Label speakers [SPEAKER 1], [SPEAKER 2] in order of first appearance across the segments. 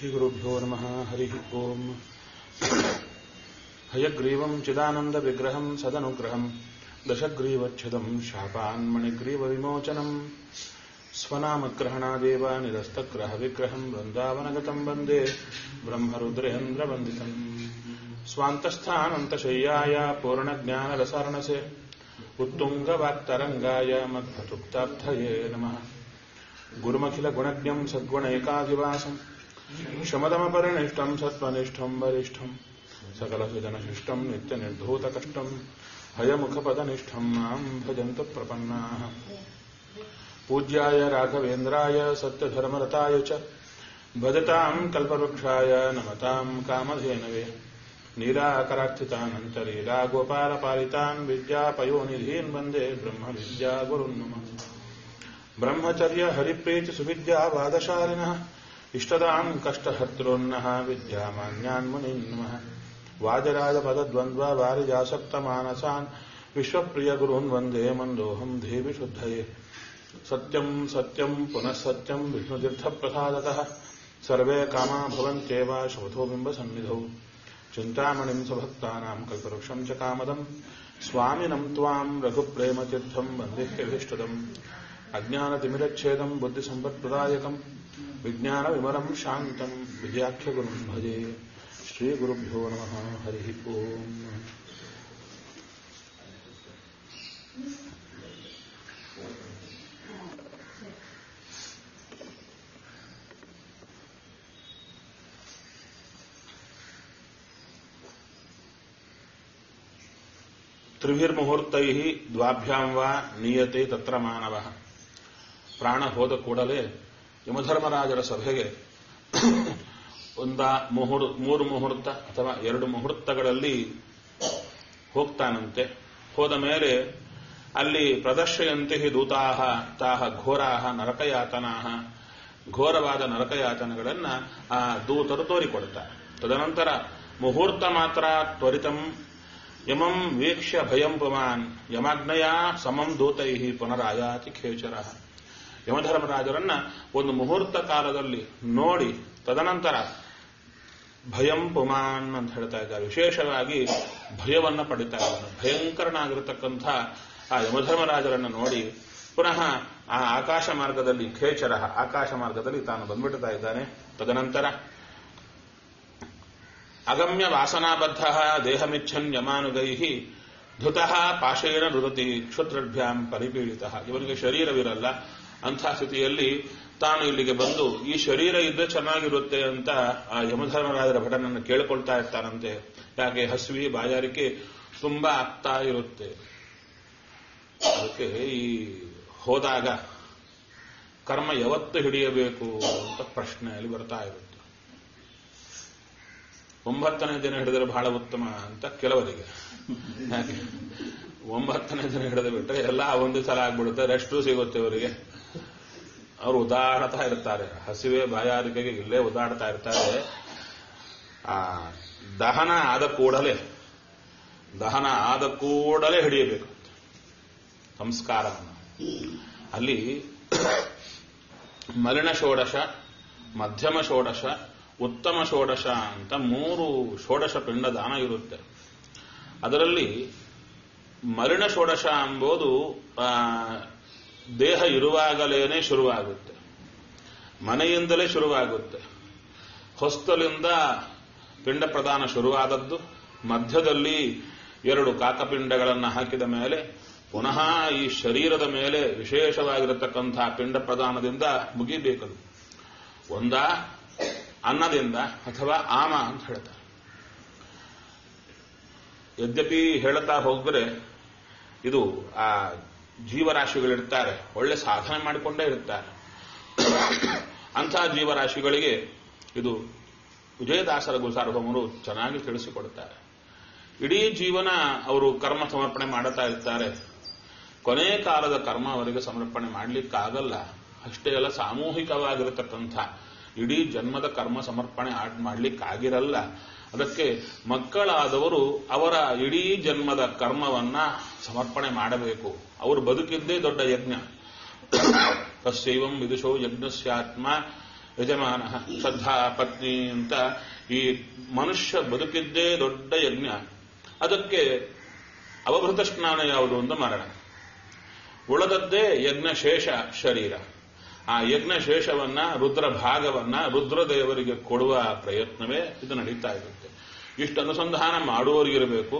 [SPEAKER 1] श्रीगुरुभ्यो नमः हरिः ओम् हयग्रीवम् चिदानन्दविग्रहम् सदनुग्रहम् दशग्रीवच्छदम् शापान्मणिग्रीवविमोचनम् स्वनामग्रहणादेव निरस्तग्रहविग्रहम् वृन्दावनगतम् वन्दे ब्रह्मरुद्रेन्द्रवन्दितम् स्वान्तस्थानन्तशय्याय पूर्णज्ञानरसारणसे उत्तुङ्गवाक्तरङ्गाय मध्वतुक्तार्थये नमः गुरुमखिलगुणज्ञम् सद्गुणैकाधिवासम् शमदमपरिनिष्टम् सत्त्वनिष्ठम् वरिष्ठम् सकलसुजनशिष्टम् नित्यनिर्धूतकष्टम् हयमुखपदनिष्ठम् माम् भजन्तु प्रपन्नाः पूज्याय राघवेन्द्राय सत्यधर्मरताय च भजताम् कल्पवृक्षाय नमताम् कामधेनवे नीलाकरार्थितानन्तलीला गोपालपालितान् विद्यापयोनिधीन् वन्दे ब्रह्मविद्यागुरुन् नमः ब्रह्मचर्य हरिप्रीति सुविद्यावादशालिनः इष्टदाम् कष्टहर्तॄन्नः विद्यामान्यान् मुनीन् नमः वाजराजपदद्वन्द्व वारिजासक्तमानसान् विश्वप्रियगुरून् वन्दे मन्दोऽहम् देवि शुद्धये सत्यम् सत्यम् पुनः सत्यम् विष्णुतीर्थप्रसादतः सर्वे कामा भवन्त्येव शोधो बिम्बसन्निधौ चिन्तामणिम् स्वभक्तानाम् कल्पवृक्षम् च कामदम् स्वामिनम् त्वाम् रघुप्रेमतीर्थम् वन्देह्यभीष्टदम् अज्ञानतिमिरच्छेदम् बुद्धिसम्पत्प्रदायकम् विज्ञानविमलम् शान्तम् विजयाख्यगुरुम् भजे श्रीगुरुभ्यो नमः हरिः ओम् ತ್ರಿಭಿರ್ಮುಹೂರ್ತೈ ದ್ವಾಭ್ಯಾಂ ವಾ ನೀಯತೆ ತತ್ರ ಮಾನವ ಪ್ರಾಣ ಹೋದ ಕೂಡಲೇ ಯಮಧರ್ಮರಾಜರ ಸಭೆಗೆ ಒಂದ ಮುಹೂರ್ ಮೂರು ಮುಹೂರ್ತ ಅಥವಾ ಎರಡು ಮುಹೂರ್ತಗಳಲ್ಲಿ ಹೋಗ್ತಾನಂತೆ ಹೋದ ಮೇಲೆ ಅಲ್ಲಿ ಪ್ರದರ್ಶಯಂತೆ ದೂತಾಹ ತಾಹ ಘೋರಾಹ ನರಕಯಾತನಾಹ ಘೋರವಾದ ನರಕಯಾತನಗಳನ್ನ ಆ ದೂತರು ತೋರಿಕೊಡ್ತಾರೆ ತದನಂತರ ಮುಹೂರ್ತ ಮಾತ್ರ ತ್ವರಿತಂ ಯಮಂ ವೀಕ್ಷ್ಯ ಭಯಂ ಪುಮಾನ್ ಯಮಾಗ್ನಯ ಸಮಂ ದೂತೈ ಪುನರಾಯಾತಿ ಖೇಚರ ಯಮಧರ್ಮರಾಜರನ್ನ ಒಂದು ಮುಹೂರ್ತ ಕಾಲದಲ್ಲಿ ನೋಡಿ ತದನಂತರ ಭಯಂ ಪುಮಾನ್ ಅಂತ ಹೇಳ್ತಾ ಇದ್ದಾರೆ ವಿಶೇಷವಾಗಿ ಭಯವನ್ನ ಪಡಿತಾ ಇದ್ದಾನೆ ಭಯಂಕರನಾಗಿರತಕ್ಕಂಥ ಆ ಯಮಧರ್ಮರಾಜರನ್ನ ನೋಡಿ ಪುನಃ ಆ ಆಕಾಶ ಮಾರ್ಗದಲ್ಲಿ ಖೇಚರ ಆಕಾಶ ಮಾರ್ಗದಲ್ಲಿ ತಾನು ಬಂದ್ಬಿಡ್ತಾ ಇದ್ದಾನೆ ತದನಂತರ ಅಗಮ್ಯ ವಾಸನಾಬದ್ಧ ದೇಹಮಿಚ್ಛನ್ ಯಮಾನುಗೈ ಧೃತಃ ಪಾಶೇನ ನುರತಿ ಕ್ಷುದ್ರಭ್ಯಾಂ ಪರಿಪೀಡಿತ ಇವನಿಗೆ ಶರೀರವಿರಲ್ಲ ಅಂಥ ಸ್ಥಿತಿಯಲ್ಲಿ ತಾನು ಇಲ್ಲಿಗೆ ಬಂದು ಈ ಶರೀರ ಇದ್ರೆ ಚೆನ್ನಾಗಿರುತ್ತೆ ಅಂತ ಆ ಯಮಧರ್ಮರಾಜರ ಭಟನನ್ನು ಕೇಳಿಕೊಳ್ತಾ ಇರ್ತಾನಂತೆ ಯಾಕೆ ಹಸಿವಿ ಬಾಯಾರಿಕೆ ತುಂಬಾ ಆಗ್ತಾ ಇರುತ್ತೆ ಅದಕ್ಕೆ ಈ ಹೋದಾಗ ಕರ್ಮ ಯಾವತ್ತು ಹಿಡಿಯಬೇಕು ಅಂತ ಪ್ರಶ್ನೆಯಲ್ಲಿ ಬರ್ತಾ ಇರುತ್ತೆ ಒಂಬತ್ತನೇ ದಿನ ಹಿಡಿದರೆ ಬಹಳ ಉತ್ತಮ ಅಂತ ಕೆಲವರಿಗೆ ಯಾಕೆ ಒಂಬತ್ತನೇ ದಿನ ಹಿಡಿದು ಬಿಟ್ರೆ ಎಲ್ಲ ಒಂದು ಸಲ ಆಗ್ಬಿಡುತ್ತೆ ರೆಸ್ಟು ಸಿಗುತ್ತೆ ಅವರಿಗೆ ಅವರು ಉದಾಹರಣತಾ ಇರ್ತಾರೆ ಹಸಿವೆ ಬಾಯಾರಿಕೆಗೆ ಇಲ್ಲೇ ಉದಾಡ್ತಾ ಇರ್ತಾರೆ ಆ ದಹನ ಆದ ಕೂಡಲೇ ದಹನ ಆದ ಕೂಡಲೇ ಹಿಡಿಯಬೇಕು ಸಂಸ್ಕಾರವನ್ನು ಅಲ್ಲಿ ಮಲಿನ ಷೋಡಶ ಮಧ್ಯಮ ಷೋಡಶ ಉತ್ತಮ ಷೋಡಶ ಅಂತ ಮೂರು ಷೋಡಶ ಪಿಂಡ ದಾನ ಇರುತ್ತೆ ಅದರಲ್ಲಿ ಮಲಿನ ಷೋಡಶ ಎಂಬುದು ದೇಹ ಇರುವಾಗಲೇನೆ ಶುರುವಾಗುತ್ತೆ ಮನೆಯಿಂದಲೇ ಶುರುವಾಗುತ್ತೆ ಹೊಸ್ತಲಿಂದ ಪಿಂಡ ಪ್ರದಾನ ಶುರುವಾದದ್ದು ಮಧ್ಯದಲ್ಲಿ ಎರಡು ಕಾಕಪಿಂಡಗಳನ್ನು ಹಾಕಿದ ಮೇಲೆ ಪುನಃ ಈ ಶರೀರದ ಮೇಲೆ ವಿಶೇಷವಾಗಿರತಕ್ಕಂಥ ಪಿಂಡ ಪ್ರದಾನದಿಂದ ಮುಗಿಬೇಕದು ಒಂದ ಅನ್ನದಿಂದ ಅಥವಾ ಆಮ ಅಂತ ಹೇಳ್ತಾರೆ ಯದ್ಯಪಿ ಹೇಳ್ತಾ ಹೋದ್ರೆ ಇದು ಆ ಜೀವರಾಶಿಗಳಿರ್ತಾರೆ ಒಳ್ಳೆ ಸಾಧನೆ ಮಾಡಿಕೊಂಡೇ ಇರ್ತಾರೆ ಅಂಥ ಜೀವರಾಶಿಗಳಿಗೆ ಇದು ವಿಜಯದಾಸರ ಗುಸಾರ್ವಮರು ಚೆನ್ನಾಗಿ ತಿಳಿಸಿಕೊಡುತ್ತಾರೆ ಇಡೀ ಜೀವನ ಅವರು ಕರ್ಮ ಸಮರ್ಪಣೆ ಮಾಡುತ್ತಾ ಇರ್ತಾರೆ ಕೊನೆ ಕಾಲದ ಕರ್ಮ ಅವರಿಗೆ ಸಮರ್ಪಣೆ ಮಾಡಲಿಕ್ಕಾಗಲ್ಲ ಅಷ್ಟೇ ಅಲ್ಲ ಸಾಮೂಹಿಕವಾಗಿರತಕ್ಕಂಥ ಇಡೀ ಜನ್ಮದ ಕರ್ಮ ಸಮರ್ಪಣೆ ಮಾಡಲಿಕ್ಕಾಗಿರಲ್ಲ ಅದಕ್ಕೆ ಮಕ್ಕಳಾದವರು ಅವರ ಇಡೀ ಜನ್ಮದ ಕರ್ಮವನ್ನ ಸಮರ್ಪಣೆ ಮಾಡಬೇಕು ಅವರು ಬದುಕಿದ್ದೇ ದೊಡ್ಡ ಯಜ್ಞ ತಸ್ಯೈವಂ ವಿದುಷೋ ಯಜ್ಞಸ್ಯಾತ್ಮ ಯಜಮಾನ ಶ್ರದ್ಧಾ ಪತ್ನಿ ಅಂತ ಈ ಮನುಷ್ಯ ಬದುಕಿದ್ದೇ ದೊಡ್ಡ ಯಜ್ಞ ಅದಕ್ಕೆ ಅವಭೃತ ಸ್ನಾನ ಯಾವುದು ಒಂದು ಮರಣ ಉಳದದ್ದೇ ಯಜ್ಞಶೇಷ ಶರೀರ ಆ ಯಜ್ಞಶೇಷವನ್ನ ರುದ್ರ ಭಾಗವನ್ನ ರುದ್ರದೇವರಿಗೆ ಕೊಡುವ ಪ್ರಯತ್ನವೇ ಇದು ನಡೀತಾ ಇರುತ್ತೆ ಇಷ್ಟು ಅನುಸಂಧಾನ ಮಾಡುವವರಿಗಿರಬೇಕು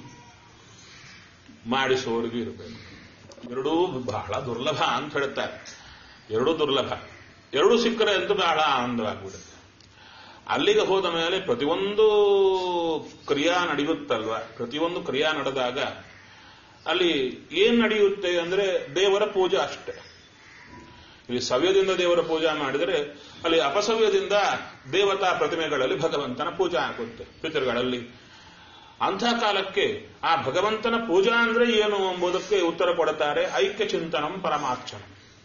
[SPEAKER 1] ಮಾಡಿಸುವವರಿಗೂ ಇರಬೇಕು ಎರಡೂ ಬಹಳ ದುರ್ಲಭ ಅಂತ ಹೇಳ್ತಾರೆ ಎರಡೂ ದುರ್ಲಭ ಎರಡು ಸಿಕ್ಕರೆ ಅಂತೂ ಬಹಳ ಆನಂದವಾಗ್ಬಿಡುತ್ತೆ ಅಲ್ಲಿಗೆ ಹೋದ ಮೇಲೆ ಪ್ರತಿಯೊಂದು ಕ್ರಿಯಾ ನಡೆಯುತ್ತಲ್ವ ಪ್ರತಿಯೊಂದು ಕ್ರಿಯಾ ನಡೆದಾಗ ಅಲ್ಲಿ ಏನ್ ನಡೆಯುತ್ತೆ ಅಂದ್ರೆ ದೇವರ ಪೂಜೆ ಅಷ್ಟೇ ಇಲ್ಲಿ ಸವ್ಯದಿಂದ ದೇವರ ಪೂಜಾ ಮಾಡಿದರೆ ಅಲ್ಲಿ ಅಪಸವ್ಯದಿಂದ ದೇವತಾ ಪ್ರತಿಮೆಗಳಲ್ಲಿ ಭಗವಂತನ ಪೂಜಾ ಆಗುತ್ತೆ ಪಿತೃಗಳಲ್ಲಿ ಅಂಥ ಕಾಲಕ್ಕೆ ಆ ಭಗವಂತನ ಪೂಜಾ ಅಂದ್ರೆ ಏನು ಎಂಬುದಕ್ಕೆ ಉತ್ತರ ಕೊಡುತ್ತಾರೆ ಐಕ್ಯ ಚಿಂತನಂ ಪರಮಾರ್ಚನ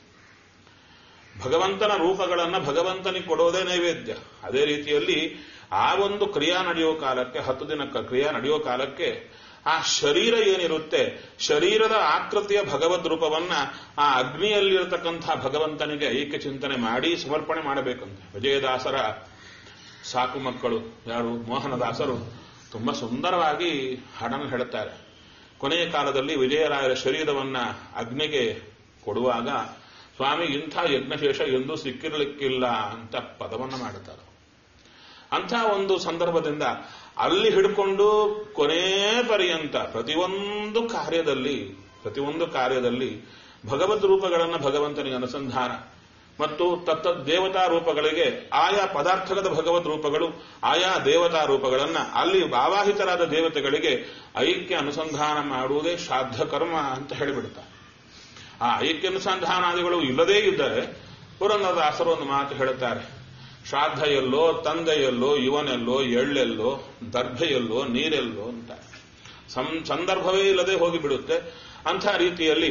[SPEAKER 1] ಭಗವಂತನ ರೂಪಗಳನ್ನ ಭಗವಂತನಿಗೆ ಕೊಡೋದೇ ನೈವೇದ್ಯ ಅದೇ ರೀತಿಯಲ್ಲಿ ಆ ಒಂದು ಕ್ರಿಯಾ ನಡೆಯೋ ಕಾಲಕ್ಕೆ ಹತ್ತು ದಿನ ಕ್ರಿಯಾ ನಡೆಯೋ ಕಾಲಕ್ಕೆ ಆ ಶರೀರ ಏನಿರುತ್ತೆ ಶರೀರದ ಆಕೃತಿಯ ಭಗವದ್ ರೂಪವನ್ನ ಆ ಅಗ್ನಿಯಲ್ಲಿರತಕ್ಕಂತಹ ಭಗವಂತನಿಗೆ ಐಕ್ಯ ಚಿಂತನೆ ಮಾಡಿ ಸಮರ್ಪಣೆ ಮಾಡಬೇಕಂತೆ ವಿಜಯದಾಸರ ಸಾಕು ಮಕ್ಕಳು ಯಾರು ಮೋಹನದಾಸರು ತುಂಬಾ ಸುಂದರವಾಗಿ ಹಾಡನ್ನು ಹೇಳುತ್ತಾರೆ ಕೊನೆಯ ಕಾಲದಲ್ಲಿ ವಿಜಯರಾಯರ ಶರೀರವನ್ನ ಅಗ್ನಿಗೆ ಕೊಡುವಾಗ ಸ್ವಾಮಿ ಇಂಥ ಯಜ್ಞಶೇಷ ಎಂದೂ ಸಿಕ್ಕಿರಲಿಕ್ಕಿಲ್ಲ ಅಂತ ಪದವನ್ನು ಮಾಡುತ್ತಾರೆ ಅಂಥ ಒಂದು ಸಂದರ್ಭದಿಂದ ಅಲ್ಲಿ ಹಿಡ್ಕೊಂಡು ಕೊನೆ ಪರ್ಯಂತ ಪ್ರತಿಯೊಂದು ಕಾರ್ಯದಲ್ಲಿ ಪ್ರತಿಯೊಂದು ಕಾರ್ಯದಲ್ಲಿ ಭಗವದ್ ರೂಪಗಳನ್ನು ಭಗವಂತನಿಗೆ ಅನುಸಂಧಾನ ಮತ್ತು ತತ್ತ ದೇವತಾ ರೂಪಗಳಿಗೆ ಆಯಾ ಪದಾರ್ಥದ ಭಗವದ್ ರೂಪಗಳು ಆಯಾ ದೇವತಾ ರೂಪಗಳನ್ನ ಅಲ್ಲಿ ಆವಾಹಿತರಾದ ದೇವತೆಗಳಿಗೆ ಐಕ್ಯ ಅನುಸಂಧಾನ ಮಾಡುವುದೇ ಶ್ರಾದ್ದ ಕರ್ಮ ಅಂತ ಹೇಳಿಬಿಡ್ತಾರೆ ಆ ಐಕ್ಯ ಅನುಸಂಧಾನಾದಿಗಳು ಇಲ್ಲದೇ ಇದ್ದರೆ ಪುರಂದರದಾಸರು ಒಂದು ಮಾತು ಹೇಳುತ್ತಾರೆ ಶ್ರಾದ್ದ ಎಲ್ಲೋ ತಂದೆಯಲ್ಲೋ ಇವನೆಲ್ಲೋ ಎಳ್ಳೆಲ್ಲೋ ದರ್ಭೆಯಲ್ಲೋ ನೀರೆಲ್ಲೋ ಅಂತ ಸಂದರ್ಭವೇ ಇಲ್ಲದೆ ಹೋಗಿಬಿಡುತ್ತೆ ಅಂಥ ರೀತಿಯಲ್ಲಿ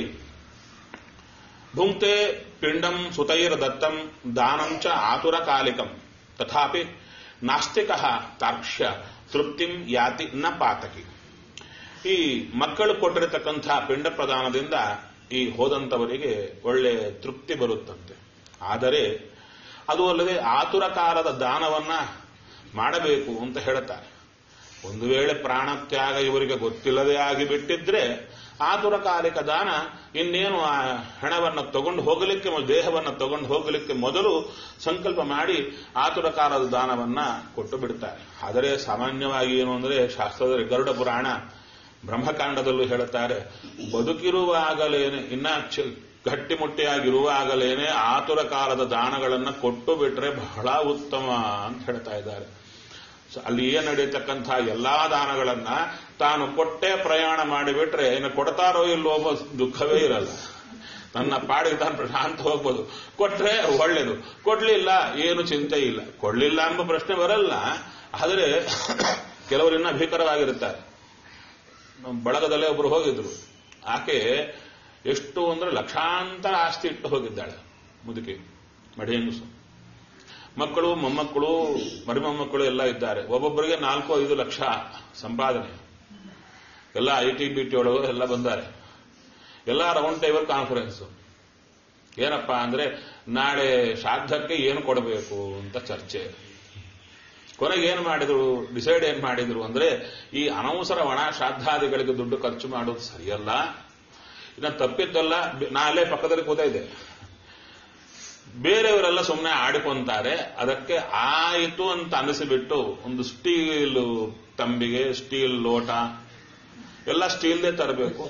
[SPEAKER 1] ಭುಂಕ್ತೆ ಪಿಂಡಂ ಸುತೈರ ದತ್ತಂ ದಾನಂಚ ಆತುರ ಕಾಲಿಕಂ ತಥಾಪಿ ನಾಸ್ತಿಕ ತಾರ್ಕ್ಷ್ಯ ತೃಪ್ತಿಂ ಯಾತಿ ನ ಪಾತಕಿ ಈ ಮಕ್ಕಳು ಕೊಟ್ಟಿರತಕ್ಕಂಥ ಪಿಂಡ ಪ್ರದಾನದಿಂದ ಈ ಹೋದಂತವರಿಗೆ ಒಳ್ಳೆ ತೃಪ್ತಿ ಬರುತ್ತಂತೆ ಆದರೆ ಅದು ಅಲ್ಲದೆ ಆತುರ ಕಾಲದ ದಾನವನ್ನ ಮಾಡಬೇಕು ಅಂತ ಹೇಳುತ್ತಾರೆ ಒಂದು ವೇಳೆ ಪ್ರಾಣತ್ಯಾಗ ಇವರಿಗೆ ಗೊತ್ತಿಲ್ಲದೆ ಆಗಿಬಿಟ್ಟಿದ್ರೆ ಆತುರ ಕಾಲಿಕ ದಾನ ಇನ್ನೇನು ಆ ಹಣವನ್ನು ತಗೊಂಡು ಹೋಗಲಿಕ್ಕೆ ದೇಹವನ್ನು ತಗೊಂಡು ಹೋಗಲಿಕ್ಕೆ ಮೊದಲು ಸಂಕಲ್ಪ ಮಾಡಿ ಆತುರ ಕಾಲದ ದಾನವನ್ನ ಕೊಟ್ಟು ಬಿಡ್ತಾರೆ ಆದರೆ ಸಾಮಾನ್ಯವಾಗಿ ಏನು ಅಂದರೆ ಶಾಸ್ತ್ರದಲ್ಲಿ ಗರುಡ ಪುರಾಣ ಬ್ರಹ್ಮಕಾಂಡದಲ್ಲೂ ಹೇಳುತ್ತಾರೆ ಬದುಕಿರುವಾಗಲೇನೆ ಇನ್ನ ಗಟ್ಟಿಮುಟ್ಟಿಯಾಗಿರುವಾಗಲೇನೆ ಆತುರ ಕಾಲದ ದಾನಗಳನ್ನ ಕೊಟ್ಟು ಬಿಟ್ರೆ ಬಹಳ ಉತ್ತಮ ಅಂತ ಹೇಳ್ತಾ ಇದ್ದಾರೆ ಅಲ್ಲಿ ಏನ್ ನಡೆಯತಕ್ಕಂಥ ಎಲ್ಲಾ ದಾನಗಳನ್ನ ತಾನು ಕೊಟ್ಟೆ ಪ್ರಯಾಣ ಮಾಡಿಬಿಟ್ರೆ ಇನ್ನು ಕೊಡ್ತಾರೋ ಇಲ್ಲೋ ದುಃಖವೇ ಇರಲ್ಲ ನನ್ನ ಪಾಡಿಗೆ ತಾನು ಪ್ರಶಾಂತ ಹೋಗ್ಬೋದು ಕೊಟ್ರೆ ಒಳ್ಳೇದು ಕೊಡ್ಲಿಲ್ಲ ಏನು ಚಿಂತೆ ಇಲ್ಲ ಕೊಡ್ಲಿಲ್ಲ ಎಂಬ ಪ್ರಶ್ನೆ ಬರಲ್ಲ ಆದರೆ ಕೆಲವರು ಇನ್ನ ಭೀಕರವಾಗಿರುತ್ತಾರೆ ಬಳಗದಲ್ಲೇ ಒಬ್ರು ಹೋಗಿದ್ರು ಆಕೆ ಎಷ್ಟು ಅಂದ್ರೆ ಲಕ್ಷಾಂತರ ಆಸ್ತಿ ಇಟ್ಟು ಹೋಗಿದ್ದಾಳೆ ಮುದುಕಿ ಮಡಿಯಂಗುಸು ಮಕ್ಕಳು ಮೊಮ್ಮಕ್ಕಳು ಮರಿಮೊಮ್ಮಕ್ಕಳು ಎಲ್ಲ ಇದ್ದಾರೆ ಒಬ್ಬೊಬ್ಬರಿಗೆ ನಾಲ್ಕು ಐದು ಲಕ್ಷ ಸಂಪಾದನೆ ಎಲ್ಲ ಐ ಟಿ ಬಿ ಟಿ ಒಳಗೆ ಎಲ್ಲ ಬಂದ್ದಾರೆ ಎಲ್ಲ ರೌಂಡ್ ಟೇಬಲ್ ಕಾನ್ಫರೆನ್ಸ್ ಏನಪ್ಪ ಅಂದ್ರೆ ನಾಳೆ ಶ್ರಾದ್ದಕ್ಕೆ ಏನು ಕೊಡಬೇಕು ಅಂತ ಚರ್ಚೆ ಕೊನೆಗೆ ಏನು ಮಾಡಿದ್ರು ಡಿಸೈಡ್ ಏನ್ ಮಾಡಿದ್ರು ಅಂದ್ರೆ ಈ ಅನವಸರ ಒಣ ಶ್ರಾದ್ದಾದಿಗಳಿಗೆ ದುಡ್ಡು ಖರ್ಚು ಮಾಡೋದು ಸರಿಯಲ್ಲ ಇನ್ನು ತಪ್ಪಿದ್ದಲ್ಲ ನಾ ಅಲ್ಲೇ ಪಕ್ಕದಲ್ಲಿ ಕೂತಾ ಇದ್ದೆ ಬೇರೆಯವರೆಲ್ಲ ಸುಮ್ಮನೆ ಆಡಿಕೊಂತಾರೆ ಅದಕ್ಕೆ ಆಯಿತು ಅಂತ ಅನಿಸಿಬಿಟ್ಟು ಒಂದು ಸ್ಟೀಲ್ ತಂಬಿಗೆ ಸ್ಟೀಲ್ ಲೋಟ ಎಲ್ಲ ಸ್ಟೀಲ್ದೇ ತರಬೇಕು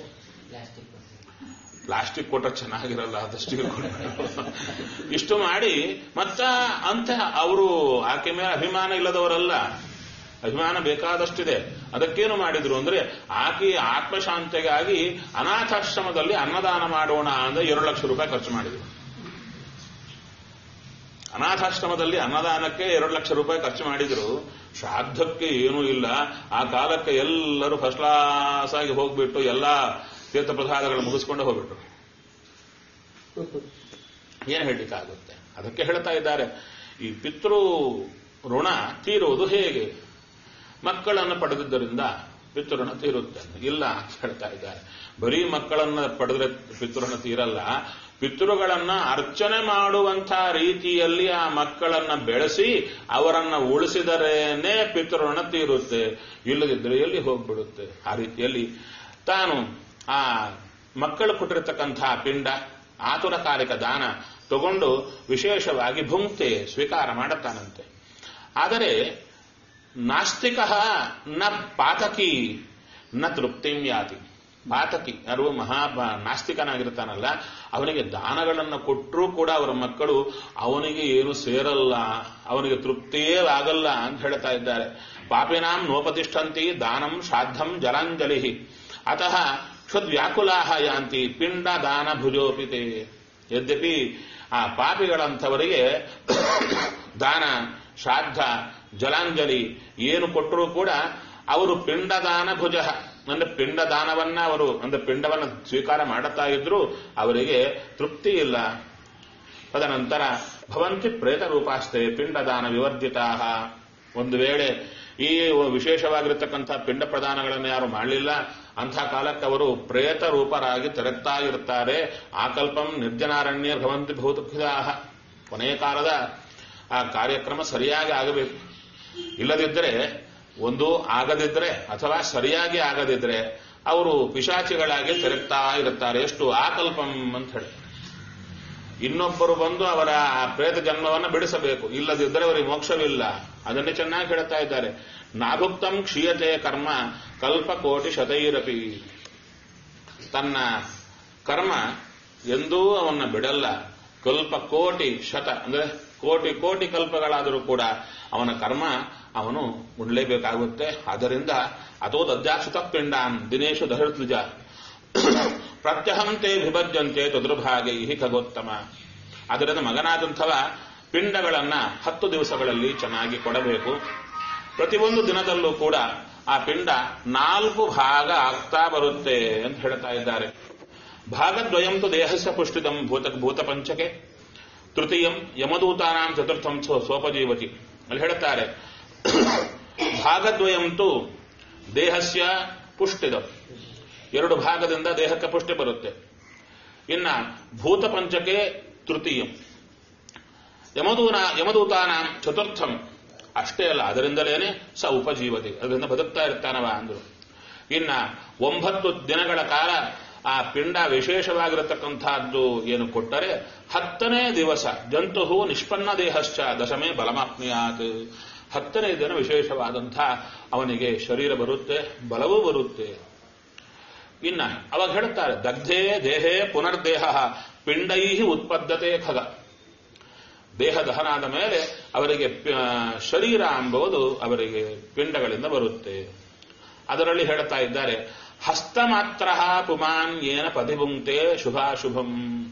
[SPEAKER 1] ಪ್ಲಾಸ್ಟಿಕ್ ಕೊಟ್ರೆ ಚೆನ್ನಾಗಿರಲ್ಲ ಅದು ಸ್ಟೀಲ್ ಇಷ್ಟು ಮಾಡಿ ಮತ್ತ ಅಂತ ಅವರು ಆಕೆ ಮೇಲೆ ಅಭಿಮಾನ ಇಲ್ಲದವರಲ್ಲ ಅಭಿಮಾನ ಬೇಕಾದಷ್ಟಿದೆ ಅದಕ್ಕೇನು ಮಾಡಿದ್ರು ಅಂದ್ರೆ ಆಕೆ ಆತ್ಮಶಾಂತಿಗಾಗಿ ಅನಾಥಾಶ್ರಮದಲ್ಲಿ ಅನ್ನದಾನ ಮಾಡೋಣ ಅಂದ್ರೆ ಎರಡು ಲಕ್ಷ ರೂಪಾಯಿ ಖರ್ಚು ಮಾಡಿದ್ರು ಅನಾಥಾಶ್ರಮದಲ್ಲಿ ಅನ್ನದಾನಕ್ಕೆ ಎರಡು ಲಕ್ಷ ರೂಪಾಯಿ ಖರ್ಚು ಮಾಡಿದ್ರು ಶ್ರಾದ್ದಕ್ಕೆ ಏನೂ ಇಲ್ಲ ಆ ಕಾಲಕ್ಕೆ ಎಲ್ಲರೂ ಫಸ್ಟ್ ಕ್ಲಾಸ್ ಆಗಿ ಹೋಗ್ಬಿಟ್ಟು ಎಲ್ಲ ತೀರ್ಥ ಪ್ರಸಾದಗಳು ಮುಗಿಸ್ಕೊಂಡು ಹೋಗ್ಬಿಟ್ರು ಏನು ಹೇಳಲಿಕ್ಕಾಗುತ್ತೆ ಅದಕ್ಕೆ ಹೇಳ್ತಾ ಇದ್ದಾರೆ ಈ ಪಿತೃ ಋಣ ತೀರುವುದು ಹೇಗೆ ಮಕ್ಕಳನ್ನು ಪಡೆದಿದ್ದರಿಂದ ಪಿತೃಋಣ ತೀರುತ್ತೆ ಇಲ್ಲ ಅಂತ ಹೇಳ್ತಾ ಇದ್ದಾರೆ ಬರೀ ಮಕ್ಕಳನ್ನ ಪಡೆದ್ರೆ ಪಿತೃಋಣ ತೀರಲ್ಲ ಪಿತೃಗಳನ್ನ ಅರ್ಚನೆ ಮಾಡುವಂಥ ರೀತಿಯಲ್ಲಿ ಆ ಮಕ್ಕಳನ್ನ ಬೆಳೆಸಿ ಅವರನ್ನ ಉಳಿಸಿದರೇನೆ ಪಿತೃಋಣ ತೀರುತ್ತೆ ಇಲ್ಲದಿದ್ದರೆ ಎಲ್ಲಿ ಹೋಗ್ಬಿಡುತ್ತೆ ಆ ರೀತಿಯಲ್ಲಿ ತಾನು ಆ ಮಕ್ಕಳು ಕೊಟ್ಟಿರತಕ್ಕಂಥ ಪಿಂಡ ಆತುರಕಾಲಿಕ ದಾನ ತಗೊಂಡು ವಿಶೇಷವಾಗಿ ಭುಂಕ್ತೆ ಸ್ವೀಕಾರ ಮಾಡುತ್ತಾನಂತೆ ಆದರೆ ನಾಸ್ತಿಕ ನ ಪಾತಕಿ ನ ತೃಪ್ತಿಂ ಯಾತಿ ಪಾತಕಿ ಯಾರು ಮಹಾ ನಾಸ್ತಿಕನಾಗಿರ್ತಾನಲ್ಲ ಅವನಿಗೆ ದಾನಗಳನ್ನು ಕೊಟ್ಟರೂ ಕೂಡ ಅವರ ಮಕ್ಕಳು ಅವನಿಗೆ ಏನು ಸೇರಲ್ಲ ಅವನಿಗೆ ತೃಪ್ತಿಯೇ ಆಗಲ್ಲ ಅಂತ ಹೇಳ್ತಾ ಇದ್ದಾರೆ ಪಾಪಿನಾಂ ನೋಪತಿಷ್ಠಂತಿ ದಾನಂ ಶ್ರಾದ್ದಂ ಜಲಾಂಜಲಿ ಅತಃ ಕ್ಷುದ್ವ್ಯಾಕುಲಾಹ ಯಾಂತಿ ಪಿಂಡ ದಾನ ಭುಜೋಪಿತೆ ಯದ್ಯಪಿ ಆ ಪಾಪಿಗಳಂಥವರಿಗೆ ದಾನ ಶ್ರಾದ್ದ ಜಲಾಂಜಲಿ ಏನು ಕೊಟ್ಟರೂ ಕೂಡ ಅವರು ಪಿಂಡದಾನ ಭುಜ ಅಂದ್ರೆ ಪಿಂಡದಾನವನ್ನ ಅವರು ಅಂದ್ರೆ ಪಿಂಡವನ್ನ ಸ್ವೀಕಾರ ಮಾಡುತ್ತಾ ಇದ್ರು ಅವರಿಗೆ ತೃಪ್ತಿ ಇಲ್ಲ ತದನಂತರ ಭವಂತಿ ಪ್ರೇತ ರೂಪಾಸ್ತೆ ಪಿಂಡದಾನ ವಿವರ್ಜಿತಾ ಒಂದು ವೇಳೆ ಈ ವಿಶೇಷವಾಗಿರತಕ್ಕಂಥ ಪಿಂಡ ಪ್ರದಾನಗಳನ್ನು ಯಾರು ಮಾಡಲಿಲ್ಲ ಅಂಥ ಕಾಲಕ್ಕೆ ಅವರು ಪ್ರೇತ ರೂಪರಾಗಿ ತೆರಗ್ತಾ ಇರ್ತಾರೆ ಆಕಲ್ಪಂ ನಿರ್ಜನಾರಣ್ಯ ಭವಂತಿ ಭೌತುಖಿದಾಹ ಕೊನೆಯ ಕಾಲದ ಆ ಕಾರ್ಯಕ್ರಮ ಸರಿಯಾಗಿ ಆಗಬೇಕು ಇಲ್ಲದಿದ್ದರೆ ಒಂದು ಆಗದಿದ್ರೆ ಅಥವಾ ಸರಿಯಾಗಿ ಆಗದಿದ್ರೆ ಅವರು ಪಿಶಾಚಿಗಳಾಗಿ ತೆರಗ್ತಾ ಇರುತ್ತಾರೆ ಎಷ್ಟು ಆಕಲ್ಪಂ ಅಂತ ಹೇಳಿ ಇನ್ನೊಬ್ಬರು ಬಂದು ಅವರ ಆ ಪ್ರೇತ ಜನ್ಮವನ್ನು ಬಿಡಿಸಬೇಕು ಇಲ್ಲದಿದ್ದರೆ ಅವರಿಗೆ ಮೋಕ್ಷವಿಲ್ಲ ಅದನ್ನೇ ಚೆನ್ನಾಗಿ ಹೇಳ್ತಾ ಇದ್ದಾರೆ ನಾಭುಕ್ತಂ ಕ್ಷೀಯತೆ ಕರ್ಮ ಕಲ್ಪ ಕೋಟಿ ಶತೈರಪಿ ತನ್ನ ಕರ್ಮ ಎಂದೂ ಅವನ್ನ ಬಿಡಲ್ಲ ಕಲ್ಪ ಕೋಟಿ ಶತ ಅಂದ್ರೆ ಕೋಟಿ ಕೋಟಿ ಕಲ್ಪಗಳಾದರೂ ಕೂಡ ಅವನ ಕರ್ಮ ಅವನು ಉಣ್ಲೇಬೇಕಾಗುತ್ತೆ ಅದರಿಂದ ಅದೋ ದದ್ಯಾಕ್ಷುತ ಪಿಂಡಾನ್ ದಿನೇಶು ದಹೃತ್ಲುಜ ಪ್ರತ್ಯಹಂತೆ ವಿಭಜ್ಯಂತೆ ಚತುರ್ಭಾಗೈ ಖಗೋತ್ತಮ ಅದರಿಂದ ಮಗನಾದಂಥವ ಪಿಂಡಗಳನ್ನ ಹತ್ತು ದಿವಸಗಳಲ್ಲಿ ಚೆನ್ನಾಗಿ ಕೊಡಬೇಕು ಪ್ರತಿಯೊಂದು ದಿನದಲ್ಲೂ ಕೂಡ ಆ ಪಿಂಡ ನಾಲ್ಕು ಭಾಗ ಆಗ್ತಾ ಬರುತ್ತೆ ಅಂತ ಹೇಳ್ತಾ ಇದ್ದಾರೆ ಭಾಗದ್ವಯಂತು ದೇಹಸ್ಯ ಪುಷ್ಟಿದಂ ಭೂತ ಭೂತಪಂಚಕೆ ತೃತೀಯಂ ಯಮದೂತಾನಾಂ ಚತುರ್ಥಂ ಸೋಪಜೀವತಿ ಅಲ್ಲಿ ಹೇಳ್ತಾರೆ ಭಾಗದ್ವಯಂತು ದೇಹಸ್ಯ ಪುಷ್ಟಿದಂ ಎರಡು ಭಾಗದಿಂದ ದೇಹಕ್ಕೆ ಪುಷ್ಟಿ ಬರುತ್ತೆ ಇನ್ನ ಭೂತ ಪಂಚಕೆ ತೃತೀಯಂ ಯಮದೂನ ಯಮದೂತಾನ ಚತುರ್ಥಂ ಅಷ್ಟೇ ಅಲ್ಲ ಅದರಿಂದಲೇನೆ ಸ ಉಪಜೀವತಿ ಅದರಿಂದ ಬದುಕ್ತಾ ಇರ್ತಾನವ ಅಂದ್ರು ಇನ್ನ ಒಂಬತ್ತು ದಿನಗಳ ಕಾಲ ಆ ಪಿಂಡ ವಿಶೇಷವಾಗಿರತಕ್ಕಂತಹದ್ದು ಏನು ಕೊಟ್ಟರೆ ಹತ್ತನೇ ದಿವಸ ಜಂತು ನಿಷ್ಪನ್ನ ದೇಹಶ್ಚ ದಶಮೇ ಬಲಮಾಪ್ನಿಯಾತ್ ಹತ್ತನೇ ದಿನ ವಿಶೇಷವಾದಂಥ ಅವನಿಗೆ ಶರೀರ ಬರುತ್ತೆ ಬಲವೂ ಬರುತ್ತೆ ಇನ್ನ ಅವಾಗ ಹೇಳ್ತಾರೆ ದಗ್ಧೇ ದೇಹೇ ಪುನರ್ದೇಹ ಪಿಂಡೈ ಉತ್ಪದ್ದತೆ ಖಗ ದೇಹ ದಹನಾದ ಮೇಲೆ ಅವರಿಗೆ ಶರೀರ ಎಂಬುದು ಅವರಿಗೆ ಪಿಂಡಗಳಿಂದ ಬರುತ್ತೆ ಅದರಲ್ಲಿ ಹೇಳ್ತಾ ಇದ್ದಾರೆ ಹಸ್ತ ಮಾತ್ರ ಪುಮಾನ್ ಏನ ಪದಿಬುಂಕ್ತೆ ಶುಭಾಶುಭಂ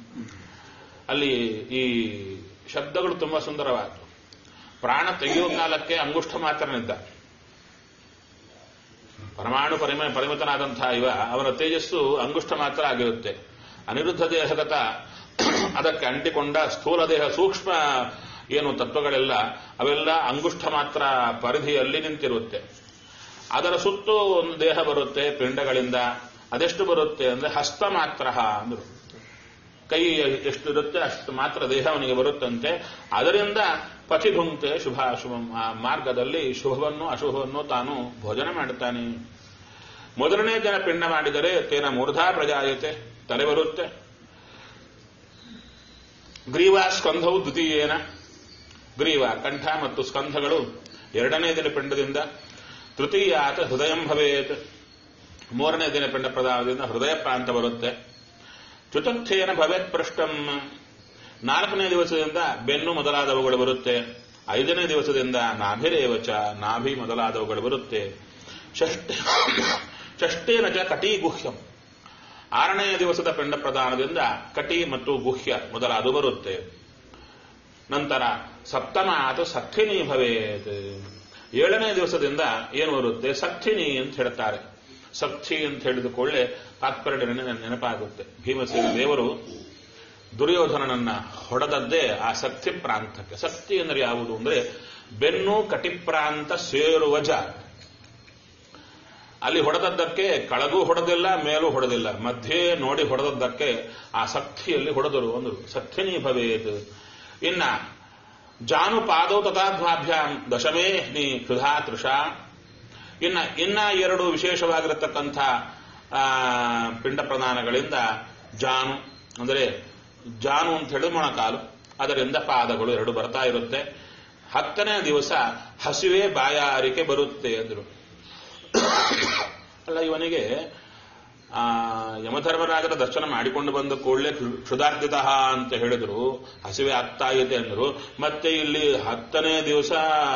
[SPEAKER 1] ಅಲ್ಲಿ ಈ ಶಬ್ದಗಳು ತುಂಬಾ ಸುಂದರವಾದವು ಪ್ರಾಣ ತೆಗೆಯುವ ಕಾಲಕ್ಕೆ ಅಂಗುಷ್ಠ ಮಾತ್ರನಿದ್ದ ಪರಮಾಣು ಪರಿಮ ಪರಿಮಿತನಾದಂತಹ ಇವ ಅವನ ತೇಜಸ್ಸು ಅಂಗುಷ್ಠ ಮಾತ್ರ ಆಗಿರುತ್ತೆ ಅನಿರುದ್ಧ ದೇಹಗತ ಅದಕ್ಕೆ ಅಂಟಿಕೊಂಡ ಸ್ಥೂಲ ದೇಹ ಸೂಕ್ಷ್ಮ ಏನು ತತ್ವಗಳೆಲ್ಲ ಅವೆಲ್ಲ ಅಂಗುಷ್ಠ ಮಾತ್ರ ಪರಿಧಿಯಲ್ಲಿ ನಿಂತಿರುತ್ತೆ ಅದರ ಸುತ್ತು ಒಂದು ದೇಹ ಬರುತ್ತೆ ಪಿಂಡಗಳಿಂದ ಅದೆಷ್ಟು ಬರುತ್ತೆ ಅಂದ್ರೆ ಹಸ್ತ ಮಾತ್ರ ಅಂದ್ರು ಕೈ ಎಷ್ಟು ಇರುತ್ತೆ ಅಷ್ಟು ಮಾತ್ರ ದೇಹ ಅವನಿಗೆ ಬರುತ್ತಂತೆ ಅದರಿಂದ ಪಚಿಭುಂಕ್ತೆ ಶುಭಾಶುಭಂ ಆ ಮಾರ್ಗದಲ್ಲಿ ಶುಭವನ್ನು ಅಶುಭವನ್ನು ತಾನು ಭೋಜನ ಮಾಡುತ್ತಾನೆ ಮೊದಲನೇ ಜನ ಪಿಂಡ ಮಾಡಿದರೆ ತೇನ ಮೂರ್ಧಾ ಪ್ರಜಾಯತೆ ತಲೆ ಬರುತ್ತೆ ಗ್ರೀವ ಸ್ಕಂಧವು ದ್ವಿತೀಯೇನ ಗ್ರೀವ ಕಂಠ ಮತ್ತು ಸ್ಕಂಧಗಳು ಎರಡನೇ ದಿನ ಪಿಂಡದಿಂದ ತೃತೀಯಾತ ಹೃದಯಂ ಭವೇತ್ ಮೂರನೇ ದಿನ ಪಿಂಡ ಪ್ರದಾನದಿಂದ ಹೃದಯ ಪ್ರಾಂತ ಬರುತ್ತೆ ಚತುರ್ಥೇನ ಭವೇತ್ ಪೃಷ್ಟಂ ನಾಲ್ಕನೇ ದಿವಸದಿಂದ ಬೆನ್ನು ಮೊದಲಾದವುಗಳು ಬರುತ್ತೆ ಐದನೇ ದಿವಸದಿಂದ ನಾಭಿರೇವಚ ನಾಭಿ ಮೊದಲಾದವುಗಳು ಬರುತ್ತೆ ಷಷ್ಠ ಷಷ್ಠೇನ ಚ ಕಟಿ ಗುಹ್ಯಂ ಆರನೆಯ ದಿವಸದ ಪಿಂಡ ಪ್ರದಾನದಿಂದ ಕಟಿ ಮತ್ತು ಗುಹ್ಯ ಮೊದಲಾದು ಬರುತ್ತೆ ನಂತರ ಸಪ್ತಮ ಆತ ಸಖಿನಿ ಭವೇತ್ ಏಳನೇ ದಿವಸದಿಂದ ಏನು ಬರುತ್ತೆ ಸಖಿನಿ ಅಂತ ಹೇಳ್ತಾರೆ ಸಖಿ ಅಂತ ಹೇಳಿದುಕೊಳ್ಳೆ ತಾತ್ಪರ್ಯ ನೆನಪಾಗುತ್ತೆ ಭೀಮಸೇನ ದೇವರು ದುರ್ಯೋಧನನನ್ನ ಹೊಡೆದದ್ದೇ ಆ ಸಕ್ತಿ ಪ್ರಾಂತಕ್ಕೆ ಸಕ್ತಿ ಅಂದರೆ ಯಾವುದು ಅಂದ್ರೆ ಬೆನ್ನು ಕಟಿಪ್ರಾಂತ ಸೇರುವ ಜಾಗ ಅಲ್ಲಿ ಹೊಡೆದದ್ದಕ್ಕೆ ಕೆಳಗೂ ಹೊಡೆದಿಲ್ಲ ಮೇಲೂ ಹೊಡೆದಿಲ್ಲ ಮಧ್ಯೆ ನೋಡಿ ಹೊಡೆದದ್ದಕ್ಕೆ ಆ ಸಖ್ಯೆಯಲ್ಲಿ ಹೊಡೆದರು ಅಂದರು ಸಖ್ಯನೀ ಭವೇತ್ ಇನ್ನ ಜಾನು ಪಾದೋ ತಥಾಧ್ವಾಭ್ಯಾಂ ದಶಮೇ ನೀ ಕ್ಷುಧಾ ತೃಷಾ ಇನ್ನ ಇನ್ನ ಎರಡು ವಿಶೇಷವಾಗಿರತಕ್ಕಂಥ ಆ, ಪಿಂಡ ಪ್ರದಾನಗಳಿಂದ ಜಾನು ಅಂದರೆ ಜಾನು ಅಂತ ಹೇಳಿದ್ರೆ ಮೊಣಕಾಲು ಅದರಿಂದ ಪಾದಗಳು ಎರಡು ಬರ್ತಾ ಇರುತ್ತೆ ಹತ್ತನೇ ದಿವಸ ಹಸಿವೆ ಬಾಯಾರಿಕೆ ಬರುತ್ತೆ ಅಂದರು ಅಲ್ಲ ಇವನಿಗೆ ಆ ಯಮಧರ್ಮರಾಜರ ದರ್ಶನ ಮಾಡಿಕೊಂಡು ಬಂದ ಕೂಡಲೇ ಕ್ಷುಧಾರ್ಧಿತ ಅಂತ ಹೇಳಿದ್ರು ಹಸಿವೆ ಆಗ್ತಾ ಇದೆ ಅಂದ್ರು ಮತ್ತೆ ಇಲ್ಲಿ ಹತ್ತನೇ ದಿವಸ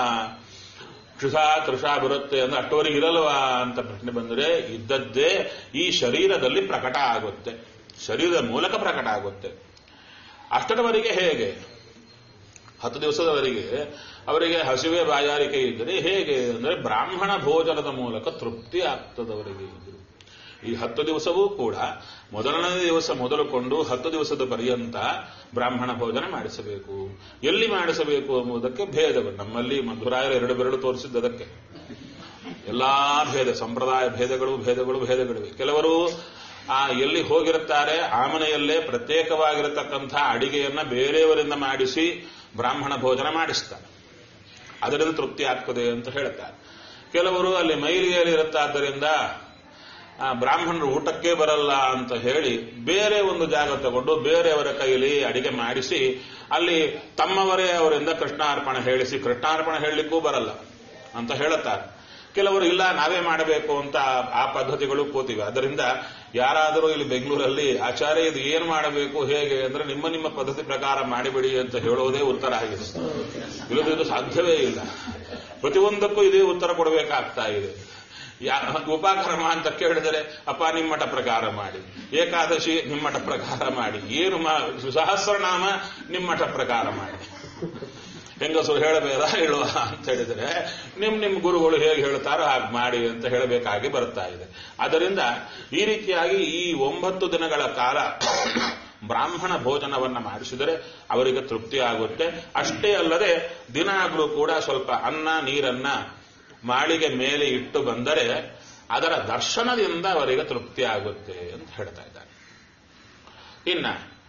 [SPEAKER 1] ಕ್ಷುಧಾ ತೃಷಾ ಬರುತ್ತೆ ಅಂದ್ರೆ ಅಷ್ಟವರೆಗೆ ಇರಲ್ವಾ ಅಂತ ಪ್ರಶ್ನೆ ಬಂದರೆ ಇದ್ದದ್ದೇ ಈ ಶರೀರದಲ್ಲಿ ಪ್ರಕಟ ಆಗುತ್ತೆ ಶರೀರದ ಮೂಲಕ ಪ್ರಕಟ ಆಗುತ್ತೆ ಅಷ್ಟರವರೆಗೆ ಹೇಗೆ ಹತ್ತು ದಿವಸದವರೆಗೆ ಅವರಿಗೆ ಹಸಿವೆ ಬಾಯಾರಿಕೆ ಇದ್ದರೆ ಹೇಗೆ ಅಂದರೆ ಬ್ರಾಹ್ಮಣ ಭೋಜನದ ಮೂಲಕ ತೃಪ್ತಿ ಆಗ್ತದವರಿಗೆ ಇದ್ರು ಈ ಹತ್ತು ದಿವಸವೂ ಕೂಡ ಮೊದಲನೇ ದಿವಸ ಮೊದಲುಕೊಂಡು ಹತ್ತು ದಿವಸದ ಪರ್ಯಂತ ಬ್ರಾಹ್ಮಣ ಭೋಜನ ಮಾಡಿಸಬೇಕು ಎಲ್ಲಿ ಮಾಡಿಸಬೇಕು ಎಂಬುದಕ್ಕೆ ಭೇದಗಳು ನಮ್ಮಲ್ಲಿ ಮಧುರಾಯರು ಎರಡು ಬೆರಳು ತೋರಿಸಿದ್ದದಕ್ಕೆ ಎಲ್ಲಾ ಭೇದ ಸಂಪ್ರದಾಯ ಭೇದಗಳು ಭೇದಗಳು ಭೇದಗಳಿವೆ ಕೆಲವರು ಆ ಎಲ್ಲಿ ಹೋಗಿರುತ್ತಾರೆ ಆ ಮನೆಯಲ್ಲೇ ಪ್ರತ್ಯೇಕವಾಗಿರತಕ್ಕಂಥ ಅಡಿಗೆಯನ್ನ ಬೇರೆಯವರಿಂದ ಮಾಡಿಸಿ ಬ್ರಾಹ್ಮಣ ಭೋಜನ ಮಾಡಿಸ್ತಾರೆ ಅದರಿಂದ ತೃಪ್ತಿ ಆಗ್ತದೆ ಅಂತ ಹೇಳ್ತಾರೆ ಕೆಲವರು ಅಲ್ಲಿ ಮೈಲಿಗೆಯಲ್ಲಿ ಇರುತ್ತಾದ್ದರಿಂದ ಆ, ಬ್ರಾಹ್ಮಣರು ಊಟಕ್ಕೆ ಬರಲ್ಲ ಅಂತ ಹೇಳಿ ಬೇರೆ ಒಂದು ಜಾಗ ತಗೊಂಡು ಬೇರೆಯವರ ಕೈಲಿ ಅಡಿಗೆ ಮಾಡಿಸಿ ಅಲ್ಲಿ ತಮ್ಮವರೇ ಅವರಿಂದ ಕೃಷ್ಣಾರ್ಪಣೆ ಹೇಳಿಸಿ ಕೃಷ್ಣಾರ್ಪಣೆ ಹೇಳಲಿಕ್ಕೂ ಬರಲ್ಲ ಅಂತ ಹೇಳುತ್ತಾರೆ ಕೆಲವರು ಇಲ್ಲ ನಾವೇ ಮಾಡಬೇಕು ಅಂತ ಆ ಪದ್ಧತಿಗಳು ಕೂತಿವೆ ಅದರಿಂದ ಯಾರಾದರೂ ಇಲ್ಲಿ ಬೆಂಗಳೂರಲ್ಲಿ ಆಚಾರ್ಯ ಇದು ಏನು ಮಾಡಬೇಕು ಹೇಗೆ ಅಂದ್ರೆ ನಿಮ್ಮ ನಿಮ್ಮ ಪದ್ಧತಿ ಪ್ರಕಾರ ಮಾಡಿಬಿಡಿ ಅಂತ ಹೇಳೋದೇ ಉತ್ತರ ಆಗಿದೆ ಇಲ್ಲದಿದ್ದು ಸಾಧ್ಯವೇ ಇಲ್ಲ ಪ್ರತಿಯೊಂದಕ್ಕೂ ಇದೇ ಉತ್ತರ ಕೊಡಬೇಕಾಗ್ತಾ ಇದೆ ಯಾ ಉಪಕ್ರಮ ಅಂತ ಕೇಳಿದರೆ ಅಪ್ಪ ನಿಮ್ಮಟ ಪ್ರಕಾರ ಮಾಡಿ ಏಕಾದಶಿ ನಿಮ್ಮಟ ಪ್ರಕಾರ ಮಾಡಿ ಏನು ಮಾ ಸಹಸ್ರನಾಮ ನಿಮ್ಮಟ ಪ್ರಕಾರ ಮಾಡಿ ಹೆಂಗಸರು ಹೇಳಬೇಡ ಹೇಳುವ ಅಂತ ಹೇಳಿದರೆ ನಿಮ್ ನಿಮ್ ಗುರುಗಳು ಹೇಗೆ ಹೇಳ್ತಾರೋ ಹಾಗೆ ಮಾಡಿ ಅಂತ ಹೇಳಬೇಕಾಗಿ ಬರ್ತಾ ಇದೆ ಅದರಿಂದ ಈ ರೀತಿಯಾಗಿ ಈ ಒಂಬತ್ತು ದಿನಗಳ ಕಾಲ ಬ್ರಾಹ್ಮಣ ಭೋಜನವನ್ನ ಮಾಡಿಸಿದರೆ ಅವರಿಗೆ ತೃಪ್ತಿ ಆಗುತ್ತೆ ಅಷ್ಟೇ ಅಲ್ಲದೆ ದಿನಾಗ್ಲೂ ಕೂಡ ಸ್ವಲ್ಪ ಅನ್ನ ನೀರನ್ನ ಮಾಳಿಗೆ ಮೇಲೆ ಇಟ್ಟು ಬಂದರೆ ಅದರ ದರ್ಶನದಿಂದ ಅವರಿಗೆ ತೃಪ್ತಿ ಆಗುತ್ತೆ ಅಂತ ಹೇಳ್ತಾ ಇದ್ದಾರೆ ಇನ್ನ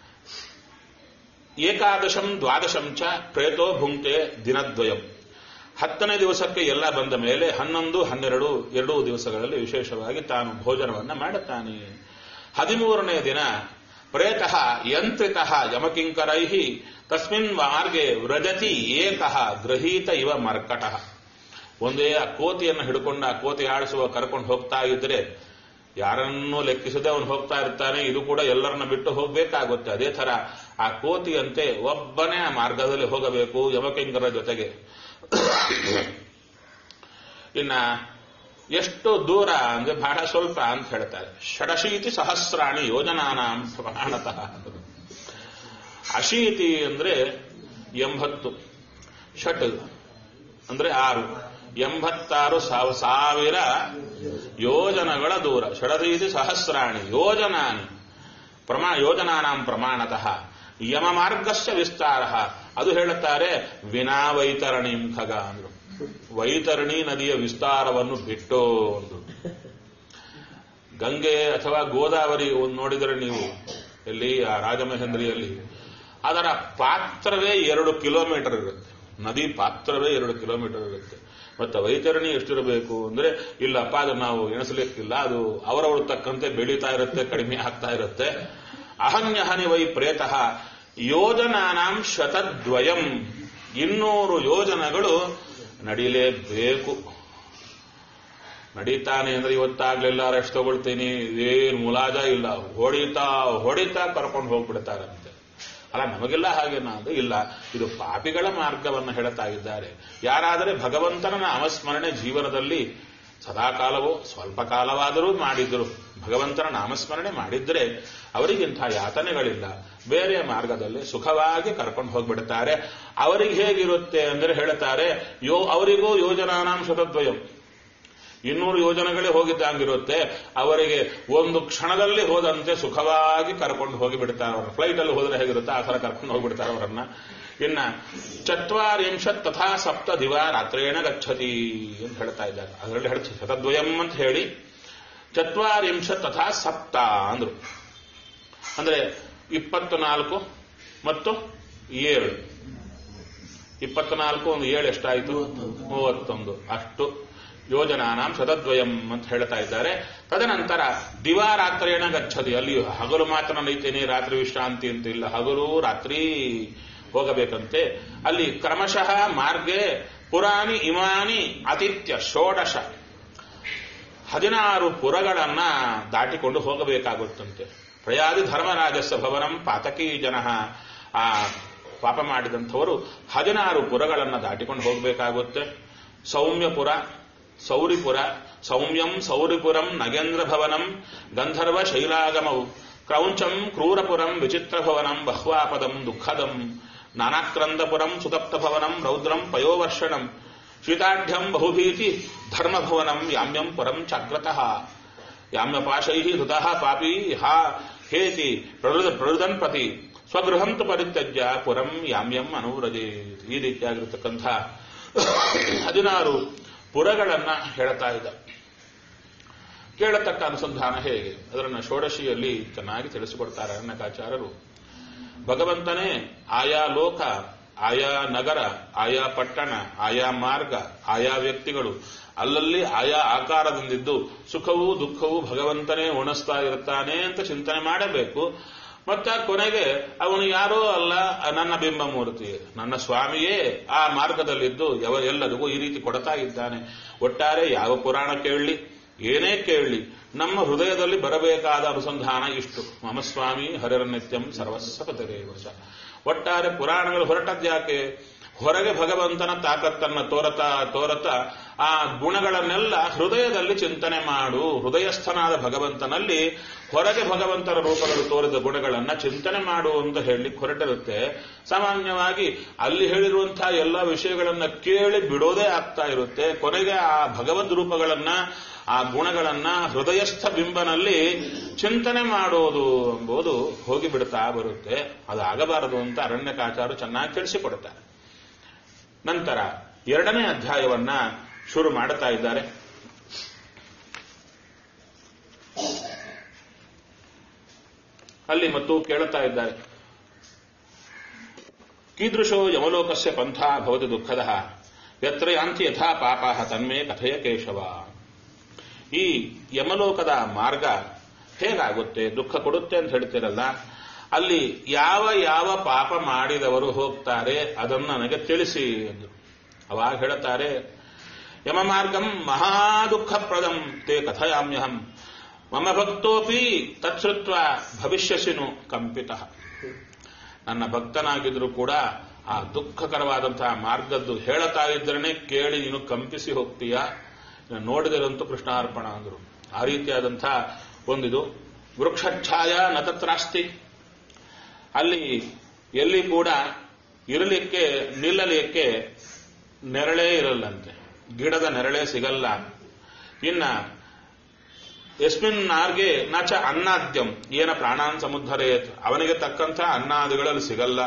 [SPEAKER 1] ಏಕಾದಶಂ ದ್ವಾದಶಂ ಚ ಪ್ರೇತೋ ಭುಂಕ್ತೆ ದಿನದ್ವಯಂ ಹತ್ತನೇ ದಿವಸಕ್ಕೆ ಎಲ್ಲ ಬಂದ ಮೇಲೆ ಹನ್ನೊಂದು ಹನ್ನೆರಡು ಎರಡೂ ದಿವಸಗಳಲ್ಲಿ ವಿಶೇಷವಾಗಿ ತಾನು ಭೋಜನವನ್ನ ಮಾಡುತ್ತಾನೆ ಹದಿಮೂರನೇ ದಿನ ಪ್ರೇತಃ ಯಂತ್ರಿತಃ ಯಮಕಿಂಕರೈ ತಸ್ಮಿನ್ ಮಾರ್ಗೆ ವ್ರಜತಿ ಏಕಃ ಗೃಹೀತ ಇವ ಮರ್ಕಟಃ ಒಂದೇ ಆ ಕೋತಿಯನ್ನು ಹಿಡ್ಕೊಂಡು ಆ ಕೋತಿ ಆಡಿಸುವ ಕರ್ಕೊಂಡು ಹೋಗ್ತಾ ಇದ್ರೆ ಯಾರನ್ನೂ ಲೆಕ್ಕಿಸದೆ ಅವನು ಹೋಗ್ತಾ ಇರ್ತಾನೆ ಇದು ಕೂಡ ಎಲ್ಲರನ್ನ ಬಿಟ್ಟು ಹೋಗ್ಬೇಕಾಗುತ್ತೆ ಅದೇ ತರ ಆ ಕೋತಿಯಂತೆ ಒಬ್ಬನೇ ಆ ಮಾರ್ಗದಲ್ಲಿ ಹೋಗಬೇಕು ಯಮಕಿಂಕರ ಜೊತೆಗೆ ಇನ್ನ ಎಷ್ಟು ದೂರ ಅಂದ್ರೆ ಬಹಳ ಸ್ವಲ್ಪ ಅಂತ ಹೇಳ್ತಾರೆ ಷಡಶೀತಿ ಸಹಸ್ರಾಣಿ ಯೋಜನಾನಾಂ ಪ್ರಮಾಣತಃ ಅಶೀತಿ ಅಂದ್ರೆ ಎಂಬತ್ತು ಷಟ್ ಅಂದ್ರೆ ಆರು ಎಂಬತ್ತಾರು ಸಾವ ಸಾವಿರ ಯೋಜನಗಳ ದೂರ ಷಡದೀತಿ ಸಹಸ್ರಾಣಿ ಯೋಜನಾನಿ ಪ್ರಮಾ ಯೋಜನಾನಾಂ ಪ್ರಮಾಣತಃ ಯಮ ಮಾರ್ಗಸ್ಯ ವಿಸ್ತಾರ ಅದು ಹೇಳುತ್ತಾರೆ ವಿನಾ ವೈತರಣೀಂ ಖಗ ಅಂದ್ರು ವೈತರಣಿ ನದಿಯ ವಿಸ್ತಾರವನ್ನು ಬಿಟ್ಟು ಅಂದ್ರು ಗಂಗೆ ಅಥವಾ ಗೋದಾವರಿ ಒಂದ್ ನೋಡಿದರೆ ನೀವು ಎಲ್ಲಿ ಆ ರಾಜಮಹೇಂದ್ರಿಯಲ್ಲಿ ಅದರ ಪಾತ್ರವೇ ಎರಡು ಕಿಲೋಮೀಟರ್ ಇರುತ್ತೆ ನದಿ ಪಾತ್ರವೇ ಎರಡು ಕಿಲೋಮೀಟರ್ ಇರುತ್ತೆ ಮತ್ತೆ ವೈತರಣಿ ಎಷ್ಟಿರಬೇಕು ಅಂದ್ರೆ ಇಲ್ಲಪ್ಪ ಅದನ್ನು ನಾವು ಎಣಿಸಲಿಕ್ಕಿಲ್ಲ ಅದು ಅವರವರು ತಕ್ಕಂತೆ ಬೆಳೀತಾ ಇರುತ್ತೆ ಕಡಿಮೆ ಆಗ್ತಾ ಇರುತ್ತೆ ಅಹನ್ಯಹನಿ ವೈ ಪ್ರೇತಃ ಯೋಜನಾನಾಂ ಶತದ್ವಯಂ ಇನ್ನೂರು ಯೋಜನಗಳು ನಡೀಲೇಬೇಕು ನಡೀತಾನೆ ಅಂದ್ರೆ ಇವತ್ತಾಗ್ಲಿಲ್ಲ ರೆಸ್ಟ್ ತಗೊಳ್ತೀನಿ ಏನ್ ಮುಲಾಜ ಇಲ್ಲ ಹೊಡಿತಾ ಹೊಡಿತಾ ಕರ್ಕೊಂಡು ಹೋಗ್ಬಿಡ್ತಾರಂತೆ ಅಲ್ಲ ನಮಗೆಲ್ಲ ಹಾಗೇನ ಅಂದ್ರೆ ಇಲ್ಲ ಇದು ಪಾಪಿಗಳ ಮಾರ್ಗವನ್ನು ಹೇಳ್ತಾ ಇದ್ದಾರೆ ಯಾರಾದರೆ ಭಗವಂತನ ನಾಮಸ್ಮರಣೆ ಜೀವನದಲ್ಲಿ ಸದಾಕಾಲವೋ ಸ್ವಲ್ಪ ಕಾಲವಾದರೂ ಮಾಡಿದ್ರು ಭಗವಂತನ ನಾಮಸ್ಮರಣೆ ಮಾಡಿದ್ರೆ ಅವರಿಗಿಂಥ ಯಾತನೆಗಳಿಲ್ಲ ಬೇರೆ ಮಾರ್ಗದಲ್ಲಿ ಸುಖವಾಗಿ ಕರ್ಕೊಂಡು ಹೋಗ್ಬಿಡ್ತಾರೆ ಅವರಿಗೆ ಹೇಗಿರುತ್ತೆ ಅಂದ್ರೆ ಹೇಳ್ತಾರೆ ಯೋ ಅವರಿಗೂ ಯೋಜನಾನಾಂ ಶತದ್ವಯಂ ಇನ್ನೂರು ಯೋಜನೆಗಳೇ ಹೋಗಿದ್ದಂಗಿರುತ್ತೆ ಅವರಿಗೆ ಒಂದು ಕ್ಷಣದಲ್ಲಿ ಹೋದಂತೆ ಸುಖವಾಗಿ ಕರ್ಕೊಂಡು ಹೋಗಿಬಿಡ್ತಾರೆ ಅವರ ಫ್ಲೈಟ್ ಅಲ್ಲಿ ಹೋದ್ರೆ ಹೇಗಿರುತ್ತೆ ಆ ಥರ ಕರ್ಕೊಂಡು ಹೋಗ್ಬಿಡ್ತಾರೆ ಅವರನ್ನ ಇನ್ನ ಚತ್ವಾರಿಂಶತ್ ತಥಾ ಸಪ್ತ ದಿವ ರಾತ್ರೇಣ ಗಚ್ಚತಿ ಅಂತ ಹೇಳ್ತಾ ಇದ್ದಾರೆ ಅದರಲ್ಲಿ ಹೇಳ್ತಾರೆ ಶತದ್ವಯಂ ಅಂತ ಹೇಳಿ ಚತ್ವಾರಿಂಶ ತಥಾ ಸಪ್ತ ಅಂದ್ರು ಅಂದ್ರೆ ಇಪ್ಪತ್ತು ನಾಲ್ಕು ಮತ್ತು ಏಳು ಇಪ್ಪತ್ನಾಲ್ಕು ಒಂದು ಏಳು ಎಷ್ಟಾಯಿತು ಮೂವತ್ತೊಂದು ಅಷ್ಟು ಯೋಜನಾನಾಂ ಶತದ್ವಯಂ ಅಂತ ಹೇಳ್ತಾ ಇದ್ದಾರೆ ತದನಂತರ ದಿವಾರಾತ್ರೇಣ ಗಚ್ಚದಿ ಅಲ್ಲಿ ಹಗಲು ಮಾತ್ರ ನೈತೇನೆ ರಾತ್ರಿ ವಿಶ್ರಾಂತಿ ಅಂತ ಇಲ್ಲ ಹಗಲು ರಾತ್ರಿ ಹೋಗಬೇಕಂತೆ ಅಲ್ಲಿ ಕ್ರಮಶಃ ಮಾರ್ಗೆ ಪುರಾಣಿ ಇಮಾನಿ ಅತಿಥ್ಯ ಷೋಡಶ ಹದಿನಾರು ಪುರಗಳನ್ನ ದಾಟಿಕೊಂಡು ಹೋಗಬೇಕಾಗುತ್ತಂತೆ ಪ್ರಯಾದಿ ಧರ್ಮರಾಜಸ್ಸ ಭವನಂ ಪಾತಕೀ ಜನ ಆ ಪಾಪ ಮಾಡಿದಂಥವರು ಹದಿನಾರು ಪುರಗಳನ್ನು ದಾಟಿಕೊಂಡು ಹೋಗಬೇಕಾಗುತ್ತೆ ಸೌಮ್ಯಪುರ ಸೌರಿಪುರ ಸೌಮ್ಯಂ ಸೌರಿಪುರಂ ನಗೇಂದ್ರ ಭವನಂ ಗಂಧರ್ವ ಶೈಲಾಗಮವು ಕ್ರೌಂಚಂ ಕ್ರೂರಪುರಂ ವಿಚಿತ್ರ ಭವನಂ ಬಹ್ವಾಪದಂ ದುಃಖದಂ ನಾನಾಕ್ರಂದಪುರಂ ಸುತಪ್ತ ಭವನಂ ರೌದ್ರಂ ಪಯೋವರ್ಷಣಂ ಶೀತಾಢ್ಯಂ ಬಹುಭೀತಿ ಧರ್ಮಭವನಂ ಯಾಮ್ಯಂ ಪುರಂ ಚಾಗ್ರತಃ ಯಾಮ್ಯಪಾಶೈ ಹೃತಃ ಪಾಪಿ ಹಾ ಹೇತಿ ಪ್ರರುದ ಪ್ರರುದನ್ ಪತಿ ಸ್ವಗೃಹಂ ತು ಪರಿತ್ಯಜ್ಯ ಪುರಂ ಯಾಮ್ಯಂ ಅನುವ್ರಜೆ ಈ ರೀತಿಯಾಗಿರತಕ್ಕಂಥ ಹದಿನಾರು ಪುರಗಳನ್ನ ಹೇಳ್ತಾ ಇದ್ದ ಕೇಳತಕ್ಕ ಅನುಸಂಧಾನ ಹೇಗೆ ಅದರನ್ನ ಷೋಡಶಿಯಲ್ಲಿ ಚೆನ್ನಾಗಿ ತಿಳಿಸಿಕೊಡ್ತಾರೆ ಅಣ್ಣಕಾಚಾರ್ಯರು ಭಗವಂತನೇ ಆಯಾ ಲೋಕ ಆಯಾ ನಗರ ಆಯಾ ಪಟ್ಟಣ ಆಯಾ ಮಾರ್ಗ ಆಯಾ ವ್ಯಕ್ತಿಗಳು ಅಲ್ಲಲ್ಲಿ ಆಯಾ ಆಕಾರದಿಂದಿದ್ದು ಸುಖವೂ ದುಃಖವೂ ಭಗವಂತನೇ ಉಣಿಸ್ತಾ ಇರ್ತಾನೆ ಅಂತ ಚಿಂತನೆ ಮಾಡಬೇಕು ಮತ್ತ ಕೊನೆಗೆ ಅವನು ಯಾರೋ ಅಲ್ಲ ನನ್ನ ಬಿಂಬ ಮೂರ್ತಿ ನನ್ನ ಸ್ವಾಮಿಯೇ ಆ ಮಾರ್ಗದಲ್ಲಿದ್ದು ಯಾವ ಎಲ್ಲರಿಗೂ ಈ ರೀತಿ ಕೊಡ್ತಾ ಇದ್ದಾನೆ ಒಟ್ಟಾರೆ ಯಾವ ಪುರಾಣ ಕೇಳಲಿ ಏನೇ ಕೇಳಲಿ ನಮ್ಮ ಹೃದಯದಲ್ಲಿ ಬರಬೇಕಾದ ಅನುಸಂಧಾನ ಇಷ್ಟು ಮಮ ಸ್ವಾಮಿ ಹರಿರನಿತ್ಯಂ ಸರ್ವಸ್ವಪತಿರೇವಶ ಒಟ್ಟಾರೆ ಪುರಾಣಗಳು ಹೊರಟದ್ಯಾಕೆ ಹೊರಗೆ ಭಗವಂತನ ತಾಕತ್ತನ್ನ ತೋರತಾ ತೋರತ ಆ ಗುಣಗಳನ್ನೆಲ್ಲ ಹೃದಯದಲ್ಲಿ ಚಿಂತನೆ ಮಾಡು ಹೃದಯಸ್ಥನಾದ ಭಗವಂತನಲ್ಲಿ ಹೊರಗೆ ಭಗವಂತನ ರೂಪಗಳು ತೋರಿದ ಗುಣಗಳನ್ನ ಚಿಂತನೆ ಮಾಡು ಅಂತ ಹೇಳಿ ಹೊರಟಿರುತ್ತೆ ಸಾಮಾನ್ಯವಾಗಿ ಅಲ್ಲಿ ಹೇಳಿರುವಂತಹ ಎಲ್ಲ ವಿಷಯಗಳನ್ನ ಕೇಳಿ ಬಿಡೋದೇ ಆಗ್ತಾ ಇರುತ್ತೆ ಕೊನೆಗೆ ಆ ಭಗವದ್ ರೂಪಗಳನ್ನ ಆ ಗುಣಗಳನ್ನ ಹೃದಯಸ್ಥ ಬಿಂಬನಲ್ಲಿ ಚಿಂತನೆ ಮಾಡೋದು ಎಂಬುದು ಹೋಗಿ ಬಿಡ್ತಾ ಬರುತ್ತೆ ಅದು ಆಗಬಾರದು ಅಂತ ಅರಣ್ಯಕಾಚಾರು ಚೆನ್ನಾಗಿ ತಿಳಿಸಿಕೊಡುತ್ತಾರೆ ನಂತರ ಎರಡನೇ ಅಧ್ಯಾಯವನ್ನ ಶುರು ಮಾಡುತ್ತಾ ಇದ್ದಾರೆ ಅಲ್ಲಿ ಮತ್ತು ಕೇಳುತ್ತಾ ಇದ್ದಾರೆ ಕೀದೃಶೋ ಯಮಲೋಕಸ್ಯ ಪಂಥ ಭವತಿ ದುಃಖದ ಯತ್ರ ಯಾಂತಿ ಯಥಾ ಪಾಪ ತನ್ಮೇ ಕಥೆಯ ಕೇಶವ ಈ ಯಮಲೋಕದ ಮಾರ್ಗ ಹೇಗಾಗುತ್ತೆ ದುಃಖ ಕೊಡುತ್ತೆ ಅಂತ ಹೇಳ್ತಿರಲ್ಲ ಅಲ್ಲಿ ಯಾವ ಯಾವ ಪಾಪ ಮಾಡಿದವರು ಹೋಗ್ತಾರೆ ಅದನ್ನು ನನಗೆ ತಿಳಿಸಿ ಎಂದು ಅವಾಗ ಹೇಳುತ್ತಾರೆ ಯಮ ಮಾರ್ಗಂ ಮಹಾ ದುಃಖಪ್ರದಂ ತೇ ಕಥಯಾಮ್ಯಹಂ ಮಮ ಭಕ್ತೋಪಿ ತತ್ಸೃತ್ವ ಭವಿಷ್ಯಸಿನು ಕಂಪಿತ ನನ್ನ ಭಕ್ತನಾಗಿದ್ರು ಕೂಡ ಆ ದುಃಖಕರವಾದಂತಹ ಮಾರ್ಗದ್ದು ಹೇಳತಾ ಇದ್ರನೆ ಕೇಳಿ ನೀನು ಕಂಪಿಸಿ ಹೋಗ್ತೀಯ ನೋಡಿದರಂತೂ ಕೃಷ್ಣಾರ್ಪಣ ಅಂದರು ಆ ರೀತಿಯಾದಂತಹ ಒಂದಿದು ವೃಕ್ಷಛಾಯ ನತತ್ರಾಸ್ತಿ ಅಲ್ಲಿ ಎಲ್ಲಿ ಕೂಡ ಇರಲಿಕ್ಕೆ ನಿಲ್ಲಲಿಕ್ಕೆ ನೆರಳೇ ಇರಲ್ಲಂತೆ ಗಿಡದ ನೆರಳೇ ಸಿಗಲ್ಲ ಇನ್ನ ಯಸ್ಮಿನ್ ನಾರ್ಗೆ ನಾಚ ಅನ್ನಾದ್ಯಂ ಏನ ಪ್ರಾಣಾನ್ ಸಮುದ್ಧರೇತ್ ಅವನಿಗೆ ತಕ್ಕಂಥ ಅನ್ನಾದಿಗಳಲ್ಲಿ ಸಿಗಲ್ಲ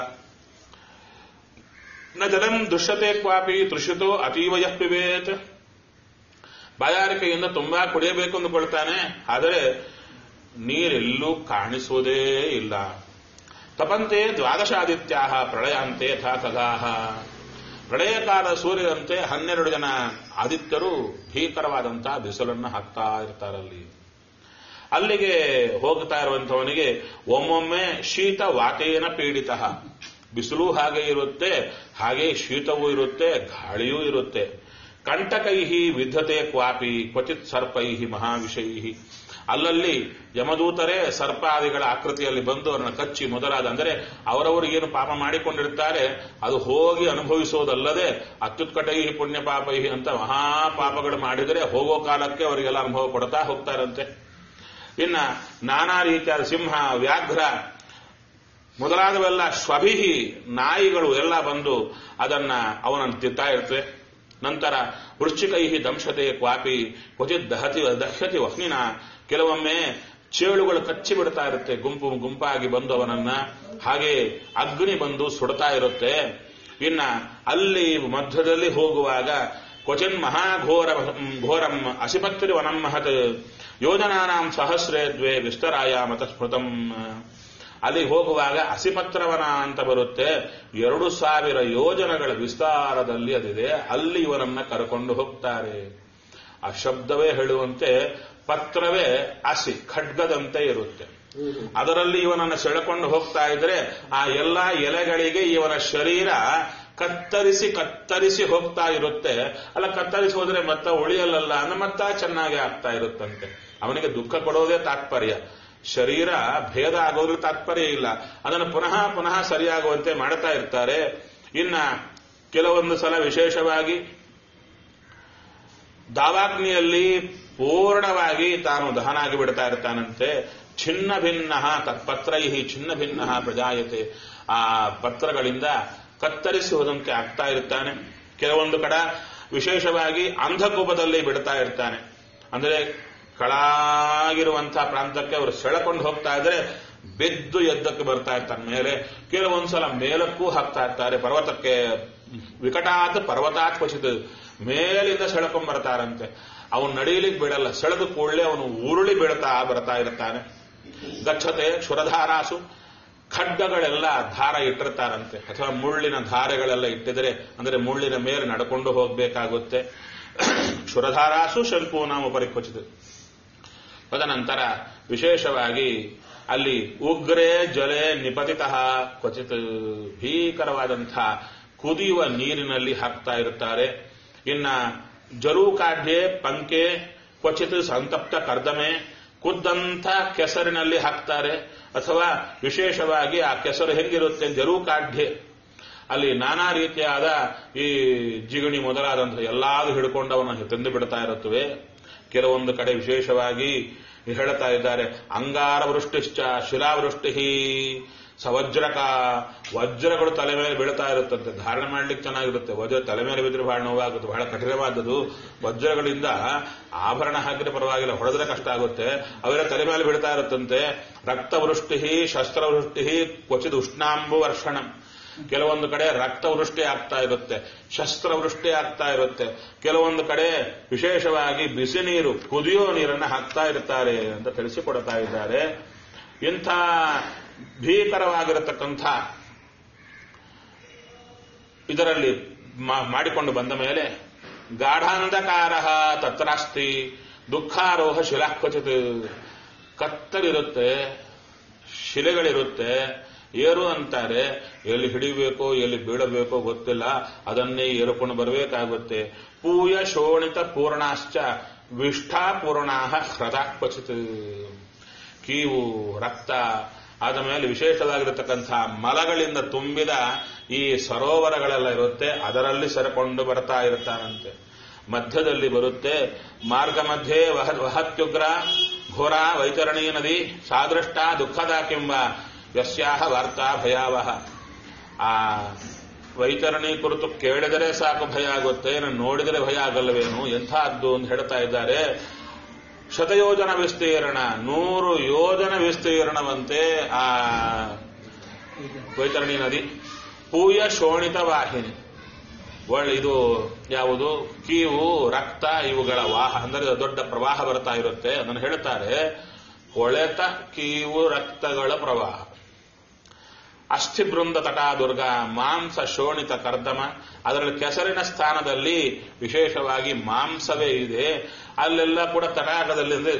[SPEAKER 1] ನ ಜಲಂ ದೃಶ್ಯತೆ ಕ್ವಾಪಿ ತೃಷಿತೋ ಅತೀವಯ ಪಿಬೇತ್ ಬಾಯಾರಿಕೆಯಿಂದ ತುಂಬಾ ಕುಡಿಯಬೇಕು ಅಂದುಕೊಳ್ತಾನೆ ಆದರೆ ನೀರೆಲ್ಲೂ ಕಾಣಿಸುವುದೇ ಇಲ್ಲ ತಪಂತೆ ದ್ವಾದಶಾದಿತ್ಯಾ ಪ್ರಳಯಾಂತೆ ಯಥಾ ಖಗಾಹ ಪ್ರಳಯಕಾಲ ಸೂರ್ಯದಂತೆ ಹನ್ನೆರಡು ಜನ ಆದಿತ್ಯರು ಭೀಕರವಾದಂತಹ ಬಿಸಿಲನ್ನು ಹಾಕ್ತಾ ಇರ್ತಾರಲ್ಲಿ ಅಲ್ಲಿಗೆ ಹೋಗ್ತಾ ಇರುವಂತವನಿಗೆ ಒಮ್ಮೊಮ್ಮೆ ಶೀತ ವಾತೇನ ಪೀಡಿತ ಬಿಸಿಲು ಹಾಗೆ ಇರುತ್ತೆ ಹಾಗೆ ಶೀತವೂ ಇರುತ್ತೆ ಗಾಳಿಯೂ ಇರುತ್ತೆ ಕಂಟಕೈಹಿ ವಿದ್ಧತೆ ಕ್ವಾಪಿ ಕ್ವಚಿತ್ ಸರ್ಪೈಹಿ ಮಹಾವಿಷೈಹಿ ಅಲ್ಲಲ್ಲಿ ಯಮದೂತರೇ ಸರ್ಪಾದಿಗಳ ಆಕೃತಿಯಲ್ಲಿ ಬಂದು ಅವರನ್ನು ಕಚ್ಚಿ ಮೊದಲಾದ ಅಂದರೆ ಅವರವರು ಏನು ಪಾಪ ಮಾಡಿಕೊಂಡಿರ್ತಾರೆ ಅದು ಹೋಗಿ ಅನುಭವಿಸೋದಲ್ಲದೆ ಅತ್ಯುತ್ಕಟೈಹಿ ಪುಣ್ಯ ಪಾಪೈಹಿ ಅಂತ ಮಹಾಪಾಪಗಳು ಮಾಡಿದರೆ ಹೋಗೋ ಕಾಲಕ್ಕೆ ಅವರಿಗೆಲ್ಲ ಅನುಭವ ಕೊಡ್ತಾ ಹೋಗ್ತಾರಂತೆ ಇನ್ನ ನಾನಾ ರೀತಿಯಾದ ಸಿಂಹ ವ್ಯಾಘ್ರ ಮೊದಲಾದವೆಲ್ಲ ಸ್ವಭಿಹಿ ನಾಯಿಗಳು ಎಲ್ಲ ಬಂದು ಅದನ್ನ ಅವನನ್ನು ತಿಂತಾ ಇರ್ತವೆ ನಂತರ ವೃಶ್ಚಿಕೈಹಿ ದಂಶತೆ ಕ್ವಾಪಿ ಕ್ವಚಿತ್ ದಹತಿ ದಹ್ಯತಿ ವಹ್ನಿನ ಕೆಲವೊಮ್ಮೆ ಚೇಳುಗಳು ಕಚ್ಚಿ ಬಿಡ್ತಾ ಇರುತ್ತೆ ಗುಂಪು ಗುಂಪಾಗಿ ಬಂದು ಅವನನ್ನ ಹಾಗೆ ಅಗ್ನಿ ಬಂದು ಸುಡ್ತಾ ಇರುತ್ತೆ ಇನ್ನ ಅಲ್ಲಿ ಮಧ್ಯದಲ್ಲಿ ಹೋಗುವಾಗ ಕ್ವಚಿನ್ ಮಹಾಘೋರ ಘೋರಂ ಅಸಿಪತ್ರಿ ವನಂ ಮಹತ್ ಯೋಜನಾನಾಂ ಸಹಸ್ರೇ ದ್ವೇ ವಿಸ್ತರಾಯ ಮತ ಸ್ಮೃತಂ ಅಲ್ಲಿ ಹೋಗುವಾಗ ಅಸಿಪತ್ರವನ ಅಂತ ಬರುತ್ತೆ ಎರಡು ಸಾವಿರ ಯೋಜನಗಳ ವಿಸ್ತಾರದಲ್ಲಿ ಅದಿದೆ ಅಲ್ಲಿ ಇವನನ್ನ ಕರ್ಕೊಂಡು ಹೋಗ್ತಾರೆ ಆ ಶಬ್ದವೇ ಹೇಳುವಂತೆ ಪತ್ರವೇ ಅಸಿ ಖಡ್ಗದಂತೆ ಇರುತ್ತೆ ಅದರಲ್ಲಿ ಇವನನ್ನು ಸೆಳೆಕೊಂಡು ಹೋಗ್ತಾ ಇದ್ರೆ ಆ ಎಲ್ಲಾ ಎಲೆಗಳಿಗೆ ಇವನ ಶರೀರ ಕತ್ತರಿಸಿ ಕತ್ತರಿಸಿ ಹೋಗ್ತಾ ಇರುತ್ತೆ ಅಲ್ಲ ಕತ್ತರಿಸಿ ಹೋದ್ರೆ ಮತ್ತ ಉಳಿಯಲ್ಲ ಅಂದ್ರೆ ಮತ್ತ ಚೆನ್ನಾಗಿ ಆಗ್ತಾ ಇರುತ್ತಂತೆ ಅವನಿಗೆ ದುಃಖ ಕೊಡೋದೇ ತಾತ್ಪರ್ಯ ಶರೀರ ಭೇದ ಆಗೋದ್ರ ತಾತ್ಪರ್ಯ ಇಲ್ಲ ಅದನ್ನು ಪುನಃ ಪುನಃ ಸರಿಯಾಗುವಂತೆ ಮಾಡ್ತಾ ಇರ್ತಾರೆ ಇನ್ನ ಕೆಲವೊಂದು ಸಲ ವಿಶೇಷವಾಗಿ ದಾವಾಗ್ನಿಯಲ್ಲಿ ಪೂರ್ಣವಾಗಿ ತಾನು ದಹನ ಆಗಿ ಬಿಡ್ತಾ ಇರ್ತಾನಂತೆ ಛಿನ್ನ ಭಿನ್ನ ತತ್ಪತ್ರೈ ಛಿನ್ನ ಭಿನ್ನ ಪ್ರಜಾಯತೆ ಆ ಪತ್ರಗಳಿಂದ ಕತ್ತರಿಸಿ ಹೋದಂತೆ ಆಗ್ತಾ ಇರ್ತಾನೆ ಕೆಲವೊಂದು ಕಡ ವಿಶೇಷವಾಗಿ ಅಂಧಕೂಪದಲ್ಲಿ ಬಿಡ್ತಾ ಇರ್ತಾನೆ ಅಂದ್ರೆ ಕಳಾಗಿರುವಂತಹ ಪ್ರಾಂತಕ್ಕೆ ಅವರು ಸೆಳೆಕೊಂಡು ಹೋಗ್ತಾ ಇದ್ರೆ ಬೆದ್ದು ಎದ್ದಕ್ಕೆ ಬರ್ತಾ ಇರ್ತಾನೆ ಮೇಲೆ ಕೆಲವೊಂದ್ಸಲ ಮೇಲಕ್ಕೂ ಹಾಕ್ತಾ ಇರ್ತಾರೆ ಪರ್ವತಕ್ಕೆ ವಿಕಟಾತ್ ಪರ್ವತಾತ್ ಕ್ವಚಿತ್ ಮೇಲಿಂದ ಸೆಳ್ಕೊಂಡ್ ಬರ್ತಾರಂತೆ ಅವನು ನಡೀಲಿಕ್ಕೆ ಬಿಡಲ್ಲ ಸೆಳೆದು ಕೂಡಲೇ ಅವನು ಉರುಳಿ ಬೀಳ್ತಾ ಬರ್ತಾ ಇರ್ತಾನೆ ಗಚ್ಚತೆ ಕ್ಷುರಧಾರಾಸು ಖಡ್ಗಗಳೆಲ್ಲ ದಾರ ಇಟ್ಟಿರ್ತಾರಂತೆ ಅಥವಾ ಮುಳ್ಳಿನ ಧಾರೆಗಳೆಲ್ಲ ಇಟ್ಟಿದ್ರೆ ಅಂದ್ರೆ ಮುಳ್ಳಿನ ಮೇಲೆ ನಡ್ಕೊಂಡು ಹೋಗ್ಬೇಕಾಗುತ್ತೆ ಕ್ಷುರಧಾರಾಸು ಶಂಕೂನಾಮ ಪರಿಕ್ವಚಿತ ತದನಂತರ ವಿಶೇಷವಾಗಿ ಅಲ್ಲಿ ಉಗ್ರೇ ಜಲೆ ನಿಪತಿತ ಕ್ವಚಿತ್ ಭೀಕರವಾದಂತಹ ಕುದಿಯುವ ನೀರಿನಲ್ಲಿ ಹಾಕ್ತಾ ಇರುತ್ತಾರೆ ಇನ್ನ ಜಲೂಕಾಢ್ಯೆ ಪಂಕೆ ಕ್ವಚಿತ್ ಸಂತಪ್ತ ಕರ್ದಮೆ ಕುದ್ದಂಥ ಕೆಸರಿನಲ್ಲಿ ಹಾಕ್ತಾರೆ ಅಥವಾ ವಿಶೇಷವಾಗಿ ಆ ಕೆಸರು ಹೆಂಗಿರುತ್ತೆ ಜಲೂಕಾಢ್ಯೆ ಅಲ್ಲಿ ನಾನಾ ರೀತಿಯಾದ ಈ ಜಿಗಣಿ ಮೊದಲಾದಂತಹ ಎಲ್ಲಾದು ಹಿಡ್ಕೊಂಡು ಅವನ್ನ ತಂದು ಬಿಡ್ತಾ ಇರುತ್ತವೆ ಕೆಲವೊಂದು ಕಡೆ ವಿಶೇಷವಾಗಿ ಹೇಳ್ತಾ ಇದ್ದಾರೆ ಅಂಗಾರ ವೃಷ್ಟಿಶ್ಚ ಶಿಲಾವೃಷ್ಟಿ ಸವಜ್ರಕ ವಜ್ರಗಳು ತಲೆ ಮೇಲೆ ಬೀಳ್ತಾ ಇರುತ್ತಂತೆ ಧಾರಣೆ ಮಾಡ್ಲಿಕ್ಕೆ ಚೆನ್ನಾಗಿರುತ್ತೆ ವಜ್ರ ತಲೆ ಮೇಲೆ ಬಿದ್ದರೆ ಬಹಳ ನೋವಾಗುತ್ತೆ ಬಹಳ ಕಠಿಣವಾದದ್ದು ವಜ್ರಗಳಿಂದ ಆಭರಣ ಹಾಕಿದ್ರೆ ಪರವಾಗಿಲ್ಲ ಹೊಡೆದ್ರೆ ಕಷ್ಟ ಆಗುತ್ತೆ ಅವರ ತಲೆ ಮೇಲೆ ಬೀಳ್ತಾ ಇರುತ್ತಂತೆ ರಕ್ತವೃಷ್ಟಿ ಶಸ್ತ್ರವೃಷ್ಟಿ ಕ್ವಚಿತ್ ಉಷ್ಣಾಂಬು ವರ್ಷಣಂ ಕೆಲವೊಂದು ಕಡೆ ರಕ್ತವೃಷ್ಟಿ ಆಗ್ತಾ ಇರುತ್ತೆ ಶಸ್ತ್ರವೃಷ್ಟಿ ಆಗ್ತಾ ಇರುತ್ತೆ ಕೆಲವೊಂದು ಕಡೆ ವಿಶೇಷವಾಗಿ ಬಿಸಿ ನೀರು ಕುದಿಯೋ ನೀರನ್ನು ಹಾಕ್ತಾ ಇರ್ತಾರೆ ಅಂತ ತಿಳಿಸಿಕೊಡ್ತಾ ಇದ್ದಾರೆ ಇಂಥ ಭೀಕರವಾಗಿರತಕ್ಕಂಥ ಇದರಲ್ಲಿ ಮಾಡಿಕೊಂಡು ಬಂದ ಮೇಲೆ ಗಾಢಾಂಧಕಾರ ತತ್ರಾಸ್ತಿ ದುಃಖಾರೋಹ ಶಿಲಾಕ್ವಚಿತ್ ಕತ್ತಲಿರುತ್ತೆ ಶಿಲೆಗಳಿರುತ್ತೆ ಏರು ಅಂತಾರೆ ಎಲ್ಲಿ ಹಿಡಿಬೇಕೋ ಎಲ್ಲಿ ಬೀಳಬೇಕೋ ಗೊತ್ತಿಲ್ಲ ಅದನ್ನೇ ಏರುಕೊಂಡು ಬರಬೇಕಾಗುತ್ತೆ ಪೂಯ ಶೋಣಿತ ಪೂರ್ಣಾಶ್ಚ ವಿಷ್ಠಾಪೂರ್ಣಾ ಹೃದಾಕ್ವಚಿತ್ ಕೀವು ರಕ್ತ ಆದ ಮೇಲೆ ವಿಶೇಷವಾಗಿರತಕ್ಕಂಥ ಮಲಗಳಿಂದ ತುಂಬಿದ ಈ ಸರೋವರಗಳೆಲ್ಲ ಇರುತ್ತೆ ಅದರಲ್ಲಿ ಸೆರೆಕೊಂಡು ಬರ್ತಾ ಇರ್ತಾನಂತೆ ಮಧ್ಯದಲ್ಲಿ ಬರುತ್ತೆ ಮಾರ್ಗ ಮಧ್ಯೆ ವಹ ವಹತ್ಯುಗ್ರ ಘೋರ ವೈತರಣಿ ನದಿ ಸಾದೃಷ್ಟ ದುಃಖದ ಕಿಂಬ ಯಸ್ಯಾಹ ವಾರ್ತಾ ಭಯಾವಹ ಆ ವೈತರಣಿ ಕುರಿತು ಕೇಳಿದರೆ ಸಾಕು ಭಯ ಆಗುತ್ತೆ ನೋಡಿದರೆ ಭಯ ಆಗಲ್ಲವೇನು ಎಂಥದ್ದು ಅಂತ ಹೇಳ್ತಾ ಇದ್ದಾರೆ ಶತಯೋಜನ ವಿಸ್ತೀರ್ಣ ನೂರು ಯೋಜನ ವಿಸ್ತೀರ್ಣವಂತೆ ಆ ವೈತರಣಿ ನದಿ ಪೂಯ ಶೋಣಿತ ವಾಹಿನಿ ಒಳ್ಳೆ ಇದು ಯಾವುದು ಕೀವು ರಕ್ತ ಇವುಗಳ ವಾಹ ಅಂದರೆ ದೊಡ್ಡ ಪ್ರವಾಹ ಬರ್ತಾ ಇರುತ್ತೆ ಅದನ್ನು ಹೇಳ್ತಾರೆ ಕೊಳೆತ ಕೀವು ರಕ್ತಗಳ ಪ್ರವಾಹ ಅಸ್ಥಿಬೃಂದ ತಟಾ ದುರ್ಗ ಮಾಂಸ ಶೋಣಿತ ಕರ್ದಮ ಅದರಲ್ಲಿ ಕೆಸರಿನ ಸ್ಥಾನದಲ್ಲಿ ವಿಶೇಷವಾಗಿ ಮಾಂಸವೇ ಇದೆ ಅಲ್ಲೆಲ್ಲ ಕೂಡ ತಟಾಕದಲ್ಲಿ ಅಂದ್ರೆ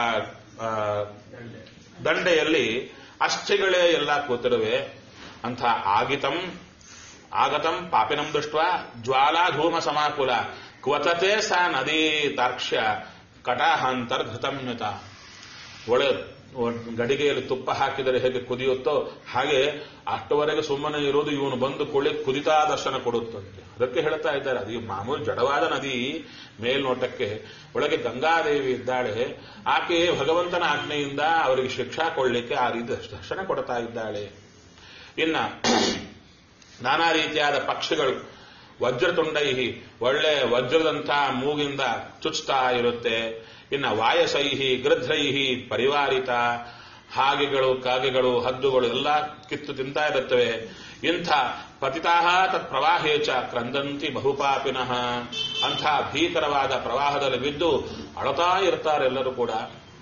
[SPEAKER 1] ದಂಡೆಯಲ್ಲಿ ಅಸ್ಥಿಗಳೇ ಎಲ್ಲ ಕೂತಿರುವೆ ಅಂಥ ಆಗಿತಂ ಆಗತಂ ಪಾಪಿನಂ ದೃಷ್ಟ ಜ್ವಾಲಾಧೂಮ ಸಮಾಕುಲ ಕ್ವತತೆ ಸಾ ನದಿ ತಾರ್ಕ್ಷ್ಯ ಕಟಾಹಾಂತರ್ಘೃತಮ್ಯತ ಒಳ್ಳೆ ಗಡಿಗೆಯಲ್ಲಿ ತುಪ್ಪ ಹಾಕಿದರೆ ಹೇಗೆ ಕುದಿಯುತ್ತೋ ಹಾಗೆ ಅಷ್ಟವರೆಗೆ ಸುಮ್ಮನೆ ಇರೋದು ಇವನು ಬಂದು ಕುಳಿ ಕುದಿತಾ ದರ್ಶನ ಕೊಡುತ್ತಂತೆ ಅದಕ್ಕೆ ಹೇಳ್ತಾ ಇದ್ದಾರೆ ಅದು ಮಾಮೂಲು ಜಡವಾದ ನದಿ ಮೇಲ್ನೋಟಕ್ಕೆ ಒಳಗೆ ಗಂಗಾದೇವಿ ಇದ್ದಾಳೆ ಆಕೆ ಭಗವಂತನ ಆಜ್ಞೆಯಿಂದ ಅವರಿಗೆ ಶಿಕ್ಷಾ ಕೊಡ್ಲಿಕ್ಕೆ ಆ ರೀತಿ ದರ್ಶನ ಕೊಡ್ತಾ ಇದ್ದಾಳೆ ಇನ್ನ ನಾನಾ ರೀತಿಯಾದ ಪಕ್ಷಿಗಳು ವಜ್ರತುಂಡೈಹಿ ಒಳ್ಳೆ ವಜ್ರದಂಥ ಮೂಗಿಂದ ಚುಚ್ತಾ ಇರುತ್ತೆ ಇನ್ನ ವಾಯಸೈಹಿ ಗೃಧ್ರೈಹಿ ಪರಿವಾರಿತ ಹಾಗೆಗಳು ಕಾಗೆಗಳು ಹದ್ದುಗಳು ಎಲ್ಲ ಕಿತ್ತು ತಿಂತಾ ಇರುತ್ತವೆ ಇಂಥ ಪತಿತಾಹ ತತ್ ಪ್ರವಾಹೇಚ ಕ್ರಂದಂತಿ ಬಹುಪಾಪಿನಃ ಅಂಥ ಭೀಕರವಾದ ಪ್ರವಾಹದಲ್ಲಿ ಬಿದ್ದು ಅಳತಾ ಇರ್ತಾರೆ ಎಲ್ಲರೂ ಕೂಡ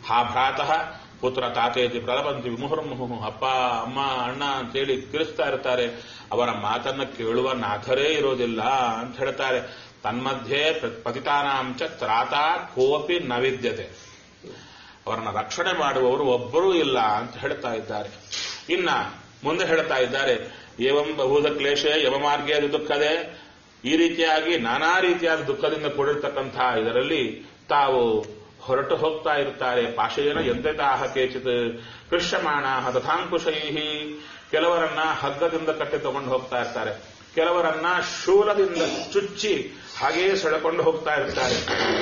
[SPEAKER 1] ಹಾ ಭ್ರಾತಃ ಪುತ್ರ ತಾತೇತಿ ಪ್ರಲಪಂತಿ ವಿಮುಹುರ್ಮುಹು ಅಪ್ಪ ಅಮ್ಮ ಅಣ್ಣ ಅಂತೇಳಿ ಕಿರಿಸ್ತಾ ಇರ್ತಾರೆ ಅವರ ಮಾತನ್ನ ಕೇಳುವ ನಾಥರೇ ಇರೋದಿಲ್ಲ ಅಂತ ಹೇಳ್ತಾರೆ ತನ್ಮಧ್ಯೆ ಪತಿತಾನಾಂಚ ತ್ರಾತ ಕೋಪಿ ನವಿದ್ಯತೆ ಅವರನ್ನ ರಕ್ಷಣೆ ಮಾಡುವವರು ಒಬ್ಬರೂ ಇಲ್ಲ ಅಂತ ಹೇಳ್ತಾ ಇದ್ದಾರೆ ಇನ್ನ ಮುಂದೆ ಹೇಳ್ತಾ ಇದ್ದಾರೆ ಏವಂ ಬಹುಧ ಕ್ಲೇಶ ಯಮಮಾರ್ಗೇ ಅದು ದುಃಖದೆ ಈ ರೀತಿಯಾಗಿ ನಾನಾ ರೀತಿಯಾದ ದುಃಖದಿಂದ ಕೂಡಿರ್ತಕ್ಕಂಥ ಇದರಲ್ಲಿ ತಾವು ಹೊರಟು ಹೋಗ್ತಾ ಇರ್ತಾರೆ ಪಾಶೇನ ಎಂತೆತಾಹ ಕೇಚಿತ್ ಕೃಷ್ಯಮಾಣ ತಥಾಂಕುಶೈ ಕೆಲವರನ್ನ ಹಗ್ಗದಿಂದ ಕಟ್ಟಿ ತಗೊಂಡು ಹೋಗ್ತಾ ಇರ್ತಾರೆ ಕೆಲವರನ್ನ ಶೂಲದಿಂದ ಚುಚ್ಚಿ ಹಾಗೆಯೇ ಸೆಳೆಕೊಂಡು ಹೋಗ್ತಾ ಇರ್ತಾರೆ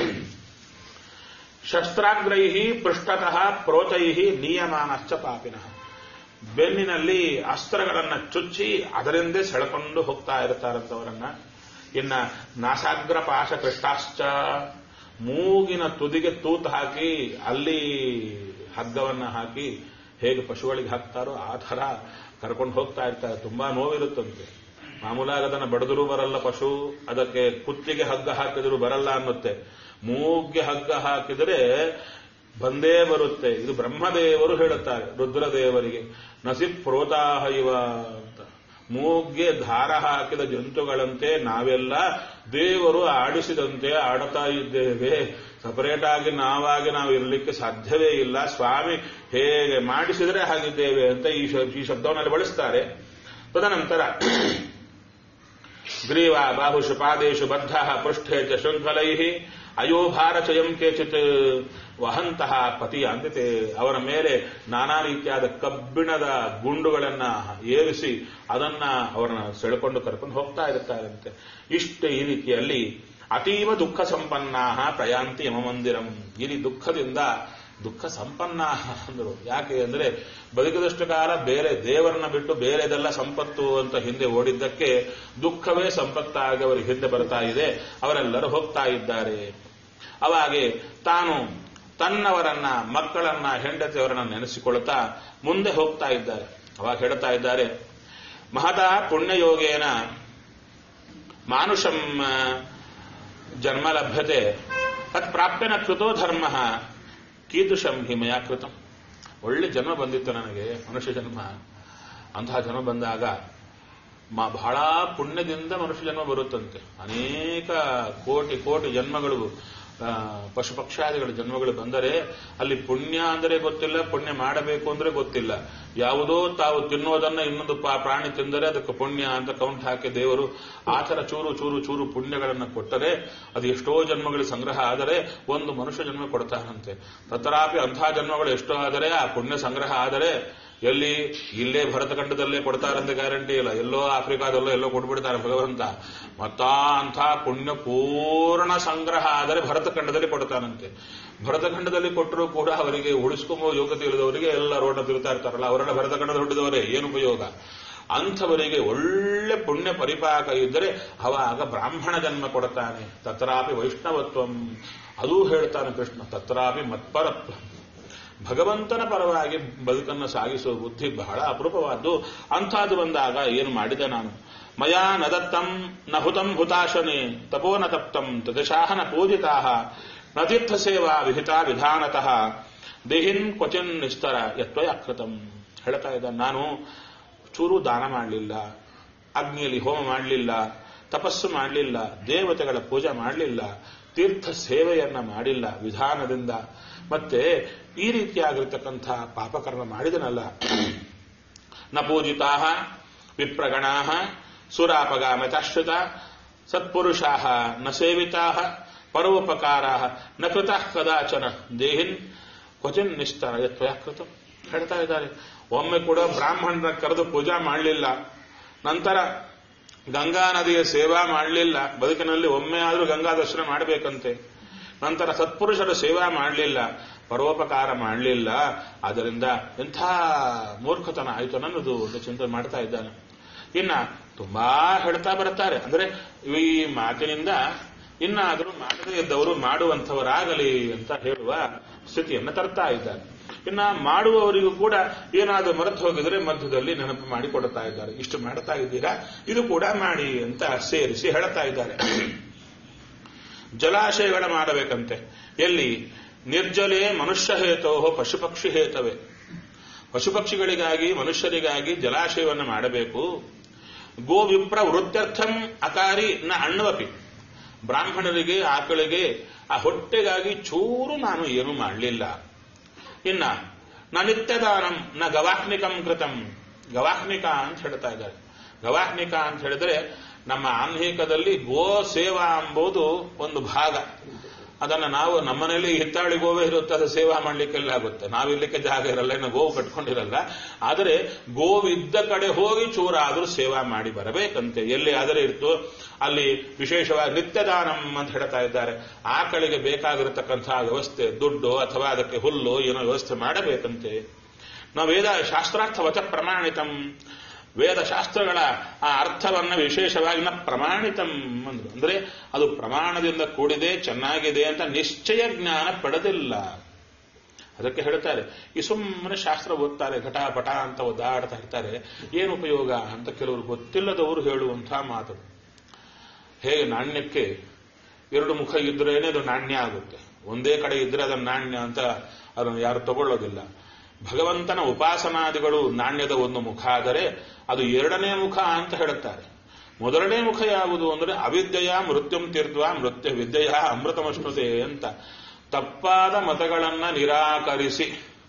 [SPEAKER 1] ಶಸ್ತ್ರಾಗ್ರೈ ಪೃಷ್ಠತಃ ಪ್ರೋತೈ ನಿಯಮಾನಶ್ಚ ಪಾಪಿನಃ ಬೆನ್ನಿನಲ್ಲಿ ಅಸ್ತ್ರಗಳನ್ನ ಚುಚ್ಚಿ ಅದರಿಂದೇ ಸೆಳೆಕೊಂಡು ಹೋಗ್ತಾ ಇರ್ತಾರಂತವರನ್ನ ಇನ್ನ ನಾಸಾಗ್ರ ಪಾಶ ಕೃಷ್ಟಾಶ್ಚ ಮೂಗಿನ ತುದಿಗೆ ತೂತು ಹಾಕಿ ಅಲ್ಲಿ ಹಗ್ಗವನ್ನ ಹಾಕಿ ಹೇಗೆ ಪಶುಗಳಿಗೆ ಹಾಕ್ತಾರೋ ಆ ಥರ ಕರ್ಕೊಂಡು ಹೋಗ್ತಾ ಇರ್ತಾರೆ ತುಂಬಾ ನೋವಿರುತ್ತಂತೆ ಮಾಮೂಲಾಗಿ ಅದನ್ನ ಬಡದರೂ ಬರಲ್ಲ ಪಶು ಅದಕ್ಕೆ ಕುತ್ತಿಗೆ ಹಗ್ಗ ಹಾಕಿದ್ರು ಬರಲ್ಲ ಅನ್ನುತ್ತೆ ಮೂಗ್ಗೆ ಹಗ್ಗ ಹಾಕಿದರೆ ಬಂದೇ ಬರುತ್ತೆ ಇದು ಬ್ರಹ್ಮದೇವರು ಹೇಳುತ್ತಾರೆ ರುದ್ರದೇವರಿಗೆ ನಸಿ ಪ್ರೋತಾಹ ಇವ ಅಂತ ಮೂಗ್ಗೆ ದಾರ ಹಾಕಿದ ಜಂತುಗಳಂತೆ ನಾವೆಲ್ಲ ದೇವರು ಆಡಿಸಿದಂತೆ ಆಡುತ್ತಾ ಇದ್ದೇವೆ ಸಪರೇಟ್ ಆಗಿ ನಾವಾಗಿ ನಾವು ಇರಲಿಕ್ಕೆ ಸಾಧ್ಯವೇ ಇಲ್ಲ ಸ್ವಾಮಿ ಹೇಗೆ ಮಾಡಿಸಿದರೆ ಹಾಗಿದ್ದೇವೆ ಅಂತ ಈ ಈ ಶಬ್ದವನ್ನಲ್ಲಿ ಬಳಸ್ತಾರೆ ತದನಂತರ ಗ್ರೀವ ಬಾಹುಷು ಪಾದೇಶು ಬದ್ಧ ಪೃಷ್ಠೆ ಚ ಶೃಂಖಲೈ ಅಯೋಭಾರ ಚಯಂ ಕೇಚಿತ್ ವಹಂತಹ ಪತಿ ಅಂತಿತೆ ಅವರ ಮೇಲೆ ನಾನಾ ರೀತಿಯಾದ ಕಬ್ಬಿಣದ ಗುಂಡುಗಳನ್ನ ಏರಿಸಿ ಅದನ್ನ ಅವರನ್ನ ಸೆಳೆಕೊಂಡು ಕರ್ಕೊಂಡು ಹೋಗ್ತಾ ಇರ್ತಾರಂತೆ ಇಷ್ಟ ಈ ರೀತಿಯಲ್ಲಿ ಅತೀವ ದುಃಖ ಸಂಪನ್ನಾ ಪ್ರಯಾಂತಿ ಯಮಮಂದಿರಂ ಇಲ್ಲಿ ದುಃಖದಿಂದ ದುಃಖ ಸಂಪನ್ನ ಅಂದರು ಯಾಕೆ ಅಂದ್ರೆ ಬದುಕಿದಷ್ಟು ಕಾಲ ಬೇರೆ ದೇವರನ್ನ ಬಿಟ್ಟು ಬೇರೆದೆಲ್ಲ ಸಂಪತ್ತು ಅಂತ ಹಿಂದೆ ಓಡಿದ್ದಕ್ಕೆ ದುಃಖವೇ ಸಂಪತ್ತಾಗಿ ಅವರಿಗೆ ಹಿಂದೆ ಬರ್ತಾ ಇದೆ ಅವರೆಲ್ಲರೂ ಹೋಗ್ತಾ ಇದ್ದಾರೆ ಅವಾಗೆ ತಾನು ತನ್ನವರನ್ನ ಮಕ್ಕಳನ್ನ ಹೆಂಡತಿಯವರನ್ನ ನೆನೆಸಿಕೊಳ್ತಾ ಮುಂದೆ ಹೋಗ್ತಾ ಇದ್ದಾರೆ ಅವಾಗ ಹೇಳ್ತಾ ಇದ್ದಾರೆ ಮಹತಾ ಪುಣ್ಯಯೋಗೇನ ಮಾನುಷಂ ಜನ್ಮ ಲಭ್ಯತೆ ತತ್ ಪ್ರಾಪ್ಯನ ಕೃತೋ ಧರ್ಮ ಕೀದೃಶಂ ಹಿಮಯ ಕೃತಂ ಒಳ್ಳೆ ಜನ್ಮ ಬಂದಿತ್ತು ನನಗೆ ಮನುಷ್ಯ ಜನ್ಮ ಅಂತಹ ಜನ್ಮ ಬಂದಾಗ ಮಾ ಬಹಳ ಪುಣ್ಯದಿಂದ ಮನುಷ್ಯ ಜನ್ಮ ಬರುತ್ತಂತೆ ಅನೇಕ ಕೋಟಿ ಕೋಟಿ ಜನ್ಮಗಳು ಪಶು ಪಕ್ಷಾದಿಗಳ ಜನ್ಮಗಳು ಬಂದರೆ ಅಲ್ಲಿ ಪುಣ್ಯ ಅಂದರೆ ಗೊತ್ತಿಲ್ಲ ಪುಣ್ಯ ಮಾಡಬೇಕು ಅಂದ್ರೆ ಗೊತ್ತಿಲ್ಲ ಯಾವುದೋ ತಾವು ತಿನ್ನೋದನ್ನ ಇನ್ನೊಂದು ಪ್ರಾಣಿ ತಿಂದರೆ ಅದಕ್ಕೆ ಪುಣ್ಯ ಅಂತ ಕೌಂಟ್ ಹಾಕಿ ದೇವರು ಆ ಥರ ಚೂರು ಚೂರು ಚೂರು ಪುಣ್ಯಗಳನ್ನು ಕೊಟ್ಟರೆ ಅದು ಎಷ್ಟೋ ಜನ್ಮಗಳ ಸಂಗ್ರಹ ಆದರೆ ಒಂದು ಮನುಷ್ಯ ಜನ್ಮ ಕೊಡ್ತಾನಂತೆ ತತರಾಪಿ ಅಂಥ ಜನ್ಮಗಳು ಎಷ್ಟೋ ಆದರೆ ಆ ಪುಣ್ಯ ಸಂಗ್ರಹ ಆದರೆ ಎಲ್ಲಿ ಇಲ್ಲೇ ಭರತಖಂಡದಲ್ಲೇ ಕೊಡ್ತಾರಂತ ಗ್ಯಾರಂಟಿ ಇಲ್ಲ ಎಲ್ಲೋ ಆಫ್ರಿಕಾದಲ್ಲೋ ಎಲ್ಲೋ ಕೊಟ್ಬಿಡ್ತಾರೆ ಭಗವಂತ ಮತ್ತ ಅಂಥ ಪುಣ್ಯ ಪೂರ್ಣ ಸಂಗ್ರಹ ಆದರೆ ಭರತಖಂಡದಲ್ಲಿ ಕೊಡ್ತಾನಂತೆ ಭರತಖಂಡದಲ್ಲಿ ಕೊಟ್ಟರೂ ಕೂಡ ಅವರಿಗೆ ಉಳಿಸ್ಕೊಂಬೋ ಯೋಗ್ಯತೆ ಇಳಿದವರಿಗೆ ಎಲ್ಲ ರೋಡ ತಿರುತ್ತಾ ಇರ್ತಾರಲ್ಲ ಅವರೆಲ್ಲ ಭರತಖಂಡದ ಹೊಡೆದವರೇ ಏನು ಉಪಯೋಗ ಅಂಥವರಿಗೆ ಒಳ್ಳೆ ಪುಣ್ಯ ಪರಿಪಾಕ ಇದ್ದರೆ ಅವಾಗ ಬ್ರಾಹ್ಮಣ ಜನ್ಮ ಕೊಡ್ತಾನೆ ತತ್ರಾಪಿ ವೈಷ್ಣವತ್ವಂ ಅದೂ ಹೇಳ್ತಾನೆ ಕೃಷ್ಣ ತತ್ರಾಪಿ ಮತ್ಪರತ್ವ ಭಗವಂತನ ಪರವಾಗಿ ಬದುಕನ್ನು ಸಾಗಿಸುವ ಬುದ್ಧಿ ಬಹಳ ಅಪರೂಪವಾದ್ದು ಅಂಥದ್ದು ಬಂದಾಗ ಏನು ಮಾಡಿದೆ ನಾನು ಮಯಾ ನದತ್ತಂ ನ ಹುತಂ ಹುತಾಶನೆ ತಪೋ ನ ತಪ್ತಂ ತದಶಾಹ ನ ಪೂಜಿತಾ ನ ತೀರ್ಥ ಸೇವಾ ವಿಹಿತ ವಿಧಾನತಃ ದೇಹಿನ್ ಕ್ವಚಿನ್ ನಿಸ್ತರ ಯತ್ವಯ ಕೃತಂ ಹೇಳ್ತಾ ಇದ್ದ ನಾನು ಚೂರು ದಾನ ಮಾಡಲಿಲ್ಲ ಅಗ್ನಿಯಲ್ಲಿ ಹೋಮ ಮಾಡಲಿಲ್ಲ ತಪಸ್ಸು ಮಾಡಲಿಲ್ಲ ದೇವತೆಗಳ ಪೂಜೆ ಮಾಡಲಿಲ್ಲ ತೀರ್ಥ ಸೇವೆಯನ್ನ ಮಾಡಿಲ್ಲ ವಿಧಾನದಿಂದ ಮತ್ತೆ ಈ ರೀತಿಯಾಗಿರ್ತಕ್ಕಂಥ ಪಾಪಕರ್ಮ ಮಾಡಿದನಲ್ಲ ನ ಪೂಜಿತಾ ವಿಪ್ರಗಣಾ ಸುರಾಪಗಾಮತಾಶ್ರಿತ ಸತ್ಪುರುಷಾ ನ ಸೇವಿತಾ ಪರೋಪಕಾರ ನ ಕೃತ ಕದಾಚನ ದೇಹಿನ್ ಕ್ವಚಿನ್ ನಿಷ್ಠರ ಯತ್ವಯ ಕೃತ ಹೇಳ್ತಾ ಇದ್ದಾರೆ ಒಮ್ಮೆ ಕೂಡ ಬ್ರಾಹ್ಮಣರ ಕರೆದು ಪೂಜಾ ಮಾಡಲಿಲ್ಲ ನಂತರ ಗಂಗಾ ನದಿಯ ಸೇವಾ ಮಾಡಲಿಲ್ಲ ಬದುಕಿನಲ್ಲಿ ಒಮ್ಮೆ ಆದರೂ ಗಂಗಾ ದರ್ಶನ ಮಾಡಬೇಕಂತೆ ನಂತರ ಸತ್ಪುರುಷರ ಸೇವಾ ಮಾಡಲಿಲ್ಲ ಪರೋಪಕಾರ ಮಾಡಲಿಲ್ಲ ಆದ್ದರಿಂದ ಎಂಥ ಮೂರ್ಖತನ ಆಯಿತು ನನ್ನದು ಅಂತ ಚಿಂತನೆ ಮಾಡ್ತಾ ಇದ್ದಾನೆ ಇನ್ನ ತುಂಬಾ ಹೇಳ್ತಾ ಬರ್ತಾರೆ ಅಂದ್ರೆ ಈ ಮಾತಿನಿಂದ ಇನ್ನಾದರೂ ಮಾಡದೇ ಇದ್ದವರು ಮಾಡುವಂಥವರಾಗಲಿ ಅಂತ ಹೇಳುವ ಸ್ಥಿತಿಯನ್ನು ತರ್ತಾ ಇದ್ದಾರೆ ಇನ್ನ ಮಾಡುವವರಿಗೂ ಕೂಡ ಏನಾದರೂ ಮರೆತು ಹೋಗಿದ್ರೆ ಮಧ್ಯದಲ್ಲಿ ನೆನಪು ಮಾಡಿ ಕೊಡ್ತಾ ಇದ್ದಾರೆ ಇಷ್ಟು ಮಾಡ್ತಾ ಇದ್ದೀರಾ ಇದು ಕೂಡ ಮಾಡಿ ಅಂತ ಸೇರಿಸಿ ಹೇಳ್ತಾ ಇದ್ದಾರೆ ಜಲಾಶಯಗಳ ಮಾಡಬೇಕಂತೆ ಎಲ್ಲಿ ನಿರ್ಜಲೆ ಮನುಷ್ಯ ಹೇತೋ ಪಶು ಪಕ್ಷಿ ಹೇತವೇ ಪಶು ಪಕ್ಷಿಗಳಿಗಾಗಿ ಮನುಷ್ಯರಿಗಾಗಿ ಜಲಾಶಯವನ್ನು ಮಾಡಬೇಕು ಗೋವಿಪ್ರ ವೃತ್ಯರ್ಥಂ ಅಕಾರಿ ನ ಅಣ್ಣವಪಿ ಬ್ರಾಹ್ಮಣರಿಗೆ ಆಕಳಿಗೆ ಆ ಹೊಟ್ಟೆಗಾಗಿ ಚೂರು ನಾನು ಏನು ಮಾಡಲಿಲ್ಲ ಇನ್ನ ನ ನಿತ್ಯದಾನಂ ನ ಗವಾಹ್ನಿಕಂ ಕೃತಂ ಗವಾಹ್ನಿಕ ಅಂತ ಹೇಳ್ತಾ ಇದ್ದಾರೆ ಗವಾಹ್ನಿಕ ಅಂತ ಹೇಳಿದ್ರೆ ನಮ್ಮ ಆನ್ಹಿಕದಲ್ಲಿ ಗೋ ಸೇವಾ ಎಂಬುದು ಒಂದು ಭಾಗ ಅದನ್ನ ನಾವು ನಮ್ಮನೇಲಿ ಹಿತ್ತಾಳಿ ಗೋವೇ ಇರುತ್ತೆ ಅದು ಸೇವಾ ಮಾಡ್ಲಿಕ್ಕೆಲ್ಲ ಆಗುತ್ತೆ ನಾವಿರ್ಲಿಕ್ಕೆ ಜಾಗ ಇರಲ್ಲ ಇನ್ನು ಗೋವು ಕಟ್ಕೊಂಡಿರಲ್ಲ ಆದರೆ ಗೋವಿದ್ದ ಕಡೆ ಹೋಗಿ ಚೂರಾದ್ರೂ ಸೇವಾ ಮಾಡಿ ಬರಬೇಕಂತೆ ಎಲ್ಲಿ ಆದರೆ ಇರ್ತು ಅಲ್ಲಿ ವಿಶೇಷವಾಗಿ ನಿತ್ಯದಾನಂ ಅಂತ ಹೇಳ್ತಾ ಇದ್ದಾರೆ ಆಕಳಿಗೆ ಬೇಕಾಗಿರತಕ್ಕಂತಹ ವ್ಯವಸ್ಥೆ ದುಡ್ಡು ಅಥವಾ ಅದಕ್ಕೆ ಹುಲ್ಲು ಏನೋ ವ್ಯವಸ್ಥೆ ಮಾಡಬೇಕಂತೆ ನಾವು ವೇದ ಶಾಸ್ತ್ರಾರ್ಥವಚ ಪ್ರಮಾಣಿತಂ ವೇದ ಶಾಸ್ತ್ರಗಳ ಆ ಅರ್ಥವನ್ನ ವಿಶೇಷವಾಗಿ ನ ಪ್ರಮಾಣಿತಂ ಅಂದ್ರು ಅಂದ್ರೆ ಅದು ಪ್ರಮಾಣದಿಂದ ಕೂಡಿದೆ ಚೆನ್ನಾಗಿದೆ ಅಂತ ನಿಶ್ಚಯ ಜ್ಞಾನ ಪಡೆದಿಲ್ಲ ಅದಕ್ಕೆ ಹೇಳ್ತಾರೆ ಈ ಸುಮ್ಮನೆ ಶಾಸ್ತ್ರ ಓದ್ತಾರೆ ಘಟಾಪಟ ಅಂತ ಒದ್ದಾಡ್ತಾ ಇರ್ತಾರೆ ಏನು ಉಪಯೋಗ ಅಂತ ಕೆಲವರು ಗೊತ್ತಿಲ್ಲದವರು ಹೇಳುವಂತಹ ಮಾತು ಹೇಗೆ ನಾಣ್ಯಕ್ಕೆ ಎರಡು ಮುಖ ಇದ್ರೇನೆ ಅದು ನಾಣ್ಯ ಆಗುತ್ತೆ ಒಂದೇ ಕಡೆ ಇದ್ರೆ ಅದನ್ನ ನಾಣ್ಯ ಅಂತ ಅದನ್ನು ಯಾರು ತಗೊಳ್ಳೋದಿಲ್ಲ ಭಗವಂತನ ಉಪಾಸನಾದಿಗಳು ನಾಣ್ಯದ ಒಂದು ಮುಖ ಆದರೆ ಅದು ಎರಡನೇ ಮುಖ ಅಂತ ಹೇಳುತ್ತಾರೆ ಮೊದಲನೇ ಮುಖ ಯಾವುದು ಅಂದರೆ ಅವಿದ್ಯೆಯ ಮೃತ್ಯುಂ ತೀರ್ಧ್ವ ಮೃತ್ಯು ವಿದ್ಯೆಯ ಅಮೃತಮಶ್ನುತೆ ಅಂತ ತಪ್ಪಾದ ಮತಗಳನ್ನ ನಿರಾಕರಿಸಿ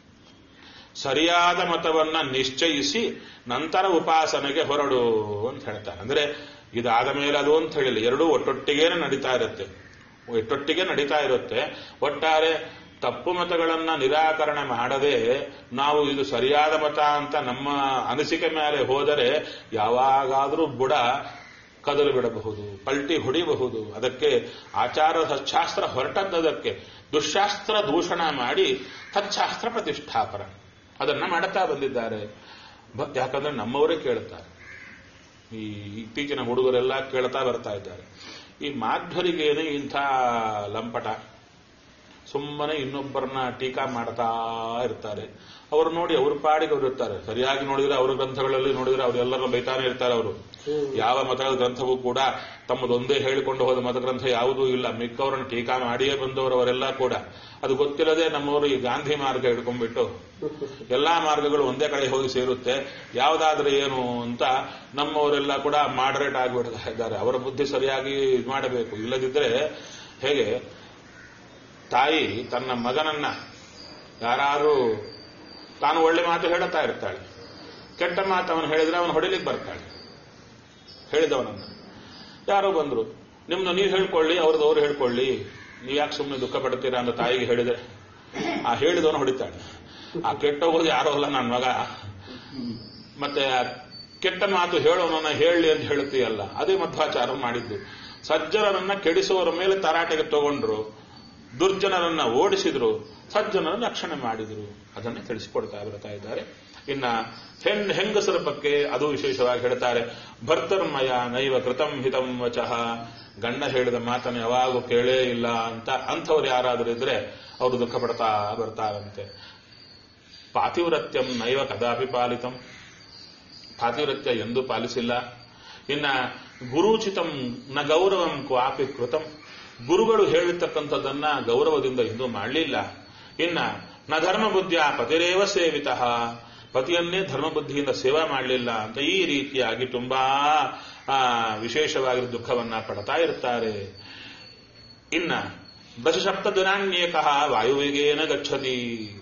[SPEAKER 1] ಸರಿಯಾದ ಮತವನ್ನ ನಿಶ್ಚಯಿಸಿ ನಂತರ ಉಪಾಸನೆಗೆ ಹೊರಡು ಅಂತ ಹೇಳ್ತಾರೆ ಅಂದ್ರೆ ಇದಾದ ಮೇಲೆ ಅದು ಅಂತ ಹೇಳಿಲ್ಲ ಎರಡೂ ಒಟ್ಟೊಟ್ಟಿಗೇನೆ ನಡೀತಾ ಇರುತ್ತೆ ಒಟ್ಟೊಟ್ಟಿಗೆ ನಡೀತಾ ಇರುತ್ತೆ ಒಟ್ಟಾರೆ ತಪ್ಪು ಮತಗಳನ್ನ ನಿರಾಕರಣೆ ಮಾಡದೆ ನಾವು ಇದು ಸರಿಯಾದ ಮತ ಅಂತ ನಮ್ಮ ಅನಿಸಿಕೆ ಮೇಲೆ ಹೋದರೆ ಯಾವಾಗಾದರೂ ಬುಡ ಕದಲು ಬಿಡಬಹುದು ಪಲ್ಟಿ ಹೊಡಿಬಹುದು ಅದಕ್ಕೆ ಆಚಾರ ಸಚ್ಛಾಸ್ತ್ರ ಹೊರಟದ್ದದಕ್ಕೆ ದುಶಾಸ್ತ್ರ ದೂಷಣ ಮಾಡಿ ತಚ್ಛಾಸ್ತ್ರ ಪ್ರತಿಷ್ಠಾಪನ ಅದನ್ನ ಮಾಡುತ್ತಾ ಬಂದಿದ್ದಾರೆ ಬ- ಯಾಕಂದ್ರೆ ನಮ್ಮವರೇ ಕೇಳುತ್ತಾರೆ ಈ ಇತ್ತೀಚಿನ ಹುಡುಗರೆಲ್ಲ ಕೇಳ್ತಾ ಬರ್ತಾ ಇದ್ದಾರೆ ಈ ಮಾಧ್ವರಿಗೇನೆ ಇಂಥ ಲಂಪಟ ಸುಮ್ಮನೆ ಇನ್ನೊಬ್ಬರನ್ನ ಟೀಕಾ ಮಾಡ್ತಾ ಇರ್ತಾರೆ ಅವರು ನೋಡಿ ಅವ್ರ ಪಾಡಿಗೆ ಅವರು ಇರ್ತಾರೆ ಸರಿಯಾಗಿ ನೋಡಿದ್ರೆ ಅವರ ಗ್ರಂಥಗಳಲ್ಲಿ ನೋಡಿದ್ರೆ ಅವರೆಲ್ಲರೂ ಬೈತಾನೆ ಇರ್ತಾರೆ ಅವರು ಯಾವ ಮತಗಳ ಗ್ರಂಥವೂ ಕೂಡ ತಮ್ಮದೊಂದೇ ಹೇಳಿಕೊಂಡು ಹೋದ ಮತಗ್ರಂಥ ಯಾವುದೂ ಇಲ್ಲ ಮಿಕ್ಕವರನ್ನು ಟೀಕಾ ಮಾಡಿಯೇ ಬಂದವರು ಅವರೆಲ್ಲ ಕೂಡ ಅದು ಗೊತ್ತಿಲ್ಲದೆ ನಮ್ಮವರು ಈ ಗಾಂಧಿ ಮಾರ್ಗ ಹಿಡ್ಕೊಂಡ್ಬಿಟ್ಟು ಎಲ್ಲಾ ಮಾರ್ಗಗಳು ಒಂದೇ ಕಡೆ ಹೋಗಿ ಸೇರುತ್ತೆ ಯಾವುದಾದ್ರೆ ಏನು ಅಂತ ನಮ್ಮವರೆಲ್ಲ ಕೂಡ ಮಾಡರೇಟ್ ಆಗಿಬಿಡ್ತಾ ಇದ್ದಾರೆ ಅವರ ಬುದ್ಧಿ ಸರಿಯಾಗಿ ಇದ್ ಮಾಡಬೇಕು ಇಲ್ಲದಿದ್ರೆ ಹೇಗೆ ತಾಯಿ ತನ್ನ ಮಗನನ್ನ ಯಾರು ತಾನು ಒಳ್ಳೆ ಮಾತು ಹೇಳುತ್ತಾ ಇರ್ತಾಳೆ ಕೆಟ್ಟ ಮಾತು ಅವನು ಹೇಳಿದ್ರೆ ಅವನು ಹೊಡಿಲಿಕ್ಕೆ ಬರ್ತಾಳೆ ಹೇಳಿದವನನ್ನ ಯಾರೋ ಬಂದ್ರು ನಿಮ್ದು ನೀವು ಹೇಳ್ಕೊಳ್ಳಿ ಅವ್ರದ್ದು ಅವ್ರು ಹೇಳ್ಕೊಳ್ಳಿ ನೀವು ಯಾಕೆ ಸುಮ್ಮನೆ ದುಃಖ ಪಡ್ತೀರಾ ಅಂತ ತಾಯಿಗೆ ಹೇಳಿದ್ರೆ ಆ ಹೇಳಿದವನು ಹೊಡಿತಾಳೆ ಆ ಕೆಟ್ಟ ಹೋಗೋದು ಯಾರೋ ಅಲ್ಲ ನನ್ನ ಮಗ ಮತ್ತೆ ಆ ಕೆಟ್ಟ ಮಾತು ಹೇಳೋನನ್ನ ಹೇಳಿ ಅಂತ ಹೇಳ್ತೀಯಲ್ಲ ಅದೇ ಮಧ್ವಾಚಾರ ಮಾಡಿದ್ದು ಸಜ್ಜನರನ್ನ ಕೆಡಿಸುವವರ ಮೇಲೆ ತರಾಟೆಗೆ ತಗೊಂಡ್ರು ದುರ್ಜನರನ್ನ ಓಡಿಸಿದ್ರು ಸಜ್ಜನರನ್ನ ರಕ್ಷಣೆ ಮಾಡಿದ್ರು ಅದನ್ನೇ ತಿಳಿಸಿಕೊಡ್ತಾ ಬರ್ತಾ ಇದ್ದಾರೆ ಇನ್ನ ಹೆಣ್ ಹೆಂಗಸರ ಬಗ್ಗೆ ಅದು ವಿಶೇಷವಾಗಿ ಹೇಳ್ತಾರೆ ಭರ್ತರ್ಮಯ ನೈವ ಕೃತಂ ಹಿತಂ ವಚಃ ಗಂಡ ಹೇಳಿದ ಮಾತನ್ನು ಯಾವಾಗೂ ಕೇಳೇ ಇಲ್ಲ ಅಂತ ಅಂಥವ್ರು ಯಾರಾದರೂ ಇದ್ರೆ ಅವರು ದುಃಖ ಪಡ್ತಾ ಬರ್ತಾರಂತೆ ಪಾತಿವ್ರತ್ಯಂ ನೈವ ಕದಾಪಿ ಪಾಲಿತಂ ಪಾತಿವ್ರತ್ಯ ಎಂದೂ ಪಾಲಿಸಿಲ್ಲ ಇನ್ನ ಗುರುಚಿತಂ ನ ಗೌರವಂ ಕ್ವಾಪಿ ಕೃತಂ ಗುರುಗಳು ಹೇಳಿರ್ತಕ್ಕಂಥದ್ದನ್ನ ಗೌರವದಿಂದ ಇನ್ನೂ ಮಾಡಲಿಲ್ಲ ಇನ್ನ ನ ಧರ್ಮ ಬುದ್ಧಿಯ ಪತಿರೇವ ಸೇವಿತ ಪತಿಯನ್ನೇ ಧರ್ಮ ಬುದ್ಧಿಯಿಂದ ಸೇವಾ ಮಾಡಲಿಲ್ಲ ಅಂತ ಈ ರೀತಿಯಾಗಿ ತುಂಬಾ ಆ, ವಿಶೇಷವಾಗಿ ದುಃಖವನ್ನ ಪಡ್ತಾ ಇರ್ತಾರೆ ಇನ್ನ ದಶಸಪ್ತ ದಿನಾನ್ಯೇಕ ವಾಯುವೇಗೇನ ಗಚ್ಚತಿ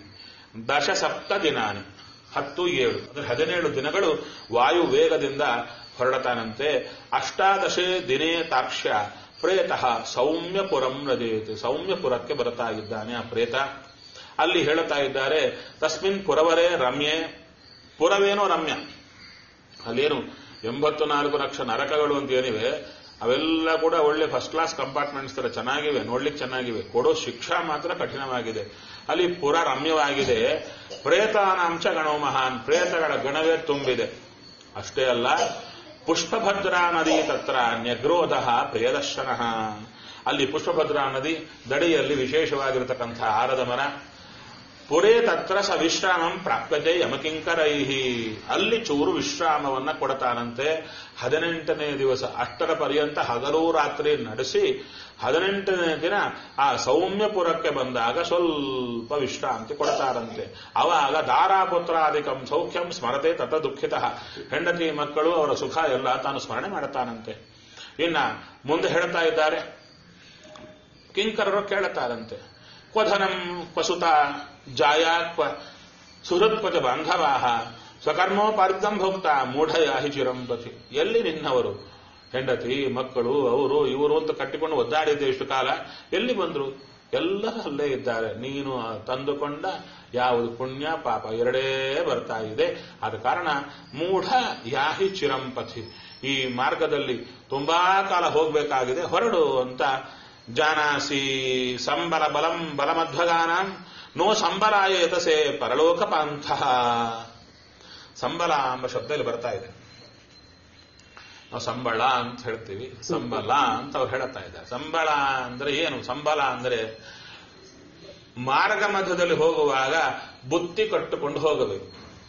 [SPEAKER 1] ದಶಸಪ್ತ ದಿನಾನಿ ಹತ್ತು ಏಳು ಅಂದ್ರೆ ಹದಿನೇಳು ದಿನಗಳು ವಾಯು ವೇಗದಿಂದ ಹೊರಡತಾನಂತೆ ಅಷ್ಟಾದಶೇ ದಿನೇ ತಾಕ್ಷ್ಯ ಪ್ರೇತ ಸೌಮ್ಯಪುರಂ ರಜೇತ್ ಸೌಮ್ಯಪುರಕ್ಕೆ ಬರುತ್ತಾ ಇದ್ದಾನೆ ಆ ಪ್ರೇತ ಅಲ್ಲಿ ಹೇಳುತ್ತಾ ಇದ್ದಾರೆ ತಸ್ಮಿನ್ ಪುರವರೇ ರಮ್ಯೆ ಪುರವೇನೋ ರಮ್ಯ ಅಲ್ಲೇನು ಎಂಬತ್ತು ನಾಲ್ಕು ಲಕ್ಷ ನರಕಗಳು ಅಂತ ಏನಿವೆ ಅವೆಲ್ಲ ಕೂಡ ಒಳ್ಳೆ ಫಸ್ಟ್ ಕ್ಲಾಸ್ ಕಂಪಾರ್ಟ್ಮೆಂಟ್ಸ್ ತರ ಚೆನ್ನಾಗಿವೆ ನೋಡ್ಲಿಕ್ಕೆ ಚೆನ್ನಾಗಿವೆ ಕೊಡೋ ಶಿಕ್ಷಾ ಮಾತ್ರ ಕಠಿಣವಾಗಿದೆ ಅಲ್ಲಿ ಪುರ ರಮ್ಯವಾಗಿದೆ ಪ್ರೇತಾನಾಂಶ ಗಣೋ ಮಹಾನ್ ಪ್ರೇತಗಳ ಗಣವೇ ತುಂಬಿದೆ ಅಷ್ಟೇ ಅಲ್ಲ ಪುಷ್ಪಭದ್ರಾ ನದಿ ತತ್ರ ನ್ಯಗ್ರೋಧ ಪ್ರಿಯದರ್ಶನ ಅಲ್ಲಿ ಪುಷ್ಪಭದ್ರಾ ನದಿ ದಡಿಯಲ್ಲಿ ವಿಶೇಷವಾಗಿರತಕ್ಕಂಥ ಆರದ ಮರ ಪುರೇ ತತ್ರ ಸ ವಿಶ್ರಾಮಂ ಪ್ರಾಪ್ಯತೆ ಯಮಕಿಂಕರೈಹಿ ಅಲ್ಲಿ ಚೂರು ವಿಶ್ರಾಮವನ್ನ ಕೊಡ್ತಾನಂತೆ ಹದಿನೆಂಟನೇ ದಿವಸ ಅಷ್ಟರ ಪರ್ಯಂತ ಹಗಲು ರಾತ್ರಿ ನಡೆಸಿ ಹದಿನೆಂಟನೇ ದಿನ ಆ ಸೌಮ್ಯಪುರಕ್ಕೆ ಬಂದಾಗ ಸ್ವಲ್ಪ ವಿಶ್ರಾಂತಿ ಕೊಡ್ತಾರಂತೆ ಅವಾಗ ದಾರಾಪುತ್ರಾದಿಕಂ ಸೌಖ್ಯಂ ಸ್ಮರತೆ ತತ ದುಃಖಿತ ಹೆಂಡತಿ ಮಕ್ಕಳು ಅವರ ಸುಖ ಎಲ್ಲ ತಾನು ಸ್ಮರಣೆ ಮಾಡುತ್ತಾನಂತೆ ಇನ್ನ ಮುಂದೆ ಹೇಳ್ತಾ ಇದ್ದಾರೆ ಕಿಂಕರರು ಕೇಳುತ್ತಾರಂತೆ ಕ್ವಧನಂ ಕ್ವಸುತ ಜಾಯ ಕ್ವ ಸುಹೃತ್ಪಚ ಬಾಂಧವಾಹ ಸ್ವಕರ್ಮೋಪಾರ್ಧಂ ಭೋಕ್ತ ಮೂಢಯಾಹಿ ಚಿರಂಬತಿ ಎಲ್ಲಿ ನಿನ್ನವರು ಹೆಂಡತಿ ಮಕ್ಕಳು ಅವರು ಇವರು ಅಂತ ಕಟ್ಟಿಕೊಂಡು ಒದ್ದಾಡಿದ್ದೆ ಇಷ್ಟು ಕಾಲ ಎಲ್ಲಿ ಬಂದ್ರು ಎಲ್ಲರೂ ಅಲ್ಲೇ ಇದ್ದಾರೆ ನೀನು ತಂದುಕೊಂಡ ಯಾವುದು ಪುಣ್ಯ ಪಾಪ ಎರಡೇ ಬರ್ತಾ ಇದೆ ಆದ ಕಾರಣ ಮೂಢ ಯಾಹಿ ಚಿರಂಪಥಿ ಈ ಮಾರ್ಗದಲ್ಲಿ ತುಂಬಾ ಕಾಲ ಹೋಗಬೇಕಾಗಿದೆ ಹೊರಡು ಅಂತ ಜಾನಾಸಿ ಸಂಬಲ ಬಲಂ ಬಲಮಧ್ವಗಾನ ನೋ ಸಂಬಲಾಯ ಯತಸೆ ಪರಲೋಕ ಪಾಂಥ ಸಂಬಲ ಎಂಬ ಶಬ್ದದಲ್ಲಿ ಬರ್ತಾ ಇದೆ ನಾವು ಸಂಬಳ ಅಂತ ಹೇಳ್ತೀವಿ ಸಂಬಲ ಅಂತ ಅವ್ರು ಹೇಳ್ತಾ ಇದ್ದಾರೆ ಸಂಬಳ ಅಂದ್ರೆ ಏನು ಸಂಬಳ ಅಂದ್ರೆ ಮಾರ್ಗ ಮಧ್ಯದಲ್ಲಿ ಹೋಗುವಾಗ ಬುತ್ತಿ ಕಟ್ಟುಕೊಂಡು ಹೋಗಬೇಕು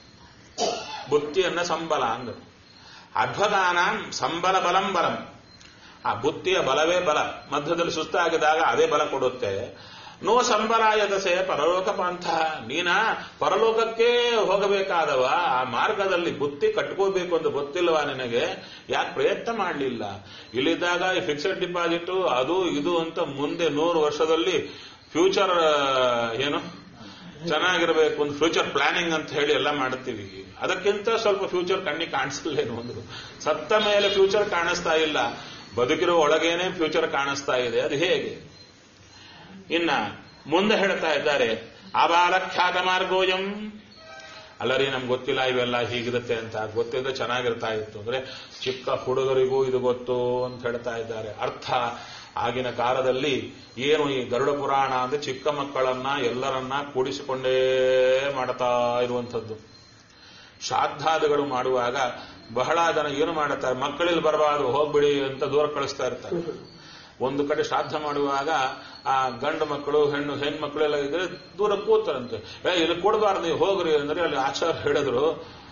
[SPEAKER 1] ಬುತ್ತಿಯನ್ನ ಸಂಬಲ ಅಂದರು ಅಧ್ವದಾನ ಸಂಬಲ ಬಲಂ ಬಲಂ ಆ ಬುತ್ತಿಯ ಬಲವೇ ಬಲ ಮಧ್ಯದಲ್ಲಿ ಸುಸ್ತಾಗಿದಾಗ ಅದೇ ಬಲ ಕೊಡುತ್ತೆ ನೋ ಸಂಬರಾಯದಸೆ ಪರಲೋಕ ಪಂಥ ನೀನ ಪರಲೋಕಕ್ಕೆ ಹೋಗಬೇಕಾದವ ಆ ಮಾರ್ಗದಲ್ಲಿ ಬುತ್ತಿ ಕಟ್ಕೋಬೇಕು ಅಂತ ಗೊತ್ತಿಲ್ವಾ ನಿನಗೆ ಯಾಕೆ ಪ್ರಯತ್ನ ಮಾಡಲಿಲ್ಲ ಇಲ್ಲಿದ್ದಾಗ ಈ ಫಿಕ್ಸೆಡ್ ಡಿಪಾಸಿಟ್ ಅದು ಇದು ಅಂತ ಮುಂದೆ ನೂರು ವರ್ಷದಲ್ಲಿ ಫ್ಯೂಚರ್ ಏನು ಚೆನ್ನಾಗಿರಬೇಕು ಒಂದು ಫ್ಯೂಚರ್ ಪ್ಲಾನಿಂಗ್ ಅಂತ ಹೇಳಿ ಎಲ್ಲ ಮಾಡ್ತೀವಿ ಅದಕ್ಕಿಂತ ಸ್ವಲ್ಪ ಫ್ಯೂಚರ್ ಕಣ್ಣಿಗೆ ಕಾಣಿಸಲೇನು ಒಂದು ಸತ್ತ ಮೇಲೆ ಫ್ಯೂಚರ್ ಕಾಣಿಸ್ತಾ ಇಲ್ಲ ಬದುಕಿರೋ ಒಳಗೇನೆ ಫ್ಯೂಚರ್ ಕಾಣಿಸ್ತಾ ಇದೆ ಅದು ಹೇಗೆ ಇನ್ನ ಮುಂದೆ ಹೇಳ್ತಾ ಇದ್ದಾರೆ ಆಬಾಲಖ್ಯಾತ ಮಾರ್ಗೋಯಂ ಅಲ್ಲರಿ ನಮ್ಗೆ ಗೊತ್ತಿಲ್ಲ ಇವೆಲ್ಲ ಹೀಗಿರುತ್ತೆ ಅಂತ ಗೊತ್ತಿದ್ರೆ ಚೆನ್ನಾಗಿರ್ತಾ ಇತ್ತು ಅಂದ್ರೆ ಚಿಕ್ಕ ಹುಡುಗರಿಗೂ ಇದು ಗೊತ್ತು ಅಂತ ಹೇಳ್ತಾ ಇದ್ದಾರೆ ಅರ್ಥ ಆಗಿನ ಕಾಲದಲ್ಲಿ ಏನು ಈ ಗರುಡ ಪುರಾಣ ಅಂದ್ರೆ ಚಿಕ್ಕ ಮಕ್ಕಳನ್ನ ಎಲ್ಲರನ್ನ ಕೂಡಿಸಿಕೊಂಡೇ ಮಾಡ್ತಾ ಇರುವಂಥದ್ದು ಶ್ರಾದ್ದಾದಿಗಳು ಮಾಡುವಾಗ ಬಹಳ ಜನ ಏನು ಮಾಡುತ್ತಾರೆ ಮಕ್ಕಳಿಲ್ಲಿ ಬರಬಾರದು ಹೋಗ್ಬಿಡಿ ಅಂತ ದೂರ ಕಳಿಸ್ತಾ ಇರ್ತಾರೆ ಒಂದು ಕಡೆ ಶ್ರಾದ್ದ ಮಾಡುವಾಗ ಆ ಗಂಡು ಮಕ್ಕಳು ಹೆಣ್ಣು ಹೆಣ್ಮಕ್ಳು ಎಲ್ಲ ಇದ್ರೆ ದೂರ ಕೂತಾರಂತೆ ಏ ಇಲ್ಲಿ ಕೊಡಬಾರ್ದು ನೀವು ಹೋಗ್ರಿ ಅಂದ್ರೆ ಅಲ್ಲಿ ಆಚಾರ ಹೇಳಿದ್ರು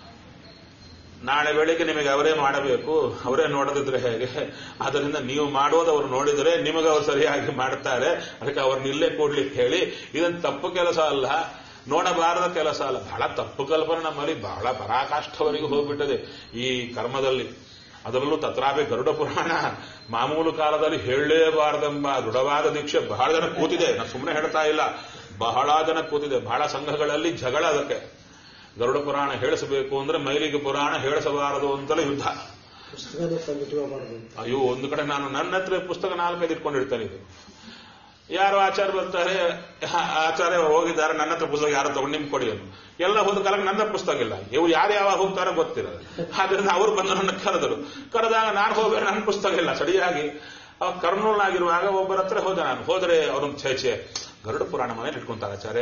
[SPEAKER 1] ನಾಳೆ ಬೆಳಿಗ್ಗೆ ನಿಮಗೆ ಅವರೇ ಮಾಡಬೇಕು ಅವರೇ ನೋಡದಿದ್ರೆ ಹೇಗೆ ಅದರಿಂದ ನೀವು ಮಾಡೋದು ಅವರು ನೋಡಿದರೆ ನಿಮಗೆ ಅವರು ಸರಿಯಾಗಿ ಮಾಡ್ತಾರೆ ಅದಕ್ಕೆ ಅವ್ರನ್ನ ಇಲ್ಲೇ ಕೂಡ್ಲಿಕ್ಕೆ ಹೇಳಿ ಇದನ್ನು ತಪ್ಪು ಕೆಲಸ ಅಲ್ಲ ನೋಡಬಾರದ ಕೆಲಸ ಅಲ್ಲ ಬಹಳ ತಪ್ಪು ಕಲ್ಪನೆ ನಮ್ಮಲ್ಲಿ ಬಹಳ ಪರಾಕಾಷ್ಠವರೆಗೂ ಹೋಗ್ಬಿಟ್ಟದೆ ಈ ಕರ್ಮದಲ್ಲಿ ಅದರಲ್ಲೂ ತತ್ರಾಪಿ ಗರುಡ ಪುರಾಣ ಮಾಮೂಲು ಕಾಲದಲ್ಲಿ ಹೇಳಲೇಬಾರದೆಂಬ ದೃಢವಾದ ದೀಕ್ಷೆ ಬಹಳ ಜನ ಕೂತಿದೆ ನಾನು ಸುಮ್ಮನೆ ಹೇಳ್ತಾ ಇಲ್ಲ ಬಹಳ ಜನ ಕೂತಿದೆ ಬಹಳ ಸಂಘಗಳಲ್ಲಿ ಜಗಳ ಅದಕ್ಕೆ ಗರುಡ ಪುರಾಣ ಹೇಳಿಸಬೇಕು ಅಂದ್ರೆ ಮೈಲಿಗೆ ಪುರಾಣ ಹೇಳಿಸಬಾರದು ಅಂತಲೇ ಯುದ್ಧ
[SPEAKER 2] ಪುಸ್ತಕನೇ ತಂದಿಟ್ಕೋಬಾರ್ದು
[SPEAKER 1] ಅಯ್ಯೋ ಒಂದು ಕಡೆ ನಾನು ನನ್ನ ಹತ್ರ ಪುಸ್ತಕ ನಾಲ್ಕೈದು ಇಟ್ಕೊಂಡಿರ್ತಾನೆ ಇದು ಯಾರು ಆಚಾರ್ಯ ಬರ್ತಾರೆ ಆ- ಆಚಾರ್ಯ ಹೋಗಿದ್ದಾರೆ ನನ್ನ ಹತ್ರ ಪುಸ್ತಕ ಯಾರು ತಗೊಂಡು ನಿಮ್ಗೆ ಕೊಡಿ ಅಂತ ಎಲ್ಲ ಹೋದ ಕಾಲಕ್ಕೆ ನನ್ನ ಪುಸ್ತಕ ಇಲ್ಲ ಇವ್ರು ಯಾರು ಯಾವಾಗ ಹೋಗ್ತಾರೋ ಗೊತ್ತಿರೋದು ಆದ್ರಿಂದ ಅವರು ಬಂದು ನನ್ನ ಕರೆದರು ಕರೆದಾಗ ನಾನು ಹೋಗ್ಬೇಕು ನನ್ನ ಪುಸ್ತಕ ಇಲ್ಲ ಸರಿಯಾಗಿ ಅವಾಗ ಕರ್ನೂಲ್ನಾಗಿರುವಾಗ ಒಬ್ಬರ ಹತ್ರ ಹೋದೆ ನಾನು ಹೋದ್ರೆ ಅವ್ರನ್ನ ಛೇ ಛೇ ಗರುಡ ಪುರಾಣ ಮನೇಲಿ ಇಟ್ಕೊಂತಾರೆ ಆಚಾರ್ಯ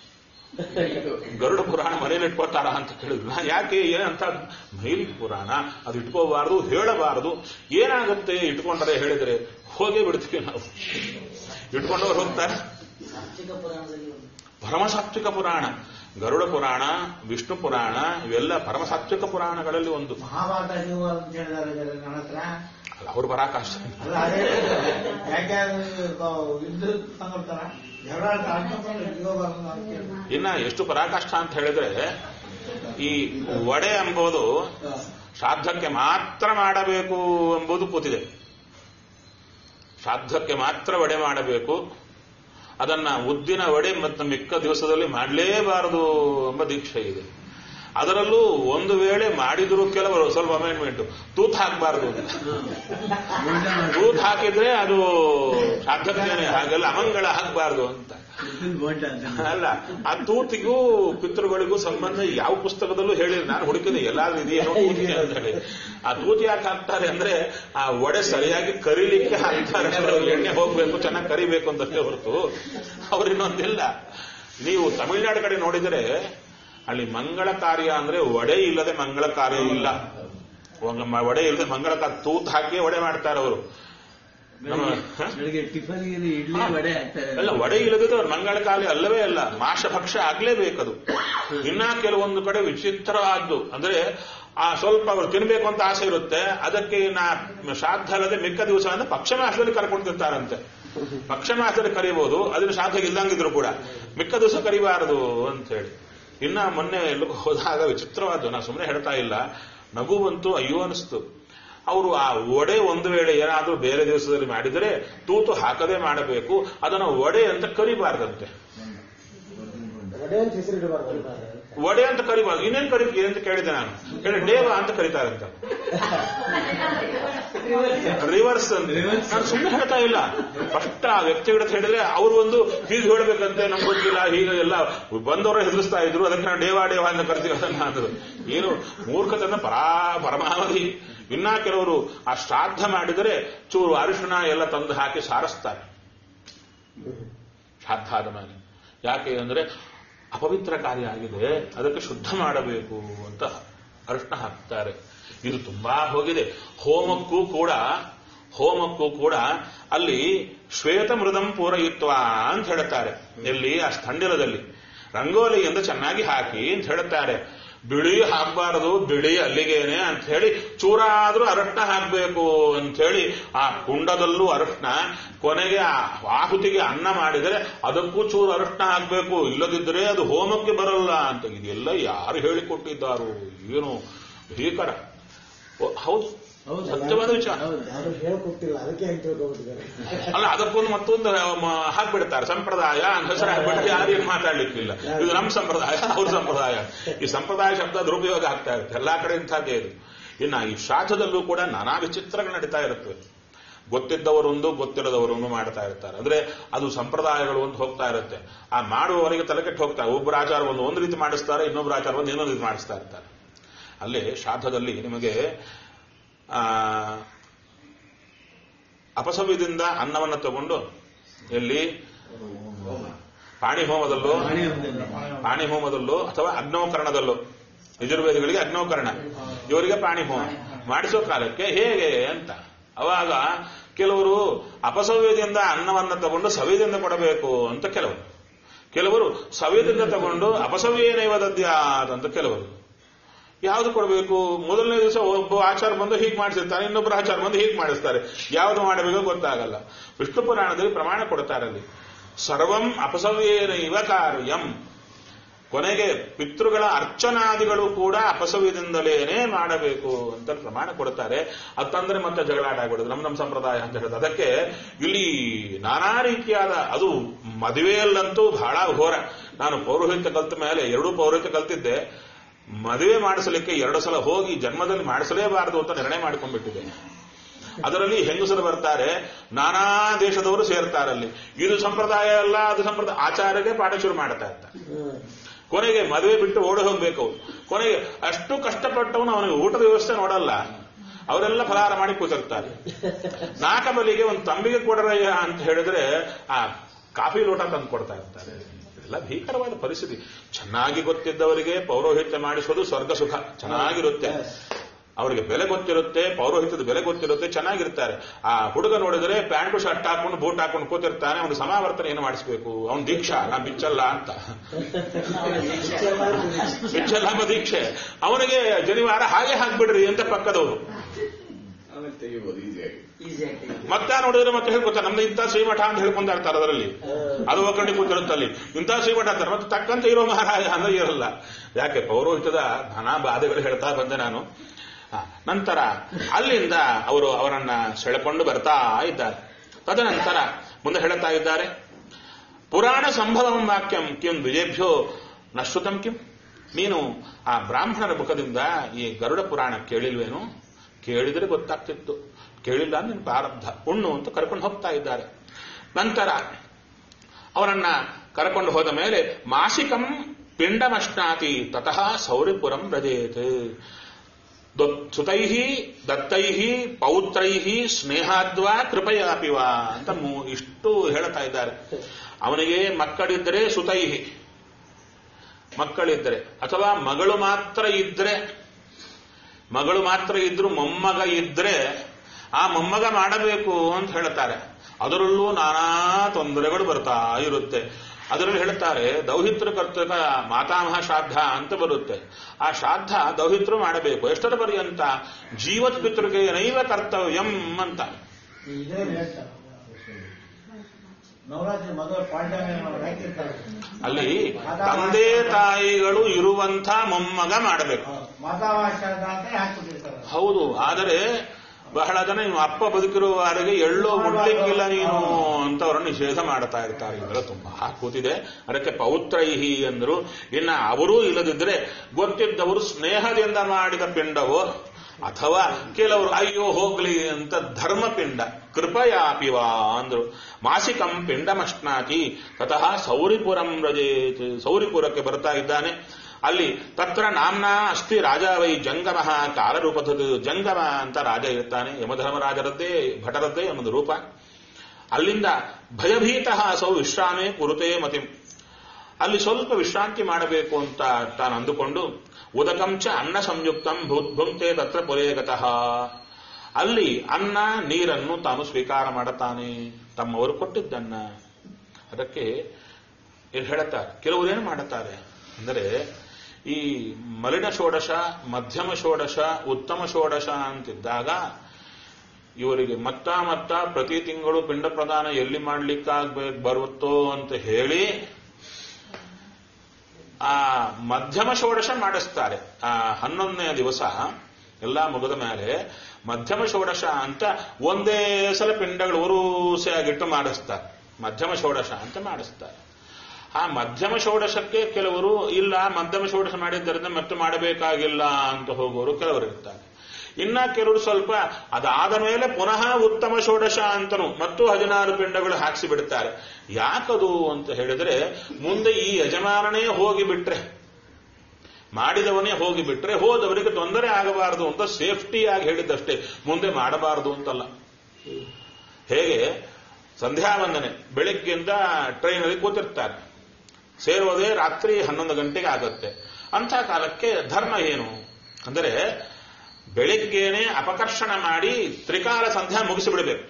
[SPEAKER 1] ಗರುಡ ಪುರಾಣ ಮನೇಲಿ ಇಟ್ಕೋತಾರ ಅಂತ ಕೇಳಿದ್ರು ನಾನ್ ಯಾಕೆ ಏನಂತ ಮೈಲಿಗೆ ಪುರಾಣ ಅದು ಇಟ್ಕೋಬಾರದು ಹೇಳಬಾರದು ಏನಾಗುತ್ತೆ ಇಟ್ಕೊಂಡ್ರೆ ಹೇಳಿದ್ರೆ ಹೋಗೇ ಬಿಡ್ತೀವಿ ನಾವು ಇಟ್ಕೊಂಡವ್ರು ಹೋಗ್ತಾರೆ
[SPEAKER 3] ಸಾತ್ವಿಕ ಪುರಾಣದಲ್ಲಿ ಒಂದು
[SPEAKER 1] ಪರಮಸಾತ್ವಿಕ ಪುರಾಣ ಗರುಡ ಪುರಾಣ ವಿಷ್ಣು ಪುರಾಣ ಇವೆಲ್ಲ ಪರಮಸಾತ್ವಿಕ ಪುರಾಣಗಳಲ್ಲಿ ಒಂದು
[SPEAKER 3] ಮಹಾಭಾರತ ನೀವು ಅಂತ ಹೇಳಿದಾರೆ ನನ್ನ ಹತ್ರ
[SPEAKER 1] ಅಲ್ಲ ಅವ್ರು ಬರಾಕಾಶ
[SPEAKER 3] ಅಲ್ಲ ಅದೇ ಯಾಕೆ ಇದ್ದು ತಂದಿರ್ತಾರ ಜಗಳ ಇಗೋಬಾರ್ದು ಅಂತ ಕೇಳಿ
[SPEAKER 1] ಇನ್ನ ಎಷ್ಟು ಪರಾಕಾಷ್ಠ ಅಂತ ಹೇಳಿದ್ರೆ ಈ ವಡೆ ಎಂಬುದು ಶ್ರಾದ್ದಕ್ಕೆ ಮಾತ್ರ ಮಾಡಬೇಕು ಎಂಬುದು ಕೂತಿದೆ ಶ್ರಾದ್ದಕ್ಕೆ ಮಾತ್ರ ವಡೆ ಮಾಡಬೇಕು ಅದನ್ನ ಉದ್ದಿನ ವಡೆ ಮತ್ತು ಮಿಕ್ಕ ದಿವಸದಲ್ಲಿ ಮಾಡಲೇಬಾರದು ಎಂಬ ದೀಕ್ಷೆ ಇದೆ ಅದರಲ್ಲೂ ಒಂದು ವೇಳೆ ಮಾಡಿದ್ರು ಕೆಲವರು ಸ್ವಲ್ಪ ಅಮೆಂಡ್ಮೆಂಟ್ ತೂತ್ ಹಾಕಬಾರದು ಅಂತ ತೂತ್ ಹಾಕಿದ್ರೆ ಅದು ಶ್ರಾದ್ದಕ್ಕೇನೆ ಹಾಗೆಲ್ಲ ಅಮಂಗಳ ಹಾಕಬಾರದು ಅಂತ ಅಲ್ಲ ಆ ತೂತಿಗೂ ಪಿತೃಗಳಿಗೂ ಸಂಬಂಧ ಯಾವ ಪುಸ್ತಕದಲ್ಲೂ ಹೇಳಿಲ್ಲ ನಾನು ಹುಡುಕಿದೆ ಎಲ್ಲಾದ್ರೂ ಇದೆಯೇನೋ ತೂತಿ ಅಂತ ಹೇಳಿ ಆ ತೂತಿ ಯಾಕೆ ಹಾಕ್ತಾರೆ ಅಂದ್ರೆ ಆ ಒಡೆ ಸರಿಯಾಗಿ ಕರಿಲಿಕ್ಕೆ ಹಾಕ್ತಾರೆ ಅದ್ರಲ್ಲಿ ಎಣ್ಣೆ ಹೋಗ್ಬೇಕು ಚೆನ್ನಾಗಿ ಕರಿಬೇಕು ಅಂತಷ್ಟೇ ಹೊರತು ಅವ್ರು ಇನ್ನೊಂದಿಲ್ಲ ನೀವು ತಮಿಳುನಾಡು ಕಡೆ ನೋಡಿದರೆ ಅಲ್ಲಿ ಮಂಗಳ ಕಾರ್ಯ ಅಂದ್ರೆ ಒಡೆ ಇಲ್ಲದೆ ಮಂಗಳ ಕಾರ್ಯ ಇಲ್ಲ ಒಂದು ಮ- ಒಡೆ ಇಲ್ಲದೆ ಮಂಗಳ ಕಾರ್ಯ ತೂತ್ ಹಾಕಿ ಒಡೆ ಮಾಡ್ತಾರೆ ಅವರು ನಮ್ಮ ಹ?
[SPEAKER 4] ಬೆಳಿಗ್ಗೆ ಟಿಫನ್ಗೆ ಇಡ್ಲಿ ವಡೆ ಹಾಕ್ತಾರೆ
[SPEAKER 1] ಅಲ್ಲ ಒಡೆ ಇಲ್ಲದಿದ್ರೆ ಅವ್ರ ಮಂಗಳ ಕಾಲ ಅಲ್ಲವೇ ಅಲ್ಲ ಮಾಶ ಭಕ್ಷ್ಯ ಆಗ್ಲೇಬೇಕದು ಇನ್ನ ಕೆಲವೊಂದು ಕಡೆ ವಿಚಿತ್ರವಾದ್ದು ಅಂದ್ರೆ ಆ ಸ್ವಲ್ಪ ಅವರು ತಿನ್ಬೇಕು ಅಂತ ಆಸೆ ಇರುತ್ತೆ ಅದಕ್ಕೆ ನಾ ಶ್ರಾದ್ದ ಅಲ್ಲದೆ ಮಿಕ್ಕ ದಿವಸ ಅಂದ್ರೆ ಪಕ್ಷ ಮಾಸದಲ್ಲಿ ಕರ್ಕೊಂಡು ತಿಂತಾರಂತೆ ಪಕ್ಷ ಮಾಸದಲ್ಲಿ ಕರಿಬಹುದು ಅದನ್ನ ಶ್ರಾದ್ದ ಇಲ್ದಂಗಿದ್ರು ಕೂಡ ಮಿಕ್ಕ ದಿವಸ ಕರಿಬಾರದು ಅಂತ ಹೇಳಿ ಇನ್ನ ಮೊನ್ನೆ ಎಲ್ಲೋ ಹೋದಾಗ ವಿಚಿತ್ರವಾದ್ದು ನಾ ಸುಮ್ಮನೆ ಹೇಳ್ತಾ ಇಲ್ಲ ನಗು ಬಂತು ಅಯ್ಯೋ ಅನಿಸ್ತು ಅವರು ಆ ಒಡೆ ಒಂದು ವೇಳೆ ಏನಾದರೂ ಬೇರೆ ದಿವಸದಲ್ಲಿ ಮಾಡಿದರೆ ತೂತು ಹಾಕದೆ ಮಾಡಬೇಕು ಅದನ್ನು ಒಡೆ ಅಂತ ಕರಿಬಾರ್ದಂತೆ
[SPEAKER 2] ಒಡೆ ಅಂತ ಹೆಸರಿಡಬಾರ್ದು
[SPEAKER 1] ಒಡೆ ಅಂತ ಕರಿಬಾರ್ದು ಇನ್ನೇನು ಕರಿತೀವಿ ಅಂತ ಕೇಳಿದೆ ನಾನು ಹೇಳಿ ಡೇವ ಅಂತ ಕರೀತಾರಂತ ರಿವರ್ಸ್ ಅಂತ ನಾನು ಸುಮ್ಮನೆ ಹೇಳ್ತಾ ಇಲ್ಲ ಫಸ್ಟ್ ಆ ವ್ಯಕ್ತಿಗಳ ಹತ್ರ ಹೇಳಿದ್ರೆ ಅವರು ಒಂದು ಹೀಗೆ ಹೇಳಬೇಕಂತೆ ನಮ್ಗೆ ಗೊತ್ತಿಲ್ಲ ಹೀಗೆ ಎಲ್ಲ ಬಂದವರು ಹೆದರಿಸ್ತಾ ಇದ್ರು ಅದಕ್ಕೆ ನಾವು ಡೇವಾ ಡೇವಾ ಅಂತ ಕರಿತೀವಿ ಅದನ್ನ ಅಂದ್ರು ಏನು ಮೂರ್ಖತನ ಪರಾ ಪರಮಾವಧಿ ಇನ್ನ ಕೆಲವರು ಆ ಶ್ರಾದ್ದ ಮಾಡಿದರೆ ಚೂರು ಅರಿಶಿಣ ಎಲ್ಲ ತಂದು ಹಾಕಿ ಸಾರಿಸ್ತಾರೆ ಶ್ರಾದ್ದ ಆದ ಮೇಲೆ ಯಾಕೆ ಅಂದ್ರೆ ಅಪವಿತ್ರ ಕಾರ್ಯ ಆಗಿದೆ ಅದಕ್ಕೆ ಶುದ್ಧ ಮಾಡಬೇಕು ಅಂತ ಅರಿಶಿಣ ಹಾಕ್ತಾರೆ ಇದು ತುಂಬಾ ಹೋಗಿದೆ ಹೋಮಕ್ಕೂ ಕೂಡ ಹೋಮಕ್ಕೂ ಕೂಡ ಅಲ್ಲಿ ಶ್ವೇತ ಮೃದಂ ಪೂರಯಿತ್ವ ಅಂತ ಹೇಳುತ್ತಾರೆ ಎಲ್ಲಿ ಆ ಸ್ಥಂಡಿಲದಲ್ಲಿ ರಂಗೋಲಿಯಿಂದ ಚೆನ್ನಾಗಿ ಹಾಕಿ ಅಂತ ಹೇಳುತ್ತಾರೆ ಬಿಳಿ ಹಾಕಬಾರದು ಬಿಳಿ ಅಲ್ಲಿಗೇನೆ ಅಂತ ಹೇಳಿ ಚೂರಾದ್ರೂ ಅರಶಿನ ಹಾಕಬೇಕು ಅಂತ ಹೇಳಿ ಆ ಕುಂಡದಲ್ಲೂ ಅರಶಿನ ಕೊನೆಗೆ ಆ ಆಹುತಿಗೆ ಅನ್ನ ಮಾಡಿದರೆ ಅದಕ್ಕೂ ಚೂರು ಅರಶಿನ ಹಾಕಬೇಕು ಇಲ್ಲದಿದ್ದರೆ ಅದು ಹೋಮಕ್ಕೆ ಬರಲ್ಲ ಅಂತ ಇದೆಲ್ಲ ಯಾರು ಹೇಳಿಕೊಟ್ಟಿದ್ದಾರೋ ಏನು ಭೀಕರ ಓ, ಹೌದು
[SPEAKER 4] ಹೌದು.
[SPEAKER 1] ಸತ್ಯವಾದ ವಿಚಾರ
[SPEAKER 4] ಹೌದು.
[SPEAKER 2] ಯಾರು ಹೇಳ್ಕೊಟ್ಟಿಲ್ಲ ಅದಕ್ಕೆ ಹೆಂಗ್ ತಿಳ್ಕೊಬಿಟ್ಟಿದ್ದಾರೆ
[SPEAKER 1] ಅಲ್ಲ ಅದಕ್ಕೊಂದು ಮತ್ತೊಂದು ಮ- ಹಾಕ್ಬಿಡ್ತಾರೆ ಸಂಪ್ರದಾಯ ಅಂತ ಹೆಸರು ಹಾಕ್ಬಿಟ್ಟು ಯಾರು ಏನು ಮಾತಾಡ್ಲಿಕ್ಕಿಲ್ಲ ಇದು ನಮ್ಮ ಸಂಪ್ರದಾಯ ಅವ್ರ ಸಂಪ್ರದಾಯ ಈ ಸಂಪ್ರದಾಯ ಶಬ್ದ ದುರುಪಯೋಗ ಆಗ್ತಾ ಇರುತ್ತೆ ಎಲ್ಲಾ ಕಡೆ ಇಂಥದ್ದೇ ಇದು ಇನ್ನ ಈ ಶ್ರಾದ್ದದಲ್ಲೂ ಕೂಡ ನಾನಾ ವಿಚಿತ್ರಗಳು ನಡೀತಾ ಇರುತ್ತವೆ ಗೊತ್ತಿದ್ದವರೊಂದು ಗೊತ್ತಿಲ್ಲದವರೊಂದು ಮಾಡ್ತಾ ಇರ್ತಾರೆ ಅಂದ್ರೆ ಅದು ಸಂಪ್ರದಾಯಗಳು ಒಂದು ಹೋಗ್ತಾ ಇರುತ್ತೆ ಆ ಮಾಡುವವರಿಗೆ ತಲೆಕೆಟ್ಟು ಹೋಗ್ತಾರೆ ಒಬ್ಬರ ಆಚಾರ ಒಂದು ಒಂದು ರೀತಿ ಮಾಡಿಸ್ತಾರೆ ಇನ್ನೊಬ್ಬರ ಆಚಾರ ಒಂದು ಇನ್ನೊಂದು ರೀತಿ ಮಾಡಿಸ್ತಾ ಇರ್ತಾರೆ ಅಲ್ಲಿ ಶ್ರಾದ್ದದಲ್ಲಿ ನಿಮಗೆ ಆ ಅಪಸವ್ಯದಿಂದ ಅನ್ನವನ್ನು ತಗೊಂಡು ಎಲ್ಲಿ ಪಾಣಿ ಹೋಮದಲ್ಲೋ
[SPEAKER 4] ಪಾಣಿ ಹೋಮದಲ್ಲಿ.
[SPEAKER 1] ಪಾಣಿ ಹೋಮದಲ್ಲೋ ಅಥವಾ ಅಗ್ನೋಕರಣದಲ್ಲೋ ಯಜುರ್ವೇದಿಗಳಿಗೆ ಅಗ್ನೋಕರಣ ಇವರಿಗೆ ಪಾಣಿ ಹೋಮ ಮಾಡಿಸೋ ಕಾಲಕ್ಕೆ ಹೇಗೆ ಅಂತ ಅವಾಗ ಕೆಲವರು ಅಪಸವ್ಯದಿಂದ ಅನ್ನವನ್ನ ತಗೊಂಡು ಸವ್ಯದಿಂದ ಕೊಡಬೇಕು ಅಂತ ಕೆಲವರು ಕೆಲವರು ಸವ್ಯದಿಂದ ತಗೊಂಡು ಅಪಸವ್ಯೇನೈವ ದದ್ಯಾತ್ ಅಂತ ಕೆಲವರು ಯಾವ್ದು ಕೊಡಬೇಕು ಮೊದಲನೇ ದಿವಸ ಒಬ್ಬ ಆಚಾರ ಬಂದು ಹೀಗೆ ಮಾಡಿಸಿರ್ತಾರೆ ಇನ್ನೊಬ್ಬರು ಆಚಾರ ಬಂದು ಹೀಗೆ ಮಾಡಿಸ್ತಾರೆ ಯಾವ್ದು ಮಾಡಬೇಕು ಗೊತ್ತಾಗಲ್ಲ ವಿಷ್ಣು ಪುರಾಣದಲ್ಲಿ ಪ್ರಮಾಣ ಕೊಡ್ತಾರೆ ಅಲ್ಲಿ ಸರ್ವಂ ಅಪಸವ್ಯೇನ ಇವ ಕಾರ್ಯಂ ಕೊನೆಗೆ ಪಿತೃಗಳ ಅರ್ಚನಾದಿಗಳು ಕೂಡ ಅಪಸವ್ಯದಿಂದಲೇನೆ ಮಾಡಬೇಕು ಅಂತ ಪ್ರಮಾಣ ಕೊಡ್ತಾರೆ ಅತ್ತಂದ್ರೆ ಮತ್ತೆ ಜಗಳಾಟ ಆಗ್ಬಿಡುದು ನಮ್ಮ ನಮ್ಮ ಸಂಪ್ರದಾಯ ಅಂತ ಹೇಳೋದು ಅದಕ್ಕೆ ಇಲ್ಲಿ ನಾನಾ ರೀತಿಯಾದ ಅದು ಮದುವೆಯಲ್ಲಂತೂ ಬಹಳ ಘೋರ ನಾನು ಪೌರೋಹಿತ್ಯ ಕಲ್ತ ಮೇಲೆ ಎರಡೂ ಪೌರೋಹಿತ್ಯ ಕಲ್ತಿದ್ದೆ ಮದುವೆ ಮಾಡಿಸಲಿಕ್ಕೆ ಎರಡು ಸಲ ಹೋಗಿ ಜನ್ಮದಲ್ಲಿ ಮಾಡಿಸಲೇಬಾರದು ಅಂತ ನಿರ್ಣಯ ಮಾಡಿಕೊಂಡ್ಬಿಟ್ಟಿದೆ ಅದರಲ್ಲಿ ಹೆಂಗಸರು ಬರ್ತಾರೆ ನಾನಾ ದೇಶದವರು ಸೇರ್ತಾರಲ್ಲಿ ಇದು ಸಂಪ್ರದಾಯ ಅಲ್ಲ ಅದು ಸಂಪ್ರದಾಯ ಆಚಾರಕ್ಕೆ ಪಾಠ ಶುರು ಮಾಡ್ತಾ ಇರ್ತಾರೆ ಕೊನೆಗೆ ಮದುವೆ ಬಿಟ್ಟು ಓಡಿ ಹೋಗ್ಬೇಕು ಅವ್ರು. ಕೊನೆಗೆ ಅಷ್ಟು ಕಷ್ಟಪಟ್ಟವನು ಅವನಿಗೆ ಊಟದ ವ್ಯವಸ್ಥೆ ನೋಡಲ್ಲ ಅವರೆಲ್ಲ ಫಲಹಾರ ಮಾಡಿ ಕೂತಿರ್ತಾರೆ ನಾಲ್ಕ ಬಲಿಗೆ ಒಂದು ತಂಬಿಗೆ ಕೊಡರಯ್ಯ ಅಂತ ಹೇಳಿದ್ರೆ ಆ ಕಾಫಿ ಲೋಟ ತಂದು ಕೊಡ್ತಾ ಇರ್ತಾರೆ ಎಲ್ಲ ಭೀಕರವಾದ ಪರಿಸ್ಥಿತಿ ಚೆನ್ನಾಗಿ ಗೊತ್ತಿದ್ದವರಿಗೆ ಪೌರೋಹಿತ್ಯ ಮಾಡಿಸೋದು ಸ್ವರ್ಗ ಸುಖ ಚೆನ್ನಾಗಿರುತ್ತೆ ಅವರಿಗೆ ಬೆಲೆ ಗೊತ್ತಿರುತ್ತೆ ಪೌರೋಹಿತ್ಯದ ಬೆಲೆ ಗೊತ್ತಿರುತ್ತೆ ಚೆನ್ನಾಗಿರ್ತಾರೆ ಆ ಹುಡುಗ ನೋಡಿದ್ರೆ ಪ್ಯಾಂಟು ಶರ್ಟ್ ಹಾಕೊಂಡು ಬೂಟ್ ಹಾಕೊಂಡು ಕೂತಿರ್ತಾನೆ ಅವನು ಸಮಾವರ್ತನೆ ಏನು ಮಾಡಿಸ್ಬೇಕು ಅವನು ದೀಕ್ಷಾ ನಾ ಬಿಚ್ಚಲ್ಲ ಅಂತ ಬಿಚ್ಚಲ್ಲ ದೀಕ್ಷೆ ಅವನಿಗೆ ಜನಿವಾರ ಹಾಗೆ ಹಾಕ್ಬಿಡ್ರಿ ಅಂತ ಪಕ್ಕದವರು
[SPEAKER 5] ಆಮೇಲೆ ತೆಗಿಬೋದು ಈಸಿಯಾಗಿ
[SPEAKER 3] ಈಸಿ ಆಗ್ತದೆ
[SPEAKER 1] ಮತ್ತೆ ನೋಡಿದ್ರೆ ಮತ್ತೆ ಹೇಳ್ಕೊತಾರೆ ನಮ್ದು ಇಂಥ ಶ್ರೀಮಠ ಅಂತ ಹೇಳ್ಕೊಂತ ಇರ್ತಾರೆ ಅದರಲ್ಲಿ ಅದು ಒಕ್ಕಂಡಿ ಕೂತಿರುತ್ತಲ್ಲಿ ಇಂಥ ಶ್ರೀಮಠ ಅಂತಾರೆ ಮತ್ತೆ ತಕ್ಕಂತೆ ಇರೋ ಮಹಾರಾಜ ಅಂದ್ರೆ ಇರಲ್ಲ ಯಾಕೆ ಪೌರೋಹಿತದ ನಾನಾ ಬಾಧೆಗಳು ಹೇಳ್ತಾ ಬಂದೆ ನಾನು ಆ, ನಂತರ ಅಲ್ಲಿಂದ ಅವರು ಅವರನ್ನ ಸೆಳೆಕೊಂಡು ಬರ್ತಾ ಇದ್ದಾರೆ ತದನಂತರ ಮುಂದೆ ಹೇಳುತ್ತಾ ಇದ್ದಾರೆ ಪುರಾಣ ಸಂಭವಂ ವಾಕ್ಯಂ ಕಿಂ ದ್ವಿಜೇಭ್ಯೋ ನಶ್ರುತಂ ಕಿಂ ನೀನು ಆ ಬ್ರಾಹ್ಮಣರ ಮುಖದಿಂದ ಈ ಗರುಡ ಪುರಾಣ ಕೇಳಿಲ್ವೇನು ಕೇಳಿದರೆ ಗೊತ್ತಾಗ್ತಿತ್ತು ಕೇಳಿಲ್ಲ ಅಂದ್ರೆ ನಿನ್ ಪ್ರಾರಬ್ಧ ಉಣ್ಣು ಅಂತ ಕರ್ಕೊಂಡು ಹೋಗ್ತಾ ಇದ್ದಾರೆ ನಂತರ ಅವರನ್ನ ಕರ್ಕೊಂಡು ಹೋದ ಮೇಲೆ ಮಾಸಿಕಂ ಪಿಂಡಮಶ್ನಾತಿ ತತಃ ಸೌರಿಪುರಂ ರಜೇತ್ ಸುತೈ ದತ್ತೈ ಪೌತ್ರೈ ಸ್ನೇಹಾದ್ವಾ ಕೃಪಯಾಪಿವಾ ಅಂತ ಮೂ- ಇಷ್ಟು ಹೇಳ್ತಾ ಇದ್ದಾರೆ ಅವನಿಗೆ ಮಕ್ಕಳಿದ್ದರೆ ಸುತೈ ಮಕ್ಕಳಿದ್ದರೆ ಅಥವಾ ಮಗಳು ಮಾತ್ರ ಇದ್ರೆ ಮಗಳು ಮಾತ್ರ ಇದ್ರು ಮೊಮ್ಮಗ ಇದ್ರೆ ಆ ಮೊಮ್ಮಗ ಮಾಡಬೇಕು ಅಂತ ಹೇಳ್ತಾರೆ ಅದರಲ್ಲೂ ನಾನಾ ತೊಂದರೆಗಳು ಬರ್ತಾ ಇರುತ್ತೆ ಅದರಲ್ಲಿ ಹೇಳ್ತಾರೆ ದೌಹಿತ್ರ ಕರ್ತಕ ಮಾತಾಮಹ ಶ್ರಾದ್ದ ಅಂತ ಬರುತ್ತೆ ಆ ಶ್ರಾದ್ದ ದೌಹಿತ್ರು ಮಾಡಬೇಕು ಎಷ್ಟರ ಪರ್ಯಂತ ಜೀವತ್ ಪಿತೃಗೆ ನೈವ ಕರ್ತವ್ಯಂ ಅಂತ
[SPEAKER 3] ಇದೇ ಹೇಳ್ತಾರೆ ನವರಾತ್ರಿ ಮೊದಲು ಪಾಂಡವ ಹಾಕಿರ್ತಾರೆ
[SPEAKER 1] ಅಲ್ಲಿ ತಂದೆ ತಾಯಿಗಳು ಇರುವಂತ ಮೊಮ್ಮಗ ಮಾಡಬೇಕು
[SPEAKER 3] ಮಾತಾವಾಶ್ರದ ಅಂತ ಹಾಕ್ಬಿಟ್ಟಿರ್ತಾರೆ
[SPEAKER 1] ಹೌದು ಆದರೆ ಬಹಳ ಜನ ನಿಮ್ಮ ಅಪ್ಪ ಬದುಕಿರುವವರೆಗೆ ಎಳ್ಳೋ ಮುಟ್ಲಿಕ್ಕಿಲ್ಲ ನೀನು ಅಂತ ಅವರನ್ನು ನಿಷೇಧ ಮಾಡ್ತಾ ಇರ್ತಾರೆ ಇದೆಲ್ಲ ತುಂಬಾ ಕೂತಿದೆ ಅದಕ್ಕೆ ಪೌತ್ರೈಹಿ ಅಂದ್ರು ಇನ್ನ ಅವರೂ ಇಲ್ಲದಿದ್ರೆ ಗೊತ್ತಿದ್ದವರು ಸ್ನೇಹದಿಂದ ಮಾಡಿದ ಪಿಂಡವೋ ಅಥವಾ ಕೆಲವರು ಅಯ್ಯೋ ಹೋಗ್ಲಿ ಅಂತ ಧರ್ಮಪಿಂಡ ಕೃಪಯಾಪಿವಾ ಅಂದ್ರು ಮಾಸಿಕಂ ಪಿಂಡಮಶ್ನಾತಿ ತತಃ ಸೌರಿಪುರಂ ರಜೇತ್ ಸೌರಿಪುರಕ್ಕೆ ಬರ್ತಾ ಇದ್ದಾನೆ ಅಲ್ಲಿ ತತ್ರ ನಾಮ್ನ ಅಸ್ತಿ ರಾಜ ವೈ ಜಂಗಮ ಕಾಲರೂಪದ ಜಂಗಮ ಅಂತ ರಾಜ ಇರ್ತಾನೆ ಯಮಧರ್ಮರಾಜರದ್ದೇ ಭಟರದ್ದೇ ಒಂದು ರೂಪ ಅಲ್ಲಿಂದ ಭಯಭೀತ ಸೌ ವಿಶ್ರಾಮೆ ಕುರುತೆ ಮತಿಂ ಅಲ್ಲಿ ಸ್ವಲ್ಪ ವಿಶ್ರಾಂತಿ ಮಾಡಬೇಕು ಅಂತ ತಾನು ಅಂದುಕೊಂಡು ಉದಕಂಚ ಅನ್ನ ಸಂಯುಕ್ತಂ ಭುಂಕ್ತೆ ತತ್ರ ಪುರೇಗತಃ ಅಲ್ಲಿ ಅನ್ನ ನೀರನ್ನು ತಾನು ಸ್ವೀಕಾರ ಮಾಡುತ್ತಾನೆ ತಮ್ಮವರು ಕೊಟ್ಟಿದ್ದನ್ನ ಅದಕ್ಕೆ ಇಲ್ಲಿ ಹೇಳುತ್ತಾರೆ ಕೆಲವರು ಏನು ಮಾಡುತ್ತಾರೆ ಅಂದರೆ ಈ ಮಲಿನ ಷೋಡಶ ಮಧ್ಯಮ ಷೋಡಶ ಉತ್ತಮ ಷೋಡಶ ಅಂತಿದ್ದಾಗ ಇವರಿಗೆ ಮತ್ತ ಮತ್ತ ಪ್ರತಿ ತಿಂಗಳು ಪಿಂಡ ಪ್ರದಾನ ಎಲ್ಲಿ ಮಾಡ್ಲಿಕ್ಕಾಗ್ಬೇಕು ಬರುತ್ತೋ ಅಂತ ಹೇಳಿ ಆ ಮಧ್ಯಮ ಷೋಡಶ ಮಾಡಿಸ್ತಾರೆ ಆ ಹನ್ನೊಂದನೇ ದಿವಸ ಎಲ್ಲ ಮುಗಿದ ಮೇಲೆ ಮಧ್ಯಮ ಷೋಡಶ ಅಂತ ಒಂದೇ ಸಲ ಪಿಂಡಗಳು ಉರುಸೆಯಾಗಿಟ್ಟು ಮಾಡಿಸ್ತಾರೆ ಮಧ್ಯಮ ಷೋಡಶ ಅಂತ ಮಾಡಿಸ್ತಾರೆ ಆ ಮಧ್ಯಮ ಷೋಡಶಕ್ಕೆ ಕೆಲವರು ಇಲ್ಲ ಮಧ್ಯಮ ಷೋಡಶ ಮಾಡಿದ್ದರಿಂದ ಮತ್ತೆ ಮಾಡಬೇಕಾಗಿಲ್ಲ ಅಂತ ಹೋಗೋರು ಕೆಲವರು ಇರ್ತಾರೆ ಇನ್ನ ಕೆಲವರು ಸ್ವಲ್ಪ ಅದಾದ ಮೇಲೆ ಪುನಃ ಉತ್ತಮ ಷೋಡಶ ಅಂತನು ಮತ್ತು ಹದಿನಾರು ಪಿಂಡಗಳು ಹಾಕಿಸಿ ಬಿಡ್ತಾರೆ ಯಾಕದು ಅಂತ ಹೇಳಿದ್ರೆ ಮುಂದೆ ಈ ಯಜಮಾನನೇ ಹೋಗಿಬಿಟ್ರೆ ಮಾಡಿದವನೇ ಹೋಗಿಬಿಟ್ರೆ ಹೋದವರಿಗೆ ತೊಂದರೆ ಆಗಬಾರದು ಅಂತ ಸೇಫ್ಟಿಯಾಗಿ ಹೇಳಿದ್ದಷ್ಟೇ ಮುಂದೆ ಮಾಡಬಾರದು ಅಂತಲ್ಲ ಹೇಗೆ ಸಂಧ್ಯಾ ವಂದನೆ ಬೆಳಿಗ್ಗೆಯಿಂದ ಟ್ರೈನಲ್ಲಿ ಕೂತಿರ್ತಾರೆ ಸೇರೋದೇ ರಾತ್ರಿ ಹನ್ನೊಂದು ಗಂಟೆಗೆ ಆಗುತ್ತೆ ಅಂಥ ಕಾಲಕ್ಕೆ ಧರ್ಮ ಏನು ಅಂದರೆ ಬೆಳಿಗ್ಗೆನೆ ಅಪಕರ್ಷಣ ಮಾಡಿ ತ್ರಿಕಾಲ ಸಂಧ್ಯಾ ಮುಗಿಸಿಬಿಡಬೇಕು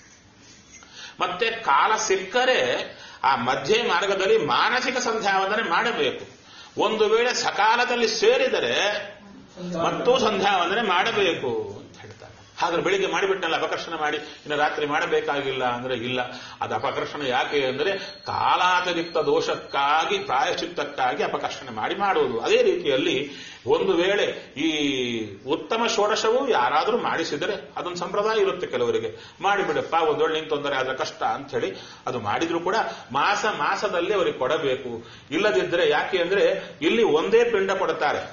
[SPEAKER 1] ಮತ್ತೆ ಕಾಲ ಸಿಕ್ಕರೆ ಆ ಮಧ್ಯೆ ಮಾರ್ಗದಲ್ಲಿ ಮಾನಸಿಕ ಸಂಧ್ಯಾವಂದನೆ ಮಾಡಬೇಕು ಒಂದು ವೇಳೆ ಸಕಾಲದಲ್ಲಿ ಸೇರಿದರೆ ಮತ್ತೂ ಸಂಧ್ಯಾವಂದನೆ ಮಾಡಬೇಕು ಅಂತ ಹೇಳ್ತಾರೆ ಹಾಗಾದ್ರೆ ಬೆಳಿಗ್ಗೆ ಮಾಡಿಬಿಟ್ಟನಲ್ಲ ಅಪಕರ್ಷಣ ಮಾಡಿ ಇನ್ನು ರಾತ್ರಿ ಮಾಡಬೇಕಾಗಿಲ್ಲ ಅಂದ್ರೆ ಇಲ್ಲ ಅದು ಅಪಕರ್ಷಣ ಯಾಕೆ ಅಂದರೆ ಕಾಲಾತಿರಿಕ್ತ ದೋಷಕ್ಕಾಗಿ ಪ್ರಾಯಶ್ಚಿತ್ತಕ್ಕಾಗಿ ಅಪಕರ್ಷಣ ಮಾಡಿ ಮಾಡುವುದು ಅದೇ ರೀತಿಯಲ್ಲಿ ಒಂದು ವೇಳೆ ಈ ಉತ್ತಮ ಷೋಡಶವು ಯಾರಾದರೂ ಮಾಡಿಸಿದರೆ ಅದೊಂದು ಸಂಪ್ರದಾಯ ಇರುತ್ತೆ ಕೆಲವರಿಗೆ ಮಾಡಿಬಿಡಪ್ಪ ಒಂದೊಳ್ಳೆ ತೊಂದರೆ ಆದ್ರೆ ಕಷ್ಟ ಅಂತ ಹೇಳಿ ಅದು ಮಾಡಿದ್ರು ಕೂಡ ಮಾಸ ಮಾಸದಲ್ಲಿ ಅವರಿಗೆ ಕೊಡಬೇಕು ಇಲ್ಲದಿದ್ದರೆ ಯಾಕೆ ಅಂದ್ರೆ ಇಲ್ಲಿ ಒಂದೇ ಪಿಂಡ ಕೊಡುತ್ತಾರೆ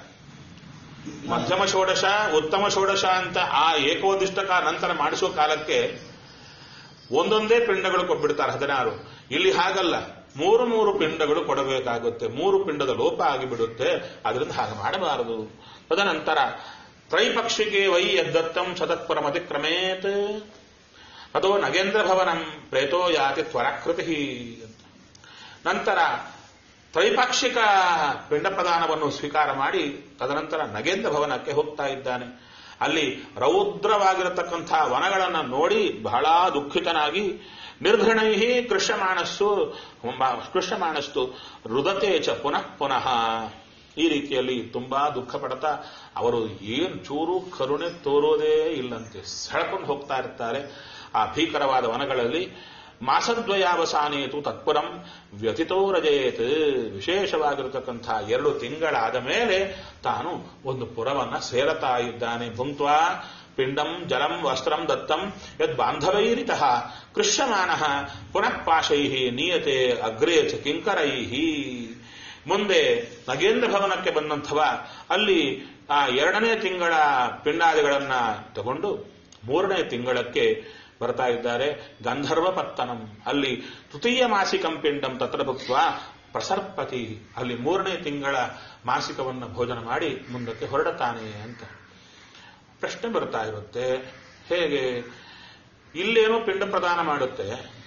[SPEAKER 1] ಮಧ್ಯಮ ಷೋಡಶ ಉತ್ತಮ ಷೋಡಶ ಅಂತ ಆ ಏಕೋದಿಷ್ಟಕ ನಂತರ ಮಾಡಿಸುವ ಕಾಲಕ್ಕೆ ಒಂದೊಂದೇ ಪಿಂಡಗಳು ಕೊಟ್ಬಿಡ್ತಾರೆ ಹದಿನಾರು ಇಲ್ಲಿ ಹಾಗಲ್ಲ ಮೂರು ಮೂರು ಪಿಂಡಗಳು ಕೊಡಬೇಕಾಗುತ್ತೆ ಮೂರು ಪಿಂಡದ ಲೋಪ ಆಗಿಬಿಡುತ್ತೆ ಅದರಿಂದ ಹಾಗೆ ಮಾಡಬಾರದು ತದನಂತರ ತ್ರೈಪಕ್ಷಿಕೆ ವೈ ಯದ್ದತ್ತಂ ಸತತ್ಪರಮತಿಕ್ರಮೇತ್ ಅದೋ ನಗೇಂದ್ರ ಭವನಂ ಪ್ರೇತೋ ಯಾತಿ ತ್ವರಾಕೃತಿ ಅಂತ ನಂತರ ತ್ರೈಪಾಕ್ಷಿಕ ಪಿಂಡ ಪ್ರದಾನವನ್ನು ಸ್ವೀಕಾರ ಮಾಡಿ ತದನಂತರ ನಗೇಂದ್ರ ಭವನಕ್ಕೆ ಹೋಗ್ತಾ ಇದ್ದಾನೆ ಅಲ್ಲಿ ರೌದ್ರವಾಗಿರತಕ್ಕಂಥ ವನಗಳನ್ನು ನೋಡಿ ಬಹಳ ದುಃಖಿತನಾಗಿ ನಿರ್ಘಣೈ ಕೃಷ್ಯಮಾಣಸ್ಸು ಕೃಷ್ಯಮಾಣಸ್ತು ರುದತೆ ಚ ಪುನಃ ಪುನಃ ಈ ರೀತಿಯಲ್ಲಿ ತುಂಬಾ ದುಃಖ ಪಡ್ತಾ ಅವರು ಏನು ಚೂರು ಕರುಣೆ ತೋರೋದೇ ಇಲ್ಲಂತೆ ಸೆಳ್ಕೊಂಡು ಹೋಗ್ತಾ ಇರ್ತಾರೆ ಆ ಭೀಕರವಾದ ವನಗಳಲ್ಲಿ ಮಾಸದ್ವಯಾವಸಾನೇತು ತತ್ಪುರಂ ವ್ಯಥಿತೋ ರಜಯೇತ್ ವಿಶೇಷವಾಗಿರತಕ್ಕಂಥ ಎರಡು ತಿಂಗಳಾದ ಮೇಲೆ ತಾನು ಒಂದು ಪುರವನ್ನ ಸೇರತಾ ಇದ್ದಾನೆ ಭುಂಕ್ವಾ ಪಿಂಡಂ ಜಲಂ ವಸ್ತ್ರಂ ದತ್ತಂ ಯದ್ ಬಾಂಧವೈರಿತಃ ಕೃಷ್ಯಮಾನ ಪುನಃ ಪಾಶೈ ನೀಯತೆ ಅಗ್ರೇ ಚ ಕಿಂಕರೈ ಮುಂದೆ ನಗೇಂದ್ರ ಭವನಕ್ಕೆ ಬಂದಂಥವ ಅಲ್ಲಿ ಆ ಎರಡನೇ ತಿಂಗಳ ಪಿಂಡಾದಿಗಳನ್ನ ತಗೊಂಡು ಮೂರನೇ ತಿಂಗಳಕ್ಕೆ ಬರ್ತಾ ಇದ್ದಾರೆ ಗಂಧರ್ವ ಪತ್ತನಂ ಅಲ್ಲಿ ತೃತೀಯ ಮಾಸಿಕಂ ಪಿಂಡಂ ತತ್ರ ಭುಕ್ತ ಪ್ರಸರ್ಪತಿ ಅಲ್ಲಿ ಮೂರನೇ ತಿಂಗಳ ಮಾಸಿಕವನ್ನು ಭೋಜನ ಮಾಡಿ ಮುಂದಕ್ಕೆ ಹೊರಡತಾನೆ ಅಂತ ಪ್ರಶ್ನೆ ಬರ್ತಾ ಇರುತ್ತೆ ಹೇಗೆ ಇಲ್ಲೇನೋ ಪಿಂಡ ಪ್ರದಾನ ಮಾಡುತ್ತೆ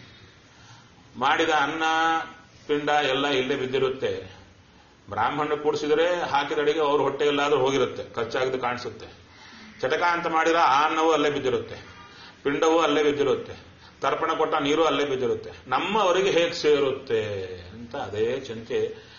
[SPEAKER 1] ಮಾಡಿದ ಅನ್ನ ಪಿಂಡ ಎಲ್ಲ ಇಲ್ಲೇ ಬಿದ್ದಿರುತ್ತೆ ಬ್ರಾಹ್ಮಣ ಕೂಡಿಸಿದರೆ ಹಾಕಿದ ಅಡಿಗೆ ಅವ್ರ ಹೊಟ್ಟೆಯಲ್ಲಾದ್ರೂ ಹೋಗಿರುತ್ತೆ ಖರ್ಚಾಗದು ಕಾಣಿಸುತ್ತೆ ಚಟಕ ಅಂತ ಮಾಡಿದ ಆ ಅನ್ನವೂ ಅಲ್ಲೇ ಬಿದ್ದಿರುತ್ತೆ ಪಿಂಡವೂ ಅಲ್ಲೇ ಬಿದ್ದಿರುತ್ತೆ ತರ್ಪಣ ಕೊಟ್ಟ ನೀರು ಅಲ್ಲೇ ಬಿದ್ದಿರುತ್ತೆ ನಮ್ಮವರಿಗೆ ಹೇಗೆ ಸೇರುತ್ತೆ ಅಂತ ಅದೇ ಚಿಂತೆ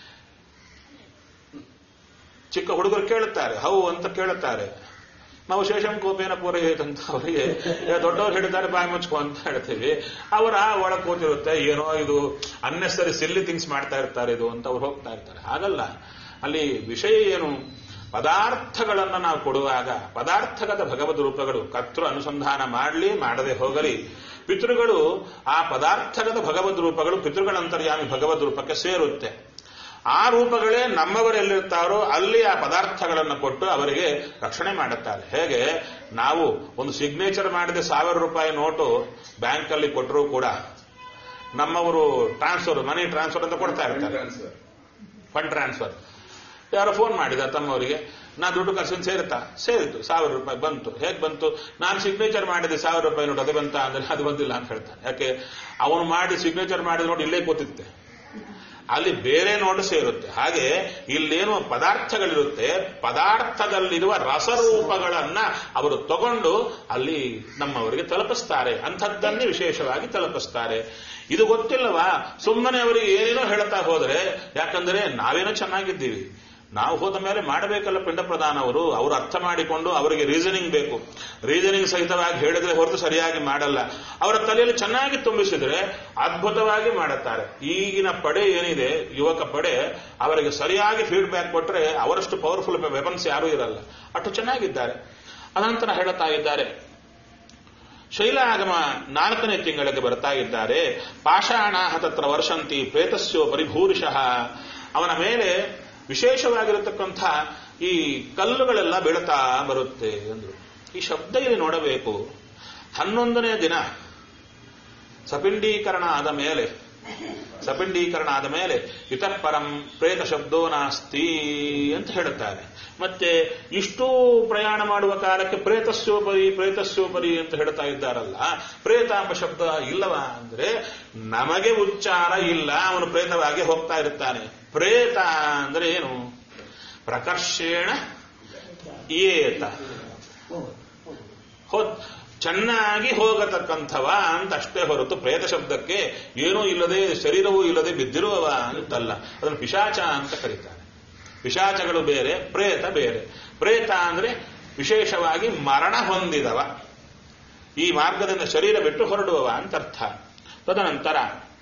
[SPEAKER 1] ಚಿಕ್ಕ ಹುಡುಗರು ಕೇಳುತ್ತಾರೆ ಹೌ ಅಂತ ಕೇಳುತ್ತಾರೆ ನಾವು ಶೇಷಂ ಕೋಪೇನ ಪೂರೈತಂತ ಅವರಿಗೆ ಏ, ದೊಡ್ಡವರು ಹೇಳಿದ್ದಾರೆ ಬಾಯಿ ಮುಚ್ಕೋ ಅಂತ ಹೇಳ್ತೀವಿ ಅವರ ಒಳಗೆ ಕೂತಿರುತ್ತೆ ಏನೋ ಇದು ಅನ್ನೆಸರಿ ಸಿಲ್ಲಿ ಥಿಂಗ್ಸ್ ಮಾಡ್ತಾ ಇರ್ತಾರೆ ಇದು ಅಂತ ಅವ್ರು ಹೋಗ್ತಾ ಇರ್ತಾರೆ ಹಾಗಲ್ಲ ಅಲ್ಲಿ ವಿಷಯ ಏನು ಪದಾರ್ಥಗಳನ್ನು ನಾವು ಕೊಡುವಾಗ ಪದಾರ್ಥಗತ ಭಗವದ್ ರೂಪಗಳು ಕರ್ತೃ ಅನುಸಂಧಾನ ಮಾಡಲಿ ಮಾಡದೆ ಹೋಗಲಿ ಪಿತೃಗಳು ಆ ಪದಾರ್ಥಗತ ಭಗವದ್ ರೂಪಗಳು ಪಿತೃಗಳ ಅಂತರ್ಯಾಮಿ ಭಗವದ್ ರೂಪಕ್ಕೆ ಸೇರುತ್ತೆ ಆ ರೂಪಗಳೇ ನಮ್ಮವರೆಲ್ಲಿರ್ತಾರೋ ಅಲ್ಲಿ ಆ ಪದಾರ್ಥಗಳನ್ನು ಕೊಟ್ಟು ಅವರಿಗೆ ರಕ್ಷಣೆ ಮಾಡುತ್ತಾರೆ ಹೇಗೆ ನಾವು ಒಂದು ಸಿಗ್ನೇಚರ್ ಮಾಡಿದ ಸಾವಿರ ರೂಪಾಯಿ ನೋಟು ಬ್ಯಾಂಕಲ್ಲಿ ಕೊಟ್ಟರೂ ಕೂಡ ನಮ್ಮವರು ಟ್ರಾನ್ಸ್ಫರ್ ಮನಿ ಟ್ರಾನ್ಸ್ಫರ್ ಅಂತ ಕೊಡ್ತಾ ಇರ್ತಾರೆ
[SPEAKER 5] ಟ್ರಾನ್ಸ್ಫರ್
[SPEAKER 1] ಫಂಡ್ ಟ್ರಾನ್ಸ್ಫರ್ ಯಾರೋ ಫೋನ್ ಮಾಡಿದ ತಮ್ಮವರಿಗೆ ನಾ ದುಡ್ಡು ಕಳ್ಸಿನ ಸೇರುತ್ತಾ ಸೇರಿತು ಸಾವಿರ ರೂಪಾಯಿ ಬಂತು ಹೇಗೆ ಬಂತು ನಾನು ಸಿಗ್ನೇಚರ್ ಮಾಡಿದೆ ಸಾವಿರ ರೂಪಾಯಿ ನೋಡಿ ಅದು ಬಂತ ಅಂದ್ರೆ ಅದು ಬಂದಿಲ್ಲ ಅಂತ ಹೇಳ್ತಾನೆ ಯಾಕೆ ಅವನು ಮಾಡಿ ಸಿಗ್ನೇಚರ್ ಮಾಡಿದ ನೋಡಿ ಇಲ್ಲೇ ಕೂತಿತ್ತೆ ಅಲ್ಲಿ ಬೇರೆ ನೋಟು ಸೇರುತ್ತೆ ಹಾಗೆ ಇಲ್ಲೇನು ಪದಾರ್ಥಗಳಿರುತ್ತೆ ಪದಾರ್ಥದಲ್ಲಿರುವ ರಸರೂಪಗಳನ್ನ ಅವರು ತಗೊಂಡು ಅಲ್ಲಿ ನಮ್ಮವರಿಗೆ ತಲುಪಿಸ್ತಾರೆ ಅಂಥದ್ದನ್ನೇ ವಿಶೇಷವಾಗಿ ತಲುಪಿಸ್ತಾರೆ ಇದು ಗೊತ್ತಿಲ್ಲವಾ ಸುಮ್ಮನೆ ಅವರಿಗೆ ಏನೇನೋ ಹೇಳ್ತಾ ಹೋದರೆ ಯಾಕಂದ್ರೆ ನಾವೇನೋ ಚೆನ್ನಾಗಿದ್ದೀವಿ ನಾವು ಹೋದ ಮೇಲೆ ಮಾಡಬೇಕಲ್ಲ ಪಿಂಡ ಪ್ರಧಾನ ಅವರು ಅವರು ಅರ್ಥ ಮಾಡಿಕೊಂಡು ಅವರಿಗೆ ರೀಸನಿಂಗ್ ಬೇಕು ರೀಸನಿಂಗ್ ಸಹಿತವಾಗಿ ಹೇಳಿದ್ರೆ ಹೊರತು ಸರಿಯಾಗಿ ಮಾಡಲ್ಲ ಅವರ ತಲೆಯಲ್ಲಿ ಚೆನ್ನಾಗಿ ತುಂಬಿಸಿದ್ರೆ ಅದ್ಭುತವಾಗಿ ಮಾಡುತ್ತಾರೆ ಈಗಿನ ಪಡೆ ಏನಿದೆ ಯುವಕ ಪಡೆ ಅವರಿಗೆ ಸರಿಯಾಗಿ ಫೀಡ್ಬ್ಯಾಕ್ ಕೊಟ್ಟರೆ ಅವರಷ್ಟು ಪವರ್ಫುಲ್ ವೆಪನ್ಸ್ ಯಾರೂ ಇರಲ್ಲ ಅಷ್ಟು ಚೆನ್ನಾಗಿದ್ದಾರೆ ಅನಂತರ ಹೇಳುತ್ತಾ ಇದ್ದಾರೆ ಶೈಲಾಗಮ ನಾಲ್ಕನೇ ತಿಂಗಳಿಗೆ ಬರ್ತಾ ಇದ್ದಾರೆ ಪಾಷಾಣ ತತ್ರ ವರ್ಷಂತಿ ಪ್ರೇತಸ್ಯೋ ಪರಿಭೂರಿಶಃ ಅವನ ಮೇಲೆ ವಿಶೇಷವಾಗಿರತಕ್ಕಂಥ ಈ ಕಲ್ಲುಗಳೆಲ್ಲ ಬೀಳ್ತಾ ಬರುತ್ತೆ ಅಂದ್ರು ಈ ಶಬ್ದ ಇಲ್ಲಿ ನೋಡಬೇಕು ಹನ್ನೊಂದನೇ ದಿನ ಸಪಿಂಡೀಕರಣ ಆದ ಮೇಲೆ ಸಪಿಂಡೀಕರಣ ಆದ ಮೇಲೆ ಇತಃ ಪರಂ ಪ್ರೇತ ಶಬ್ದೋ ನಾಸ್ತಿ ಅಂತ ಹೇಳುತ್ತಾರೆ ಮತ್ತೆ ಇಷ್ಟು ಪ್ರಯಾಣ ಮಾಡುವ ಕಾಲಕ್ಕೆ ಪ್ರೇತಸ್ಯೋಪರಿ ಪ್ರೇತಸ್ಯೋಪರಿ ಅಂತ ಹೇಳ್ತಾ ಇದ್ದಾರಲ್ಲ ಪ್ರೇತಾಂಬ ಶಬ್ದ ಇಲ್ಲವಾ ಅಂದ್ರೆ ನಮಗೆ ಉಚ್ಚಾರ ಇಲ್ಲ ಅವನು ಪ್ರೇತವಾಗಿ ಹೋಗ್ತಾ ಇರ್ತಾನೆ ಪ್ರೇತ ಅಂದ್ರೆ ಏನು ಪ್ರಕರ್ಷೇಣ ಏತ ಹೋ- ಚೆನ್ನಾಗಿ ಹೋಗತಕ್ಕಂಥವ ಅಂತ ಅಷ್ಟೇ ಹೊರತು ಪ್ರೇತ ಶಬ್ದಕ್ಕೆ ಏನೂ ಇಲ್ಲದೆ ಶರೀರವೂ ಇಲ್ಲದೆ ಬಿದ್ದಿರುವವ ಅಂತಲ್ಲ ಅದನ್ನು ಪಿಶಾಚ ಅಂತ ಕರೀತಾರೆ ಪಿಶಾಚಗಳು ಬೇರೆ ಪ್ರೇತ ಬೇರೆ ಪ್ರೇತ ಅಂದ್ರೆ ವಿಶೇಷವಾಗಿ ಮರಣ ಹೊಂದಿದವ ಈ ಮಾರ್ಗದಿಂದ ಶರೀರ ಬಿಟ್ಟು ಹೊರಡುವವ ಅಂತ ಅರ್ಥ ತದನಂತರ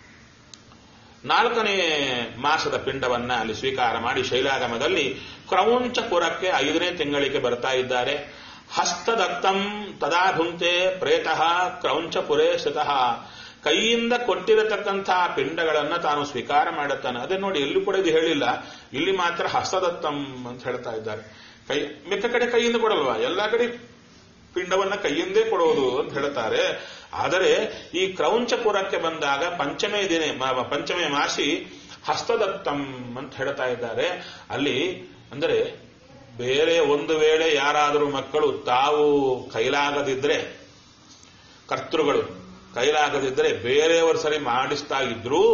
[SPEAKER 1] ನಾಲ್ಕನೇ ಮಾಸದ ಪಿಂಡವನ್ನ ಅಲ್ಲಿ ಸ್ವೀಕಾರ ಮಾಡಿ ಶೈಲಾಗಮದಲ್ಲಿ ಕ್ರೌಂಚಪುರಕ್ಕೆ ಐದನೇ ತಿಂಗಳಿಗೆ ಬರ್ತಾ ಇದ್ದಾರೆ ಹಸ್ತದತ್ತಂ ತದಾ ಭುಂಕ್ತೆ ಪ್ರೇತಃ ಕ್ರೌಂಚಪುರೇ ಸ್ಥಿತಃ ಕೈಯಿಂದ ಕೊಟ್ಟಿರತಕ್ಕಂಥ ಪಿಂಡಗಳನ್ನ ತಾನು ಸ್ವೀಕಾರ ಮಾಡುತ್ತಾನೆ ಅದೇ ನೋಡಿ ಎಲ್ಲೂ ಕೂಡ ಇದು ಹೇಳಿಲ್ಲ ಇಲ್ಲಿ ಮಾತ್ರ ಹಸ್ತದತ್ತಂ ಅಂತ ಹೇಳ್ತಾ ಇದ್ದಾರೆ ಕೈ ಮಿಕ್ಕ ಕಡೆ ಕೈಯಿಂದ ಕೊಡಲ್ವಾ ಎಲ್ಲಾ ಕಡೆ ಪಿಂಡವನ್ನ ಕೈಯಿಂದೇ ಕೊಡೋದು ಅಂತ ಹೇಳ್ತಾರೆ ಆದರೆ ಈ ಕ್ರೌಂಚಪುರಕ್ಕೆ ಬಂದಾಗ ಪಂಚಮೇ ದಿನ ಮ- ಪಂಚಮೇ ಮಾಸಿ ಹಸ್ತದತ್ತಂ ಅಂತ ಹೇಳ್ತಾ ಇದ್ದಾರೆ ಅಲ್ಲಿ ಅಂದರೆ ಬೇರೆ ಒಂದು ವೇಳೆ ಯಾರಾದರೂ ಮಕ್ಕಳು ತಾವು ಕೈಲಾಗದಿದ್ರೆ ಕರ್ತೃಗಳು ಕೈಲಾಗದಿದ್ರೆ ಬೇರೆಯವರು ಸರಿ ಮಾಡಿಸ್ತಾ ಇದ್ರು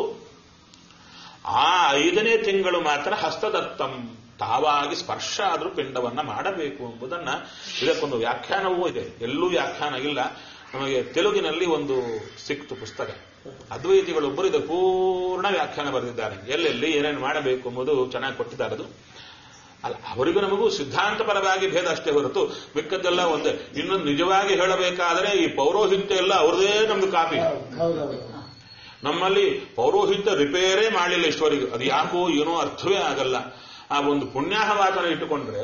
[SPEAKER 1] ಆ ಐದನೇ ತಿಂಗಳು ಮಾತ್ರ ಹಸ್ತದತ್ತಂ ತಾವಾಗಿ ಸ್ಪರ್ಶ ಆದರೂ ಪಿಂಡವನ್ನ ಮಾಡಬೇಕು ಎಂಬುದನ್ನ ಇದಕ್ಕೊಂದು ವ್ಯಾಖ್ಯಾನವೂ ಇದೆ ಎಲ್ಲೂ ವ್ಯಾಖ್ಯಾನ ಇಲ್ಲ ನಮಗೆ ತೆಲುಗಿನಲ್ಲಿ ಒಂದು ಸಿಕ್ತು ಪುಸ್ತಕ ಅದ್ವೈತಿಗಳೊಬ್ಬರು ಇದು ಪೂರ್ಣ ವ್ಯಾಖ್ಯಾನ ಬರೆದಿದ್ದಾರೆ ಎಲ್ಲೆಲ್ಲಿ ಏನೇನು ಮಾಡಬೇಕು ಎಂಬುದು ಚೆನ್ನಾಗಿ ಕೊಟ್ಟಿದ್ದಾರೆ ಅದು ಅಲ್ಲ ಅವರಿಗೂ ನಮಗೂ ಸಿದ್ಧಾಂತಪರವಾಗಿ ಭೇದ ಅಷ್ಟೇ ಹೊರತು ಮಿಕ್ಕದ್ದೆಲ್ಲ ಒಂದೇ ಇನ್ನೊಂದು ನಿಜವಾಗಿ ಹೇಳಬೇಕಾದರೆ ಈ ಪೌರೋಹಿತ್ಯ ಎಲ್ಲ ಅವ್ರದೇ ನಮ್ದು ಕಾಪಿ
[SPEAKER 2] ಹೌದೌದು
[SPEAKER 1] ನಮ್ಮಲ್ಲಿ ಪೌರೋಹಿತ್ಯ ರಿಪೇರೇ ಮಾಡಲಿಲ್ಲ ಇಷ್ಟವರೆಗೆ ಅದು ಯಾಕೋ ಏನೋ ಅರ್ಥವೇ ಆಗಲ್ಲ ಆ ಒಂದು ಪುಣ್ಯಾಹವಾಚನ ಇಟ್ಟುಕೊಂಡ್ರೆ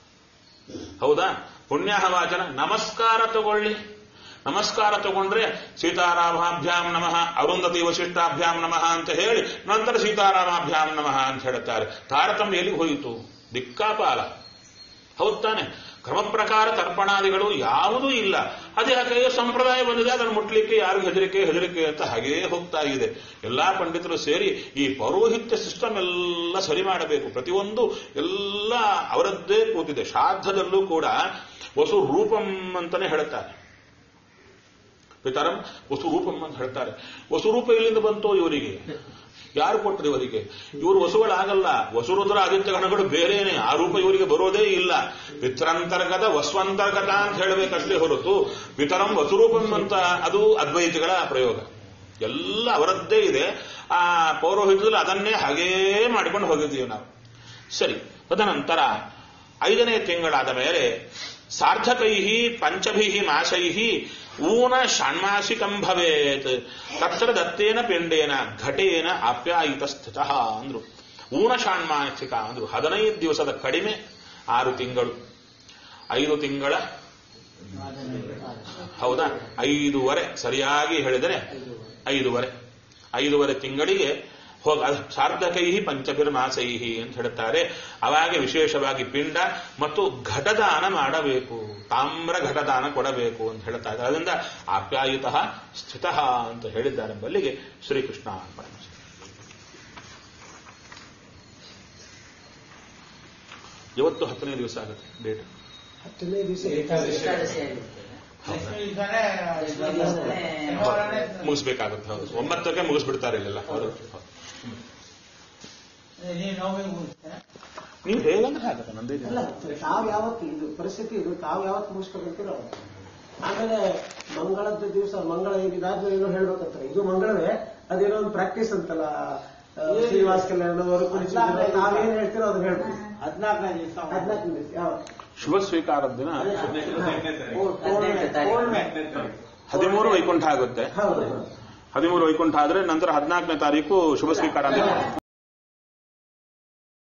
[SPEAKER 1] ಹೌದಾ ಪುಣ್ಯಾಹವಾಚನ ನಮಸ್ಕಾರ ತಗೊಳ್ಳಿ ನಮಸ್ಕಾರ ತಗೊಂಡ್ರೆ ಸೀತಾರಾಮಾಭ್ಯಾಂ ನಮಃ ಅರುಂಧತಿ ವಶಿಷ್ಠಾಭ್ಯಾಂ ನಮಃ ಅಂತ ಹೇಳಿ ನಂತರ ಸೀತಾರಾಮಾಭ್ಯಾಂ ನಮಃ ಅಂತ ಹೇಳುತ್ತಾರೆ ತಾರತಮ್ಯ ಎಲ್ಲಿಗೆ ಹೋಯಿತು ದಿಕ್ಕಾಪಾಲ ಹೌದ್ ತಾನೆ ಕ್ರಮ ಪ್ರಕಾರ ತರ್ಪಣಾದಿಗಳು ಯಾವುದೂ ಇಲ್ಲ ಅದೇ ಯಾಕೆ ಸಂಪ್ರದಾಯ ಬಂದಿದೆ ಅದನ್ನು ಮುಟ್ಲಿಕ್ಕೆ ಯಾರಿಗೂ ಹೆದರಿಕೆ ಹೆದರಿಕೆ ಅಂತ ಹಾಗೇ ಹೋಗ್ತಾ ಇದೆ ಎಲ್ಲಾ ಪಂಡಿತರು ಸೇರಿ ಈ ಪೌರೋಹಿತ್ಯ ಸಿಸ್ಟಮ್ ಎಲ್ಲ ಸರಿ ಮಾಡಬೇಕು ಪ್ರತಿಯೊಂದು ಎಲ್ಲ ಅವರದ್ದೇ ಕೂತಿದೆ ಶ್ರಾದ್ದದಲ್ಲೂ ಕೂಡ ವಸು ರೂಪಂ ಅಂತಾನೆ ಹೇಳುತ್ತಾರೆ ಪಿತರಂ ವಸುರೂಪಂ ಅಂತ ಹೇಳ್ತಾರೆ ವಸುರೂಪ ಎಲ್ಲಿಂದ ಬಂತೋ ಇವರಿಗೆ ಯಾರು ಕೊಟ್ಟರು ಇವರಿಗೆ ಇವರು ವಸುಗಳಾಗಲ್ಲ ವಸುರುದ್ರ ಆದಿತ್ಯ ಗಣಗಳು ಬೇರೆನೆ ಆ ರೂಪ ಇವರಿಗೆ ಬರೋದೇ ಇಲ್ಲ ಪಿತ್ರಂತರ್ಗತ ವಸ್ವಂತರ್ಗತ ಅಂತ ಹೇಳಬೇಕಷ್ಟೇ ಹೊರತು ಪಿತರಂ ವಸುರೂಪಂ ಅಂತ ಅದು ಅದ್ವೈತಿಗಳ ಪ್ರಯೋಗ ಎಲ್ಲ ಅವರದ್ದೇ ಇದೆ ಆ ಪೌರೋಹಿತದಲ್ಲಿ ಅದನ್ನೇ ಹಾಗೇ ಮಾಡಿಕೊಂಡು ಹೋಗಿದ್ದೀವಿ ನಾವು ಸರಿ ತದನಂತರ ಐದನೇ ತಿಂಗಳಾದ ಮೇಲೆ ಸಾರ್ಥಕೈ ಪಂಚಭಿ ಮಾಸೈ ಊನ ಷಣ್ಮಾಸಿಕಂ ಭವೇತ್ ತತ್ರ ದತ್ತೇನ ಪಿಂಡೇನ ಘಟೇನ ಆಪ್ಯಾಯಿತ ಸ್ಥಿತ ಅಂದ್ರು ಊನ ಷಾಣ್ಮಾಸಿಕ ಅಂದ್ರು ಹದಿನೈದು ದಿವಸದ ಕಡಿಮೆ ಆರು ತಿಂಗಳು ಐದು ತಿಂಗಳ ಹೌದಾ ಐದೂವರೆ ಸರಿಯಾಗಿ ಹೇಳಿದರೆ ಐದೂವರೆ ಐದೂವರೆ ತಿಂಗಳಿಗೆ ಹೋಗ ಅದು ಸಾರ್ಧಕೈ ಪಂಚಭಿರ್ಮಾಸೈ ಅಂತ ಹೇಳುತ್ತಾರೆ ಅವಾಗೆ ವಿಶೇಷವಾಗಿ ಪಿಂಡ ಮತ್ತು ಘಟದಾನ ಮಾಡಬೇಕು ತಾಮ್ರ ಘಟದಾನ ಕೊಡಬೇಕು ಅಂತ ಹೇಳ್ತಾರೆ ಅದರಿಂದ ಆಪ್ಯಾಯುತ ಸ್ಥಿತ ಅಂತ ಹೇಳಿದ್ದಾರೆ ಬಲ್ಲಿಗೆ ಶ್ರೀಕೃಷ್ಣ ಪರಮೇಶ್ವರ ಇವತ್ತು ಹತ್ತನೇ ದಿವಸ ಆಗುತ್ತೆ ಡೇಟ್
[SPEAKER 2] ಹತ್ತನೇ ದಿವಸ
[SPEAKER 3] ನೆಕ್ಸ್ಟ್ ದಿವಸನೇ ಶನಿವಾರನೇ
[SPEAKER 1] ಮುಗಿಸ್ಬೇಕಾಗುತ್ತೆ ಹೌದು ಒಂಬತ್ತಕ್ಕೆ ಮುಗಿಸ್ಬಿಡ್ತಾರೆ ಇಲ್ಲೆಲ್ಲ ಹೌದು ಹೌದು.
[SPEAKER 3] ನೀವು ನೋವಿಗೆ ಮುಗಿಸ್ತೀರಾ
[SPEAKER 1] ನೀವು ಹೇಗಂದ್ರೆ ಹಾಗತ್ತೆ ನಂದೇ
[SPEAKER 2] ಅಲ್ಲ ತಾವು ಯಾವತ್ತು ಇದು ಪರಿಸ್ಥಿತಿ ಇದು ತಾವು ಯಾವತ್ತು ಮುಗಿಸ್ಬೇಕಂತೀರೋ ಅವತ್ತು. ಆಮೇಲೆ ಮಂಗಳದ ದಿವಸ ಮಂಗಳ ಇದಾದ್ಮೇಲೆ ಏನೋ ಹೇಳ್ಬೇಕಂತಾರೆ ಇದು ಮಂಗಳವೇ ಅದೇನೋ ಒಂದು ಪ್ರಾಕ್ಟೀಸ್ ಅಂತಲ್ಲ ಆ, ಶ್ರೀನಿವಾಸ ಕಲ್ಯಾಣ ವರಕುಣಿಸಿ ನಾವೇನ್ ಹೇಳ್ತೀರೋ ಅದನ್ನ ಹೇಳ್ತೀವಿ
[SPEAKER 3] ಹದಿನಾಲ್ಕನೇ ದಿವಸ
[SPEAKER 2] ಹದಿನಾಲ್ಕು ದಿವಸ ಯಾವ
[SPEAKER 1] ಶುಭ ಸ್ವೀಕಾರದ ದಿನ
[SPEAKER 3] ಹದಿನೆಂಟನೇ ತಾರೀಕು
[SPEAKER 1] ಹದಿಮೂರು ವೈಕುಂಠ ಆಗುತ್ತೆ
[SPEAKER 2] ಹೌದು
[SPEAKER 1] ಹದಿಮೂರು ವೈಕುಂಠ ಆದ್ರೆ ನಂತರ ಹದಿನಾಲ್ಕನೇ ತಾರೀಕು ಶುಭ ಸ್ವೀಕಾರ ಅಂತ